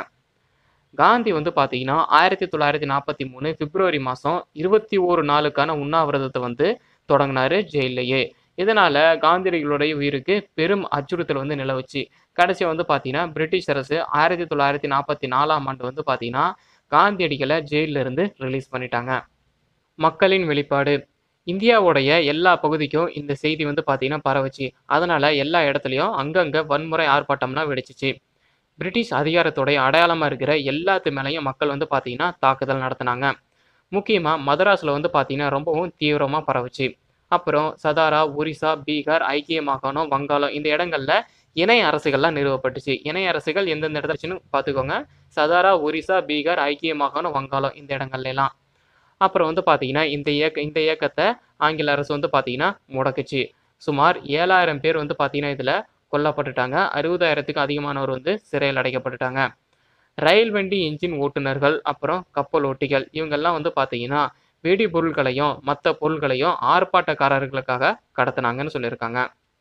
S1: காந்தி வந்து பார்த்தீங்கன்னா ஆயிரத்தி தொள்ளாயிரத்தி நாற்பத்தி மூணு பிப்ரவரி மாதம் இருபத்தி ஓரு நாளுக்கான உண்ணாவிரதத்தை வந்து தொடங்கினாரு ஜெயிலையே இதனால காந்தியடிகளுடைய உயிருக்கு பெரும் அச்சுறுத்தல் வந்து நிலவுச்சு கடைசி வந்து பார்த்தீங்கன்னா பிரிட்டிஷ் அரசு ஆயிரத்தி தொள்ளாயிரத்தி நாற்பத்தி நாலாம் ஆண்டு வந்து பார்த்தீங்கன்னா காந்தியடிகளை ஜெயிலில் இருந்து ரிலீஸ் பண்ணிட்டாங்க மக்களின் வெளிப்பாடு இந்தியாவுடைய எல்லா பகுதிக்கும் இந்த செய்தி வந்து பார்த்தீங்கன்னா பரவுச்சு அதனால எல்லா இடத்துலையும் அங்கங்கே வன்முறை ஆர்ப்பாட்டம்லாம் வெடிச்சிச்சு பிரிட்டிஷ் அதிகாரத்துடைய அடையாளமாக இருக்கிற எல்லாத்து மேலேயும் மக்கள் வந்து பார்த்தீங்கன்னா தாக்குதல் நடத்தினாங்க முக்கியமாக மதராஸில் வந்து பார்த்தீங்கன்னா ரொம்பவும் தீவிரமாக பரவுச்சு அப்புறம் சதாரா ஒரிசா பீகார் ஐக்கிய மாகாணம் வங்காளம் இந்த இடங்கள்ல இணை அரசுகள்லாம் நிறுவப்பட்டுச்சு இணை அரசுகள் எந்தெந்த இடத்துலச்சுன்னு பார்த்துக்கோங்க சதாரா ஒரிசா பீகார் ஐக்கிய மாகாணம் வங்காளம் இந்த இடங்கள்ல எல்லாம் அப்புறம் வந்து பார்த்தீங்கன்னா இந்த இயக்க இந்த இயக்கத்தை ஆங்கில அரசு வந்து பார்த்தீங்கன்னா முடக்குச்சு சுமார் ஏழாயிரம் பேர் வந்து பார்த்தீங்கன்னா இதில் கொல்லப்பட்டுட்டாங்க அறுபதாயிரத்துக்கு அதிகமானவர் வந்து சிறையில் அடைக்கப்பட்டுட்டாங்க ரயில் வண்டி இன்ஜின் ஓட்டுநர்கள் அப்புறம் கப்பல் ஓட்டிகள் இவங்கெல்லாம் வந்து பார்த்தீங்கன்னா வெடி பொருட்களையும் மற்ற பொருட்களையும் ஆர்ப்பாட்டக்காரர்களுக்காக கடத்தினாங்கன்னு சொல்லியிருக்காங்க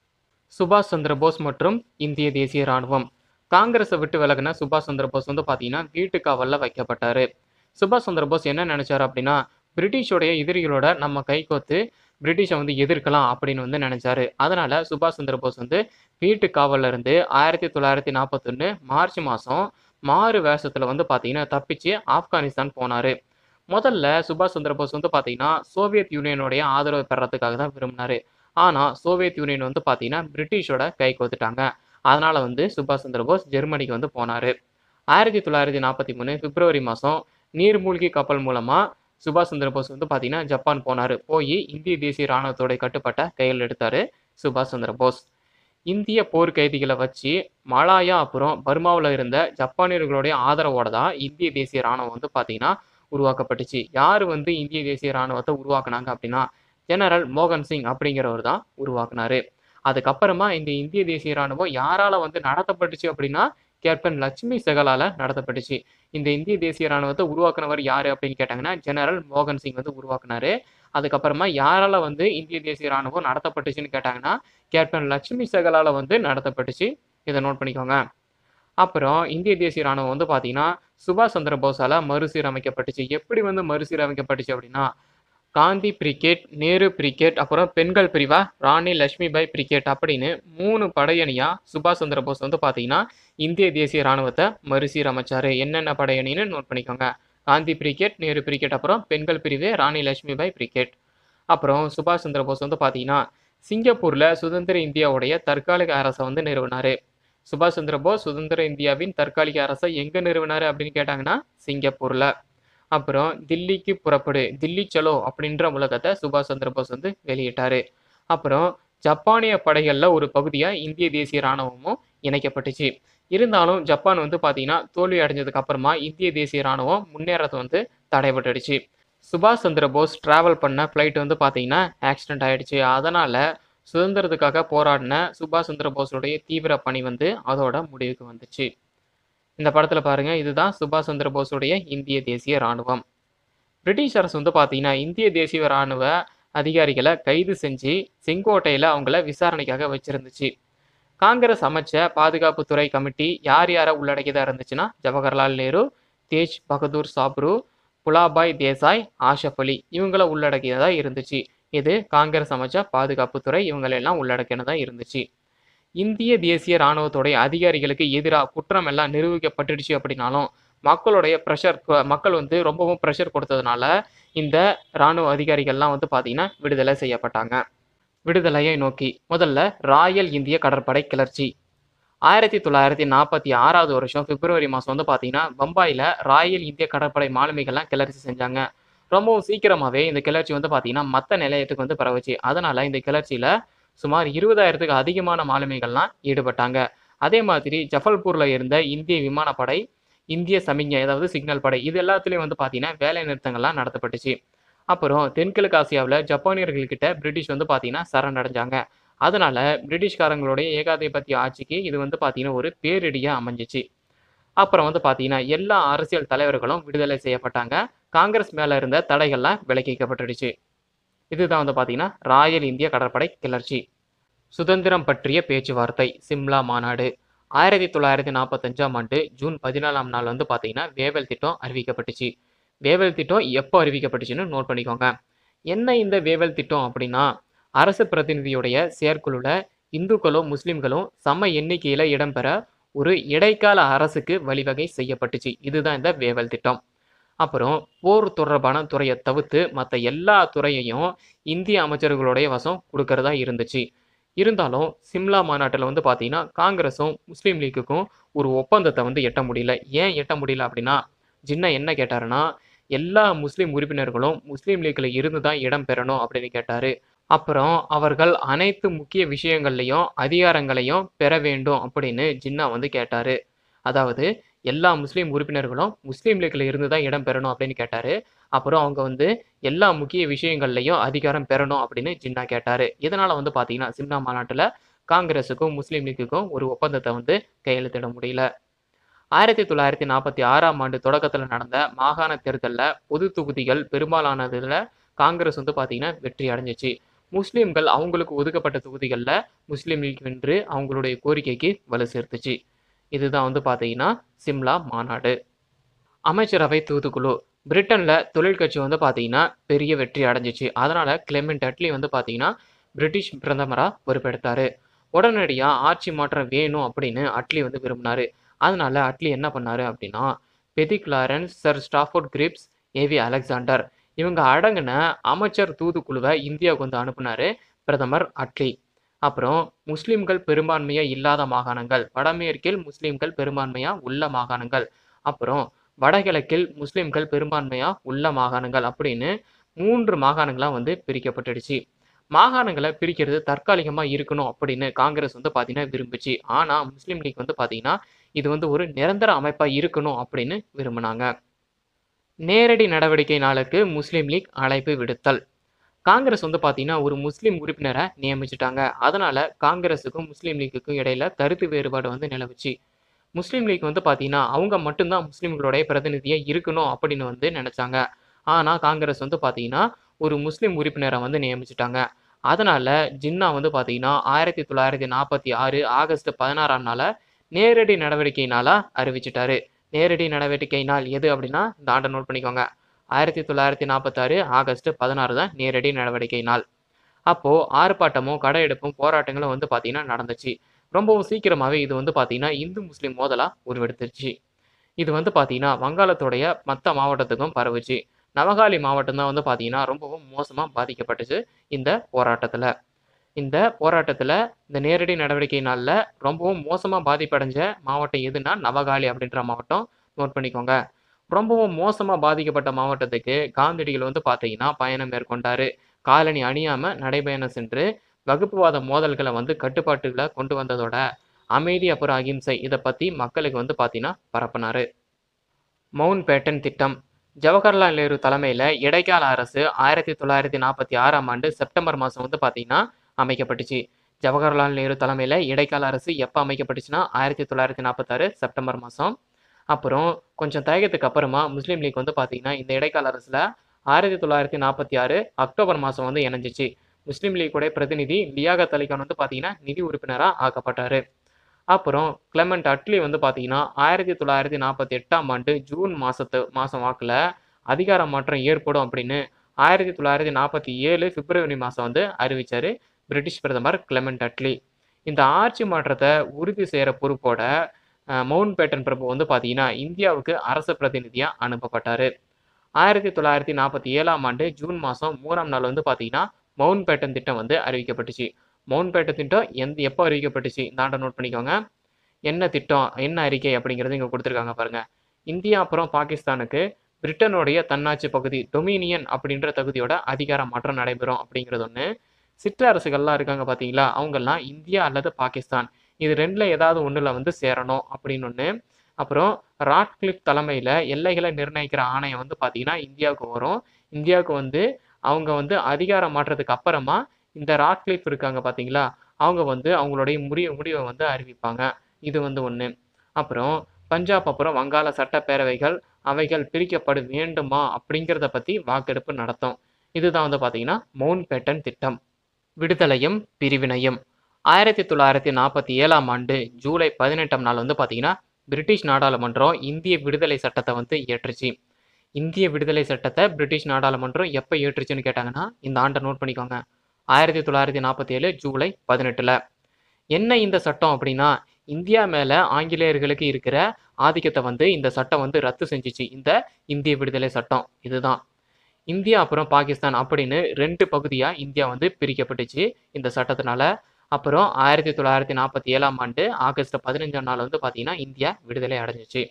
S1: சுபாஷ் சந்திர போஸ் மற்றும் இந்திய தேசிய ராணுவம் காங்கிரஸை விட்டு விலகின சுபாஷ் சந்திர போஸ் வந்து பார்த்தீங்கன்னா வீட்டு காவலில் வைக்கப்பட்டாரு சுபாஷ் சந்திர போஸ் என்ன நினைச்சாரு அப்படின்னா பிரிட்டிஷோடைய எதிரிகளோட நம்ம கைகோத்து பிரிட்டிஷை வந்து எதிர்க்கலாம் அப்படின்னு வந்து நினைச்சாரு அதனால சுபாஷ் சந்திர போஸ் வந்து வீட்டு காவல்ல இருந்து ஆயிரத்தி தொள்ளாயிரத்தி நாற்பத்தொன்று மார்ச் மாதம் மாறு வேஷத்தில் வந்து பார்த்தீங்கன்னா தப்பிச்சு ஆப்கானிஸ்தான் போனாரு முதல்ல சுபாஷ் சந்திர போஸ் வந்து பார்த்தீங்கன்னா சோவியத் யூனியனுடைய ஆதரவு பெறறதுக்காக தான் விரும்பினாரு ஆனால் சோவியத் யூனியன் வந்து பார்த்தீங்கன்னா பிரிட்டிஷோட கை கோத்துட்டாங்க அதனால வந்து சுபாஷ் சந்திர போஸ் ஜெர்மனிக்கு வந்து போனாரு ஆயிரத்தி தொள்ளாயிரத்தி நாற்பத்தி மூணு பிப்ரவரி மாதம் நீர்மூழ்கி கப்பல் மூலமாக சுபாஷ் சந்திர போஸ் வந்து பார்த்தீங்கன்னா ஜப்பான் போனார் போய் இந்திய தேசிய இராணுவத்தோட கட்டுப்பட்ட கையில் எடுத்தார் சுபாஷ் சந்திர போஸ் இந்திய போர் கைதிகளை வச்சு மலாயா அப்புறம் பர்மாவில் இருந்த ஜப்பானியர்களுடைய ஆதரவோட தான் இந்திய தேசிய இராணுவம் வந்து பார்த்தீங்கன்னா உருவாக்கப்பட்டுச்சு யார் வந்து இந்திய தேசிய இராணுவத்தை உருவாக்குனாங்க அப்படின்னா ஜெனரல் மோகன் சிங் அப்படிங்கிறவர் தான் உருவாக்குனாரு அதுக்கப்புறமா இந்த இந்திய தேசிய இராணுவம் யாரால வந்து நடத்தப்பட்டுச்சு அப்படின்னா கேப்டன் லட்சுமி செகலால நடத்தப்பட்டுச்சு இந்த இந்திய தேசிய இராணுவத்தை உருவாக்குனவர் யாரு அப்படின்னு கேட்டாங்கன்னா ஜெனரல் மோகன் சிங் வந்து உருவாக்குனாரு அதுக்கப்புறமா யாரால வந்து இந்திய தேசிய இராணுவம் நடத்தப்பட்டுச்சுன்னு கேட்டாங்கன்னா கேப்டன் லட்சுமி செகலால வந்து நடத்தப்பட்டுச்சு இதை நோட் பண்ணிக்கோங்க அப்புறம் இந்திய தேசிய ராணுவம் வந்து பார்த்தீங்கன்னா சுபாஷ் சந்திர போஸால மறுசீரமைக்கப்பட்டுச்சு எப்படி வந்து மறுசீரமைக்கப்பட்டுச்சு அப்படின்னா காந்தி பிரிகேட் நேரு பிரிகேட் அப்புறம் பெண்கள் பிரிவா ராணி லட்சுமிபாய் பிரிகேட் அப்படின்னு மூணு படையணியா சுபாஷ் சந்திர போஸ் வந்து பார்த்தீங்கன்னா இந்திய தேசிய ராணுவத்தை மறுசீரமைச்சாரு என்னென்ன படையணின்னு நோட் பண்ணிக்கோங்க காந்தி பிரிகேட் நேரு பிரிகேட் அப்புறம் பெண்கள் பிரிவு ராணி லட்சுமிபாய் பிரிகேட் அப்புறம் சுபாஷ் சந்திர போஸ் வந்து பார்த்தீங்கன்னா சிங்கப்பூர்ல சுதந்திர இந்தியாவுடைய தற்காலிக அரசை வந்து நிறுவினாரு சுபாஷ் சந்திர போஸ் சுதந்திர இந்தியாவின் தற்காலிக அரசை எங்க நிறுவினாரு அப்படின்னு கேட்டாங்கன்னா சிங்கப்பூர்ல அப்புறம் தில்லிக்கு புறப்படு தில்லி சலோ அப்படின்ற உலகத்தை சுபாஷ் சந்திர போஸ் வந்து வெளியிட்டாரு அப்புறம் ஜப்பானிய படைகள்ல ஒரு பகுதியா இந்திய தேசிய ராணுவமும் இணைக்கப்பட்டுச்சு இருந்தாலும் ஜப்பான் வந்து பாத்தீங்கன்னா தோல்வி அடைஞ்சதுக்கு அப்புறமா இந்திய தேசிய ராணுவம் முன்னேறது வந்து தடைபட்டுடுச்சு சுபாஷ் சந்திர போஸ் டிராவல் பண்ண ஃப்ளைட் வந்து பார்த்தீங்கன்னா ஆக்சிடென்ட் ஆயிடுச்சு அதனால சுதந்திரத்துக்காக போராடின சுபாஷ் சந்திர போஸுடைய தீவிர பணி வந்து அதோட முடிவுக்கு வந்துச்சு இந்த படத்தில் பாருங்க இதுதான் சுபாஷ் சந்திர போஸுடைய இந்திய தேசிய ராணுவம் பிரிட்டிஷ் அரசு வந்து பார்த்தீங்கன்னா இந்திய தேசிய ராணுவ அதிகாரிகளை கைது செஞ்சு செங்கோட்டையில் அவங்கள விசாரணைக்காக வச்சிருந்துச்சு காங்கிரஸ் அமைச்ச பாதுகாப்புத்துறை கமிட்டி யார் யாரை உள்ளடக்கியதாக இருந்துச்சுன்னா ஜவஹர்லால் நேரு தேஜ் பகதூர் சாப்ரு புலாபாய் தேசாய் ஆஷப் அலி இவங்கள உள்ளடக்கியதா இருந்துச்சு இது காங்கிரஸ் அமைச்ச பாதுகாப்புத்துறை இவங்களெல்லாம் உள்ளடக்கினதா இருந்துச்சு இந்திய தேசிய இராணுவத்துடைய அதிகாரிகளுக்கு எதிராக குற்றம் எல்லாம் நிரூபிக்கப்பட்டுடுச்சு அப்படின்னாலும் மக்களுடைய ப்ரெஷர் மக்கள் வந்து ரொம்பவும் ப்ரெஷர் கொடுத்ததுனால இந்த இராணுவ அதிகாரிகள்லாம் வந்து பார்த்தீங்கன்னா விடுதலை செய்யப்பட்டாங்க விடுதலையை நோக்கி முதல்ல ராயல் இந்திய கடற்படை கிளர்ச்சி ஆயிரத்தி தொள்ளாயிரத்தி நாற்பத்தி ஆறாவது வருஷம் பிப்ரவரி மாதம் வந்து பார்த்தீங்கன்னா பம்பாயில் ராயல் இந்திய கடற்படை மாலுமிகள்லாம் கிளர்ச்சி செஞ்சாங்க ரொம்பவும் சீக்கிரமாகவே இந்த கிளர்ச்சி வந்து பார்த்தீங்கன்னா மற்ற நிலையத்துக்கு வந்து பரவுச்சு அதனால் இந்த கிளர்ச்சியில் சுமார் இருபதாயிரத்துக்கு அதிகமான மாலுமிகள்லாம் ஈடுபட்டாங்க அதே மாதிரி ஜஃபல்பூரில் இருந்த இந்திய விமானப்படை இந்திய சமிஞ்ஞை அதாவது சிக்னல் படை இது எல்லாத்துலேயும் வந்து பார்த்தீங்கன்னா வேலை நிறுத்தங்கள்லாம் நடத்தப்பட்டுச்சு அப்புறம் தென்கிழக்கு ஆசியாவில் ஜப்பானியர்கள்கிட்ட பிரிட்டிஷ் வந்து பார்த்தீங்கன்னா சரணடைஞ்சாங்க அதனால பிரிட்டிஷ்காரங்களுடைய ஏகாதிபத்திய ஆட்சிக்கு இது வந்து பார்த்தீங்கன்னா ஒரு பேரிடியாக அமைஞ்சிச்சு அப்புறம் வந்து பார்த்தீங்கன்னா எல்லா அரசியல் தலைவர்களும் விடுதலை செய்யப்பட்டாங்க காங்கிரஸ் மேலே இருந்த தடைகள்லாம் விலக்கிக்கப்பட்டுடுச்சு இதுதான் வந்து பார்த்தீங்கன்னா ராயல் இந்திய கடற்படை கிளர்ச்சி சுதந்திரம் பற்றிய பேச்சுவார்த்தை சிம்லா மாநாடு ஆயிரத்தி தொள்ளாயிரத்தி நாற்பத்தஞ்சாம் ஆண்டு ஜூன் பதினாலாம் நாள் வந்து பார்த்தீங்கன்னா வேவல் திட்டம் அறிவிக்கப்பட்டுச்சு வேவல் திட்டம் எப்போ அறிவிக்கப்பட்டுச்சுன்னு நோட் பண்ணிக்கோங்க என்ன இந்த வேவல் திட்டம் அப்படின்னா அரசு பிரதிநிதியுடைய செயற்குழுல இந்துக்களும் முஸ்லிம்களும் சம எண்ணிக்கையில் இடம்பெற ஒரு இடைக்கால அரசுக்கு வழிவகை செய்யப்பட்டுச்சு இதுதான் இந்த வேவல் திட்டம் அப்புறம் போர் தொடர்பான துறையை தவிர்த்து மற்ற எல்லா துறையையும் இந்திய அமைச்சர்களுடைய வசம் கொடுக்கறதா இருந்துச்சு இருந்தாலும் சிம்லா மாநாட்டில் வந்து பார்த்தீங்கன்னா காங்கிரஸும் முஸ்லீம் லீக்குக்கும் ஒரு ஒப்பந்தத்தை வந்து எட்ட முடியல ஏன் எட்ட முடியல அப்படின்னா ஜின்னா என்ன கேட்டாருன்னா எல்லா முஸ்லீம் உறுப்பினர்களும் முஸ்லீம் லீக்கில் இருந்து தான் இடம் பெறணும் அப்படின்னு கேட்டாரு அப்புறம் அவர்கள் அனைத்து முக்கிய விஷயங்கள்லையும் அதிகாரங்களையும் பெற வேண்டும் அப்படின்னு ஜின்னா வந்து கேட்டாரு அதாவது எல்லா முஸ்லீம் உறுப்பினர்களும் முஸ்லீம் லீக்கில் இருந்து தான் இடம் பெறணும் அப்படின்னு கேட்டாரு அப்புறம் அவங்க வந்து எல்லா முக்கிய விஷயங்கள்லையும் அதிகாரம் பெறணும் அப்படின்னு ஜின்னா கேட்டாரு இதனால வந்து பார்த்தீங்கன்னா சிம்னா மாநாட்டில் காங்கிரஸுக்கும் முஸ்லீம் லீக்குக்கும் ஒரு ஒப்பந்தத்தை வந்து கையெழுத்திட முடியல ஆயிரத்தி தொள்ளாயிரத்தி நாற்பத்தி ஆறாம் ஆண்டு தொடக்கத்தில் நடந்த மாகாண தேர்தலில் பொது தொகுதிகள் பெரும்பாலானதில் காங்கிரஸ் வந்து பார்த்தீங்கன்னா வெற்றி அடைஞ்சிச்சு முஸ்லீம்கள் அவங்களுக்கு ஒதுக்கப்பட்ட தொகுதிகளில் முஸ்லீம் லீக் வென்று அவங்களுடைய கோரிக்கைக்கு வலு சேர்த்துச்சு இதுதான் வந்து பார்த்தீங்கன்னா சிம்லா மாநாடு அமைச்சரவை தூதுக்குழு பிரிட்டனில் தொழில் கட்சி வந்து பார்த்தீங்கன்னா பெரிய வெற்றி அடைஞ்சிச்சு அதனால் கிளெமெண்ட் அட்லி வந்து பார்த்தீங்கன்னா பிரிட்டிஷ் பிரதமராக பொறுப்பெடுத்தார் உடனடியாக ஆட்சி மாற்றம் வேணும் அப்படின்னு அட்லி வந்து விரும்பினார் அதனால அட்லி என்ன பண்ணார் அப்படின்னா Pethick Lawrence sir Stafford Cripps A V Alexander இவங்க அடங்கின அமைச்சர் தூதுக்குழுவை இந்தியாவுக்கு வந்து அனுப்புனார் பிரதமர் அட்லி அப்புறம் முஸ்லீம்கள் பெரும்பான்மையாக இல்லாத மாகாணங்கள் வடமேற்கில் முஸ்லீம்கள் பெரும்பான்மையாக உள்ள மாகாணங்கள் அப்புறம் வடகிழக்கில் முஸ்லீம்கள் பெரும்பான்மையாக உள்ள மாகாணங்கள் அப்படின்னு மூன்று மாகாணங்களாக வந்து பிரிக்கப்பட்டுடுச்சு மாகாணங்களை பிரிக்கிறது தற்காலிகமாக இருக்கணும் அப்படின்னு காங்கிரஸ் வந்து பார்த்தீங்கன்னா விரும்புச்சு ஆனால் முஸ்லீம் லீக் வந்து பார்த்தீங்கன்னா இது வந்து ஒரு நிரந்தர அமைப்பாக இருக்கணும் அப்படின்னு விரும்பினாங்க நேரடி நடவடிக்கை நாளுக்கு முஸ்லீம் லீக் அழைப்பு விடுத்தல் காங்கிரஸ் வந்து பார்த்தீங்கன்னா ஒரு முஸ்லீம் உறுப்பினரை நியமிச்சிட்டாங்க அதனால காங்கிரஸுக்கும் முஸ்லீம் லீக்குக்கும் இடையில கருத்து வேறுபாடு வந்து நிலவுச்சு முஸ்லீம் லீக் வந்து பார்த்தீங்கன்னா அவங்க மட்டும்தான் முஸ்லீம்களுடைய பிரதிநிதியாக இருக்கணும் அப்படின்னு வந்து நினச்சாங்க ஆனால் காங்கிரஸ் வந்து பார்த்தீங்கன்னா ஒரு முஸ்லீம் உறுப்பினரை வந்து நியமிச்சிட்டாங்க அதனால ஜின்னா வந்து பார்த்தீங்கன்னா ஆயிரத்தி தொள்ளாயிரத்தி நாற்பத்தி ஆறு ஆகஸ்ட் பதினாறாம் நாள நேரடி நடவடிக்கை நாளாக அறிவிச்சிட்டாரு நேரடி நடவடிக்கை நாள் எது அப்படின்னா இந்த ஆண்டை நோட் பண்ணிக்கோங்க ஆயிரத்தி தொள்ளாயிரத்தி நாற்பத்தாறு ஆகஸ்ட் பதினாறு தான் நேரடி நடவடிக்கை நாள் அப்போது ஆர்ப்பாட்டமும் கடையெடுப்பும் போராட்டங்களும் வந்து பார்த்தீங்கன்னா நடந்துச்சு ரொம்பவும் சீக்கிரமாகவே இது வந்து பார்த்தீங்கன்னா இந்து முஸ்லீம் மோதலாக உருவெடுத்துருச்சு இது வந்து பார்த்தீங்கன்னா வங்காளத்துடைய மற்ற மாவட்டத்துக்கும் பரவுச்சு நவகாளி மாவட்டம் தான் வந்து பார்த்தீங்கன்னா ரொம்பவும் மோசமாக பாதிக்கப்பட்டுச்சு இந்த போராட்டத்தில் இந்த போராட்டத்தில் இந்த நேரடி நடவடிக்கை நாளில் ரொம்பவும் மோசமாக பாதிப்படைஞ்ச மாவட்டம் எதுனா நவகாளி அப்படின்ற மாவட்டம் நோட் பண்ணிக்கோங்க ரொம்பவும் மோசமாக பாதிக்கப்பட்ட மாவட்டத்துக்கு காந்தியடிகள் வந்து பார்த்தீங்கன்னா பயணம் மேற்கொண்டாரு காலணி அணியாமல் நடைபயணம் சென்று வகுப்புவாத மோதல்களை வந்து கட்டுப்பாட்டுகளை கொண்டு வந்ததோட அமைதி அப்புறம் அகிம்சை இதை பற்றி மக்களுக்கு வந்து பார்த்தீங்கன்னா பரப்புனாரு மவுண்ட் பேட்டன் திட்டம் ஜவஹர்லால் நேரு தலைமையில் இடைக்கால அரசு ஆயிரத்தி தொள்ளாயிரத்தி நாற்பத்தி ஆறாம் ஆண்டு செப்டம்பர் மாதம் வந்து பார்த்தீங்கன்னா அமைக்கப்பட்டுச்சு ஜவஹர்லால் நேரு தலைமையில் இடைக்கால அரசு எப்போ அமைக்கப்பட்டுச்சுன்னா ஆயிரத்தி தொள்ளாயிரத்தி நாற்பத்தாறு செப்டம்பர் மாதம் அப்புறம் கொஞ்சம் தயக்கத்துக்கு அப்புறமா முஸ்லீம் லீக் வந்து பார்த்தீங்கன்னா இந்த இடைக்கால அரசில் ஆயிரத்தி தொள்ளாயிரத்தி நாற்பத்தி ஆறு அக்டோபர் மாதம் வந்து இணைஞ்சிச்சு முஸ்லீம் லீக்குடைய பிரதிநிதி லியாகத் அலிகான் வந்து பார்த்தீங்கன்னா நிதி உறுப்பினராக ஆக்கப்பட்டார் அப்புறம் கிளமெண்ட் அட்லி வந்து பார்த்தீங்கன்னா ஆயிரத்தி தொள்ளாயிரத்தி நாற்பத்தி எட்டாம் ஆண்டு ஜூன் மாதத்து மாதம் வாக்கில் அதிகார மாற்றம் ஏற்படும் அப்படின்னு ஆயிரத்தி தொள்ளாயிரத்தி நாற்பத்தி ஏழு பிப்ரவரி மாதம் வந்து அறிவிச்சார் பிரிட்டிஷ் பிரதமர் கிளெமெண்ட் அட்லி இந்த ஆட்சி மாற்றத்தை உறுதி செய்கிற பொறுப்போட மவுண்ட் பேட்டன் பிரபு வந்து பார்த்தீங்கன்னா இந்தியாவுக்கு அரசு பிரதிநிதியாக அனுப்பப்பட்டார் ஆயிரத்தி தொள்ளாயிரத்தி நாற்பத்தி ஏழாம் ஆண்டு ஜூன் மாதம் மூணாம் நாள் வந்து பார்த்தீங்கன்னா மவுண்ட் பேட்டன் திட்டம் வந்து அறிவிக்கப்பட்டுச்சு மவுண்ட் பேட்டன் திட்டம் எந்த எப்போ அறிவிக்கப்பட்டுச்சு இந்த ஆண்டை நோட் பண்ணிக்கோங்க என்ன திட்டம் என்ன அறிக்கை அப்படிங்கிறது இங்கே கொடுத்துருக்காங்க பாருங்கள் இந்தியா அப்புறம் பாகிஸ்தானுக்கு பிரிட்டனுடைய தன்னாட்சி பகுதி டொமினியன் அப்படின்ற தகுதியோட அதிகார மாற்றம் நடைபெறும் அப்படிங்கிறது ஒன்று சிற்றரசுகள்லாம் இருக்காங்க பார்த்தீங்களா அவங்கெல்லாம் இந்தியா அல்லது பாகிஸ்தான் இது ரெண்டில் ஏதாவது ஒன்றில் வந்து சேரணும் அப்படின்னு ஒன்று அப்புறம் ராட்கிளிப் தலைமையில் எல்லைகளை நிர்ணயிக்கிற ஆணையம் வந்து பார்த்தீங்கன்னா இந்தியாவுக்கு வரும் இந்தியாவுக்கு வந்து அவங்க வந்து அதிகார மாற்றத்துக்கு அப்புறமா இந்த ராட்கிளிப் இருக்காங்க பார்த்தீங்களா அவங்க வந்து அவங்களுடைய முடிவு முடிவை வந்து அறிவிப்பாங்க இது வந்து ஒன்று அப்புறம் பஞ்சாப் அப்புறம் வங்காள சட்டப்பேரவைகள் அவைகள் பிரிக்கப்பட வேண்டுமா அப்படிங்கிறத பற்றி வாக்கெடுப்பு நடத்தும் இதுதான் வந்து பார்த்தீங்கன்னா மவுண்ட் பேட்டன் திட்டம் விடுதலையும் பிரிவினையும் ஆயிரத்தி தொள்ளாயிரத்தி நாற்பத்தி ஏழாம் ஆண்டு ஜூலை பதினெட்டாம் நாள் வந்து பார்த்தீங்கன்னா பிரிட்டிஷ் நாடாளுமன்றம் இந்திய விடுதலை சட்டத்தை வந்து இயற்றுச்சு இந்திய விடுதலை சட்டத்தை பிரிட்டிஷ் நாடாளுமன்றம் எப்போ இயற்றுச்சுன்னு கேட்டாங்கன்னா இந்த ஆண்டை நோட் பண்ணிக்கோங்க ஆயிரத்தி தொள்ளாயிரத்தி நாற்பத்தி ஏழு ஜூலை பதினெட்டில் என்ன இந்த சட்டம் அப்படின்னா இந்தியா மேலே ஆங்கிலேயர்களுக்கு இருக்கிற ஆதிக்கத்தை வந்து இந்த சட்டம் வந்து ரத்து செஞ்சுச்சு இந்த இந்திய விடுதலை சட்டம் இதுதான் இந்தியா அப்புறம் பாகிஸ்தான் அப்படின்னு ரெண்டு பகுதியாக இந்தியா வந்து பிரிக்கப்பட்டுச்சு இந்த சட்டத்தினால அப்புறம் ஆயிரத்தி தொள்ளாயிரத்தி நாற்பத்தி ஏழாம் ஆண்டு ஆகஸ்ட் பதினஞ்சாம் நாள் வந்து பார்த்தீங்கன்னா இந்தியா விடுதலை அடைஞ்சிச்சு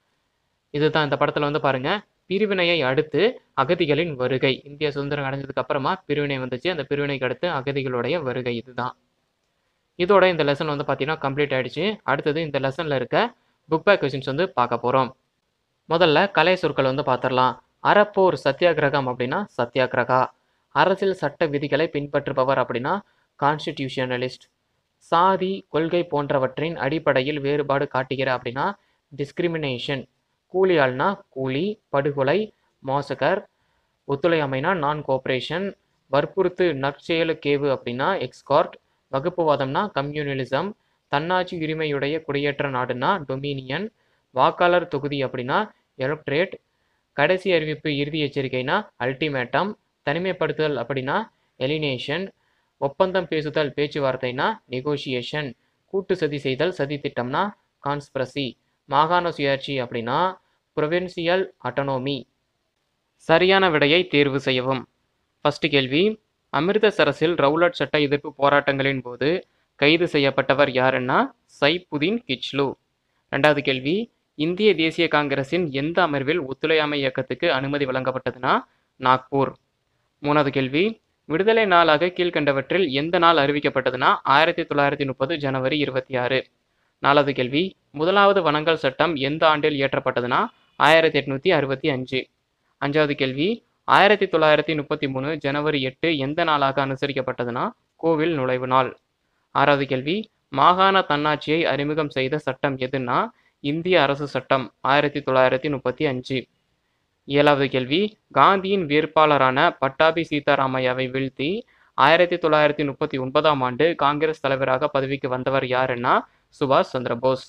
S1: இதுதான் இந்த படத்தில் வந்து பாருங்க பிரிவினையை அடுத்து அகதிகளின் வருகை இந்தியா சுதந்திரம் அடைஞ்சதுக்கு அப்புறமா பிரிவினை வந்துச்சு அந்த பிரிவினைக்கு அடுத்து அகதிகளுடைய வருகை இதுதான் இதோட இந்த லெசன் வந்து பார்த்தீங்கன்னா கம்ப்ளீட் ஆயிடுச்சு அடுத்தது இந்த லெசனில் இருக்க புக் பேக் கொஷின்ஸ் வந்து பார்க்க போகிறோம் முதல்ல கலை சொற்கள் வந்து பார்த்துடலாம் அறப்போர் சத்தியாகிரகம் அப்படின்னா சத்தியாகிரகா அரசியல் சட்ட விதிகளை பின்பற்றுபவர் அப்படின்னா கான்ஸ்டிடியூஷனலிஸ்ட் சாதி கொள்கை போன்றவற்றின் அடிப்படையில் வேறுபாடு காட்டுகிற அப்படின்னா டிஸ்கிரிமினேஷன் கூலியாள்னா கூலி படுகொலை மோசகர் ஒத்துழையாமைனா நான் கோஆப்ரேஷன் வற்புறுத்து நற்செயலுக்கேவு அப்படின்னா எக்ஸ்கார்ட் வகுப்புவாதம்னா கம்யூனலிசம் தன்னாட்சி உரிமையுடைய குடியேற்ற நாடுனா டொமினியன் வாக்காளர் தொகுதி அப்படின்னா எலக்ட்ரேட் கடைசி அறிவிப்பு இறுதி எச்சரிக்கைனா அல்டிமேட்டம் தனிமைப்படுத்துதல் அப்படின்னா எலினேஷன் ஒப்பந்தம் பேசுதல் பேச்சுவார்த்தைனா நெகோசியேஷன் கூட்டு சதி செய்தல் சதி திட்டம்னா கான்ஸ்பிரசி மாகாண சுயாட்சி அப்படின்னா ப்ரொவின்சியல் அட்டனோமி சரியான விடையை தேர்வு செய்யவும் ஃபர்ஸ்ட் கேள்வி அமிர்தசரஸில் ரவுலட் சட்ட எதிர்ப்பு போராட்டங்களின் போது கைது செய்யப்பட்டவர் யாருன்னா சைபுதீன் கிச்லு ரெண்டாவது கேள்வி இந்திய தேசிய காங்கிரஸின் எந்த அமர்வில் ஒத்துழையாமை இயக்கத்துக்கு அனுமதி வழங்கப்பட்டதுன்னா நாக்பூர் மூணாவது கேள்வி விடுதலை நாளாக கீழ்கண்டவற்றில் எந்த நாள் அறிவிக்கப்பட்டதுன்னா ஆயிரத்தி தொள்ளாயிரத்தி முப்பது ஜனவரி இருபத்தி ஆறு நாலாவது கேள்வி முதலாவது வனங்கள் சட்டம் எந்த ஆண்டில் இயற்றப்பட்டதுன்னா ஆயிரத்தி எட்நூற்றி அறுபத்தி அஞ்சு அஞ்சாவது கேள்வி ஆயிரத்தி தொள்ளாயிரத்தி முப்பத்தி மூணு ஜனவரி எட்டு எந்த நாளாக அனுசரிக்கப்பட்டதுன்னா கோவில் நுழைவு நாள் ஆறாவது கேள்வி மாகாண தன்னாட்சியை அறிமுகம் செய்த சட்டம் எதுன்னா இந்திய அரசு சட்டம் ஆயிரத்தி தொள்ளாயிரத்தி முப்பத்தி அஞ்சு ஏழாவது கேள்வி காந்தியின் வேட்பாளரான பட்டாபி சீதாராமையாவை வீழ்த்தி ஆயிரத்தி தொள்ளாயிரத்தி முப்பத்தி ஒன்பதாம் ஆண்டு காங்கிரஸ் தலைவராக பதவிக்கு வந்தவர் யாருன்னா சுபாஷ் சந்திரபோஸ்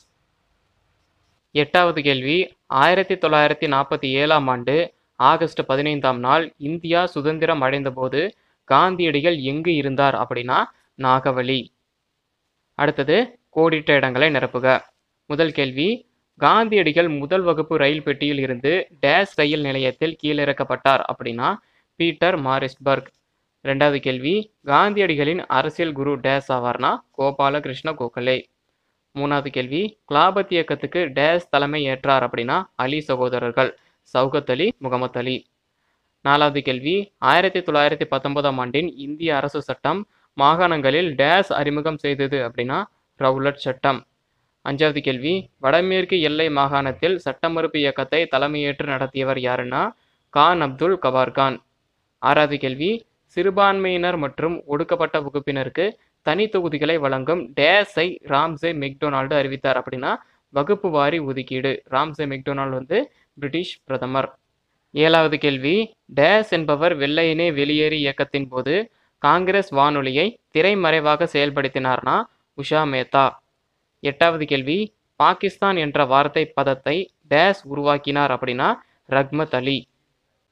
S1: எட்டாவது கேள்வி ஆயிரத்தி தொள்ளாயிரத்தி நாற்பத்தி ஏழாம் ஆண்டு ஆகஸ்ட் பதினைந்தாம் நாள் இந்தியா சுதந்திரம் அடைந்தபோது காந்தியடிகள் எங்கு இருந்தார் அப்படின்னா நாகவழி அடுத்தது கோடிட்ட இடங்களை நிரப்புக முதல் கேள்வி காந்தியடிகள் முதல் வகுப்பு ரயில் பெட்டியில் இருந்து டேஸ் ரயில் நிலையத்தில் கீழிறக்கப்பட்டார் அப்படின்னா பீட்டர் மாரிஸ்பர்க் ரெண்டாவது கேள்வி காந்தியடிகளின் அரசியல் குரு டேஸ் ஆவார்னா கோபாலகிருஷ்ண கோகலே மூணாவது கேள்வி கிளாபத் இயக்கத்துக்கு டேஸ் தலைமை ஏற்றார் அப்படின்னா அலி சகோதரர்கள் சவுகத் அலி முகமது அலி நாலாவது கேள்வி ஆயிரத்தி தொள்ளாயிரத்தி பத்தொன்பதாம் ஆண்டின் இந்திய அரசு சட்டம் மாகாணங்களில் டேஸ் அறிமுகம் செய்தது அப்படின்னா ரவுலட் சட்டம் அஞ்சாவது கேள்வி வடமேற்கு எல்லை மாகாணத்தில் சட்ட மறுப்பு இயக்கத்தை தலைமையேற்று நடத்தியவர் யாருன்னா கான் அப்துல் கவார்கான் ஆறாவது கேள்வி சிறுபான்மையினர் மற்றும் ஒடுக்கப்பட்ட வகுப்பினருக்கு தனி தொகுதிகளை வழங்கும் டேஸை ராம்சே மெக்டொனால்டு அறிவித்தார் அப்படின்னா வகுப்பு வாரி ஒதுக்கீடு ராம்சே மெக்டொனால்டு வந்து பிரிட்டிஷ் பிரதமர் ஏழாவது கேள்வி டேஸ் என்பவர் வெள்ளையனே வெளியேறி இயக்கத்தின் போது காங்கிரஸ் வானொலியை திரைமறைவாக செயல்படுத்தினார்னா உஷா மேத்தா எட்டாவது கேள்வி பாகிஸ்தான் என்ற வார்த்தை பதத்தை டேஸ் உருவாக்கினார் அப்படின்னா ரக்மத் அலி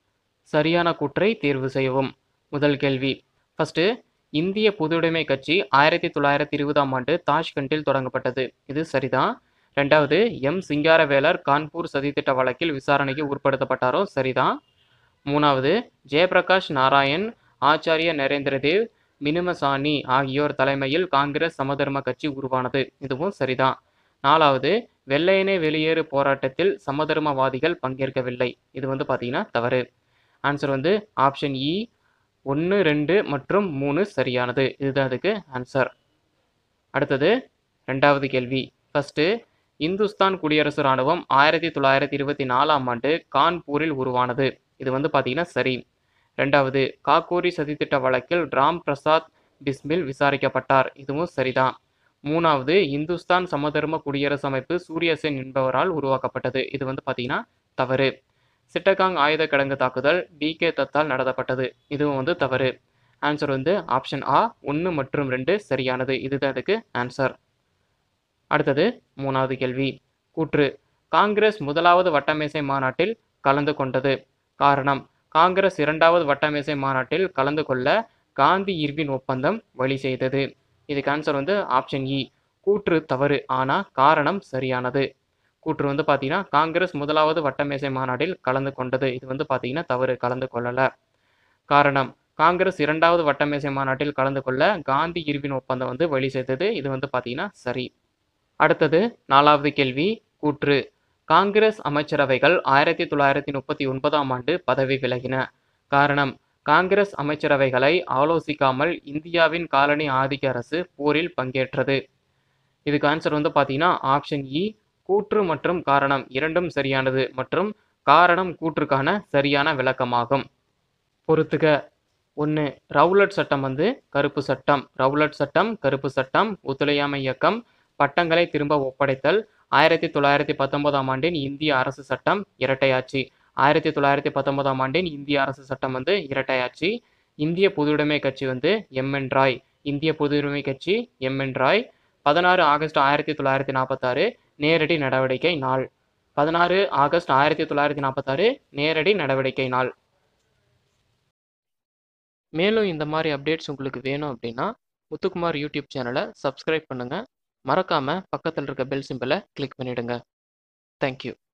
S1: சரியான கூற்றை தேர்வு செய்யவும் முதல் கேள்வி ஃபஸ்ட்டு இந்திய பொதுவுடைமை கட்சி ஆயிரத்தி தொள்ளாயிரத்தி இருபதாம் ஆண்டு தாஷ்கண்டில் தொடங்கப்பட்டது இது சரிதான் ரெண்டாவது எம் சிங்காரவேலர் கான்பூர் சதித்திட்ட வழக்கில் விசாரணைக்கு உட்படுத்தப்பட்டாரோ சரிதான் மூணாவது ஜெயபிரகாஷ் நாராயண் ஆச்சாரிய நரேந்திரதேவ் மினுமசானி ஆகியோர் தலைமையில் காங்கிரஸ் சமதர்ம கட்சி உருவானது இதுவும் சரிதான் நாலாவது வெள்ளையனே வெளியேறு போராட்டத்தில் சமதர்மவாதிகள் பங்கேற்கவில்லை இது வந்து பார்த்தீங்கன்னா தவறு ஆன்சர் வந்து ஆப்ஷன் இ ஒன்று ரெண்டு மற்றும் மூணு சரியானது இதுதான் அதுக்கு ஆன்சர் அடுத்தது ரெண்டாவது கேள்வி ஃபஸ்ட்டு இந்துஸ்தான் குடியரசு இராணுவம் ஆயிரத்தி தொள்ளாயிரத்தி இருபத்தி நாலாம் ஆண்டு கான்பூரில் உருவானது இது வந்து பார்த்தீங்கன்னா சரி ரெண்டாவது காக்கூரி சதித்திட்ட வழக்கில் ராம் பிரசாத் பிஸ்மில் விசாரிக்கப்பட்டார் இதுவும் சரிதான் மூணாவது இந்துஸ்தான் சமதர்ம குடியரசு அமைப்பு சூரிய சென் என்பவரால் உருவாக்கப்பட்டது இது வந்து பார்த்தீங்கன்னா தவறு சிட்டகாங் ஆயுத கிடங்கு தாக்குதல் டி கே தத்தால் நடத்தப்பட்டது இதுவும் வந்து தவறு ஆன்சர் வந்து ஆப்ஷன் ஆ ஒன்று மற்றும் ரெண்டு சரியானது இதுதான் அதுக்கு ஆன்சர் அடுத்தது மூணாவது கேள்வி கூற்று காங்கிரஸ் முதலாவது வட்டமேசை மாநாட்டில் கலந்து கொண்டது காரணம் காங்கிரஸ் இரண்டாவது வட்டமேசை மாநாட்டில் கலந்து கொள்ள காந்தி இர்வின் ஒப்பந்தம் வழி செய்தது இதுக்கு ஆன்சர் வந்து ஆப்ஷன் இ கூற்று தவறு ஆனால் காரணம் சரியானது கூற்று வந்து பார்த்தீங்கன்னா காங்கிரஸ் முதலாவது வட்டமேசை மாநாட்டில் கலந்து கொண்டது இது வந்து பார்த்தீங்கன்னா தவறு கலந்து கொள்ளலை காரணம் காங்கிரஸ் இரண்டாவது வட்டமேசை மாநாட்டில் கலந்து கொள்ள காந்தி இர்வின் ஒப்பந்தம் வந்து வழி செய்தது இது வந்து பார்த்தீங்கன்னா சரி அடுத்தது நாலாவது கேள்வி கூற்று காங்கிரஸ் அமைச்சரவைகள் ஆயிரத்தி தொள்ளாயிரத்தி முப்பத்தி ஒன்பதாம் ஆண்டு பதவி விலகின காரணம் காங்கிரஸ் அமைச்சரவைகளை ஆலோசிக்காமல் இந்தியாவின் காலனி ஆதிக்க அரசு போரில் பங்கேற்றது இதுக்கு ஆன்சர் வந்து பார்த்தீங்கன்னா ஆப்ஷன் இ கூற்று மற்றும் காரணம் இரண்டும் சரியானது மற்றும் காரணம் கூற்றுக்கான சரியான விளக்கமாகும் பொறுத்துக ஒன்று ரவுலட் சட்டம் வந்து கருப்பு சட்டம் ரவுலட் சட்டம் கருப்பு சட்டம் ஒத்துழையாமை இயக்கம் பட்டங்களை திரும்ப ஒப்படைத்தல் ஆயிரத்தி தொள்ளாயிரத்தி பத்தொன்பதாம் ஆண்டின் இந்திய அரசு சட்டம் இரட்டையாட்சி ஆயிரத்தி தொள்ளாயிரத்தி பத்தொன்பதாம் ஆண்டின் இந்திய அரசு சட்டம் வந்து இரட்டையாட்சி இந்திய பொதுவுடைமை கட்சி வந்து எம்என் ராய் இந்திய பொதுவுடைமை கட்சி எம்என் ராய் பதினாறு ஆகஸ்ட் ஆயிரத்தி தொள்ளாயிரத்தி நாற்பத்தாறு நேரடி நடவடிக்கை நாள் பதினாறு ஆகஸ்ட் ஆயிரத்தி தொள்ளாயிரத்தி நாற்பத்தாறு நேரடி நடவடிக்கை நாள் மேலும் இந்த மாதிரி அப்டேட்ஸ் உங்களுக்கு வேணும் அப்படின்னா முத்துக்குமார் யூடியூப் சேனலை சப்ஸ்கிரைப் பண்ணுங்கள் மறக்காமல் பக்கத்தில் இருக்க பெல் சிம்பிளை கிளிக் பண்ணிவிடுங்க தேங்க்யூ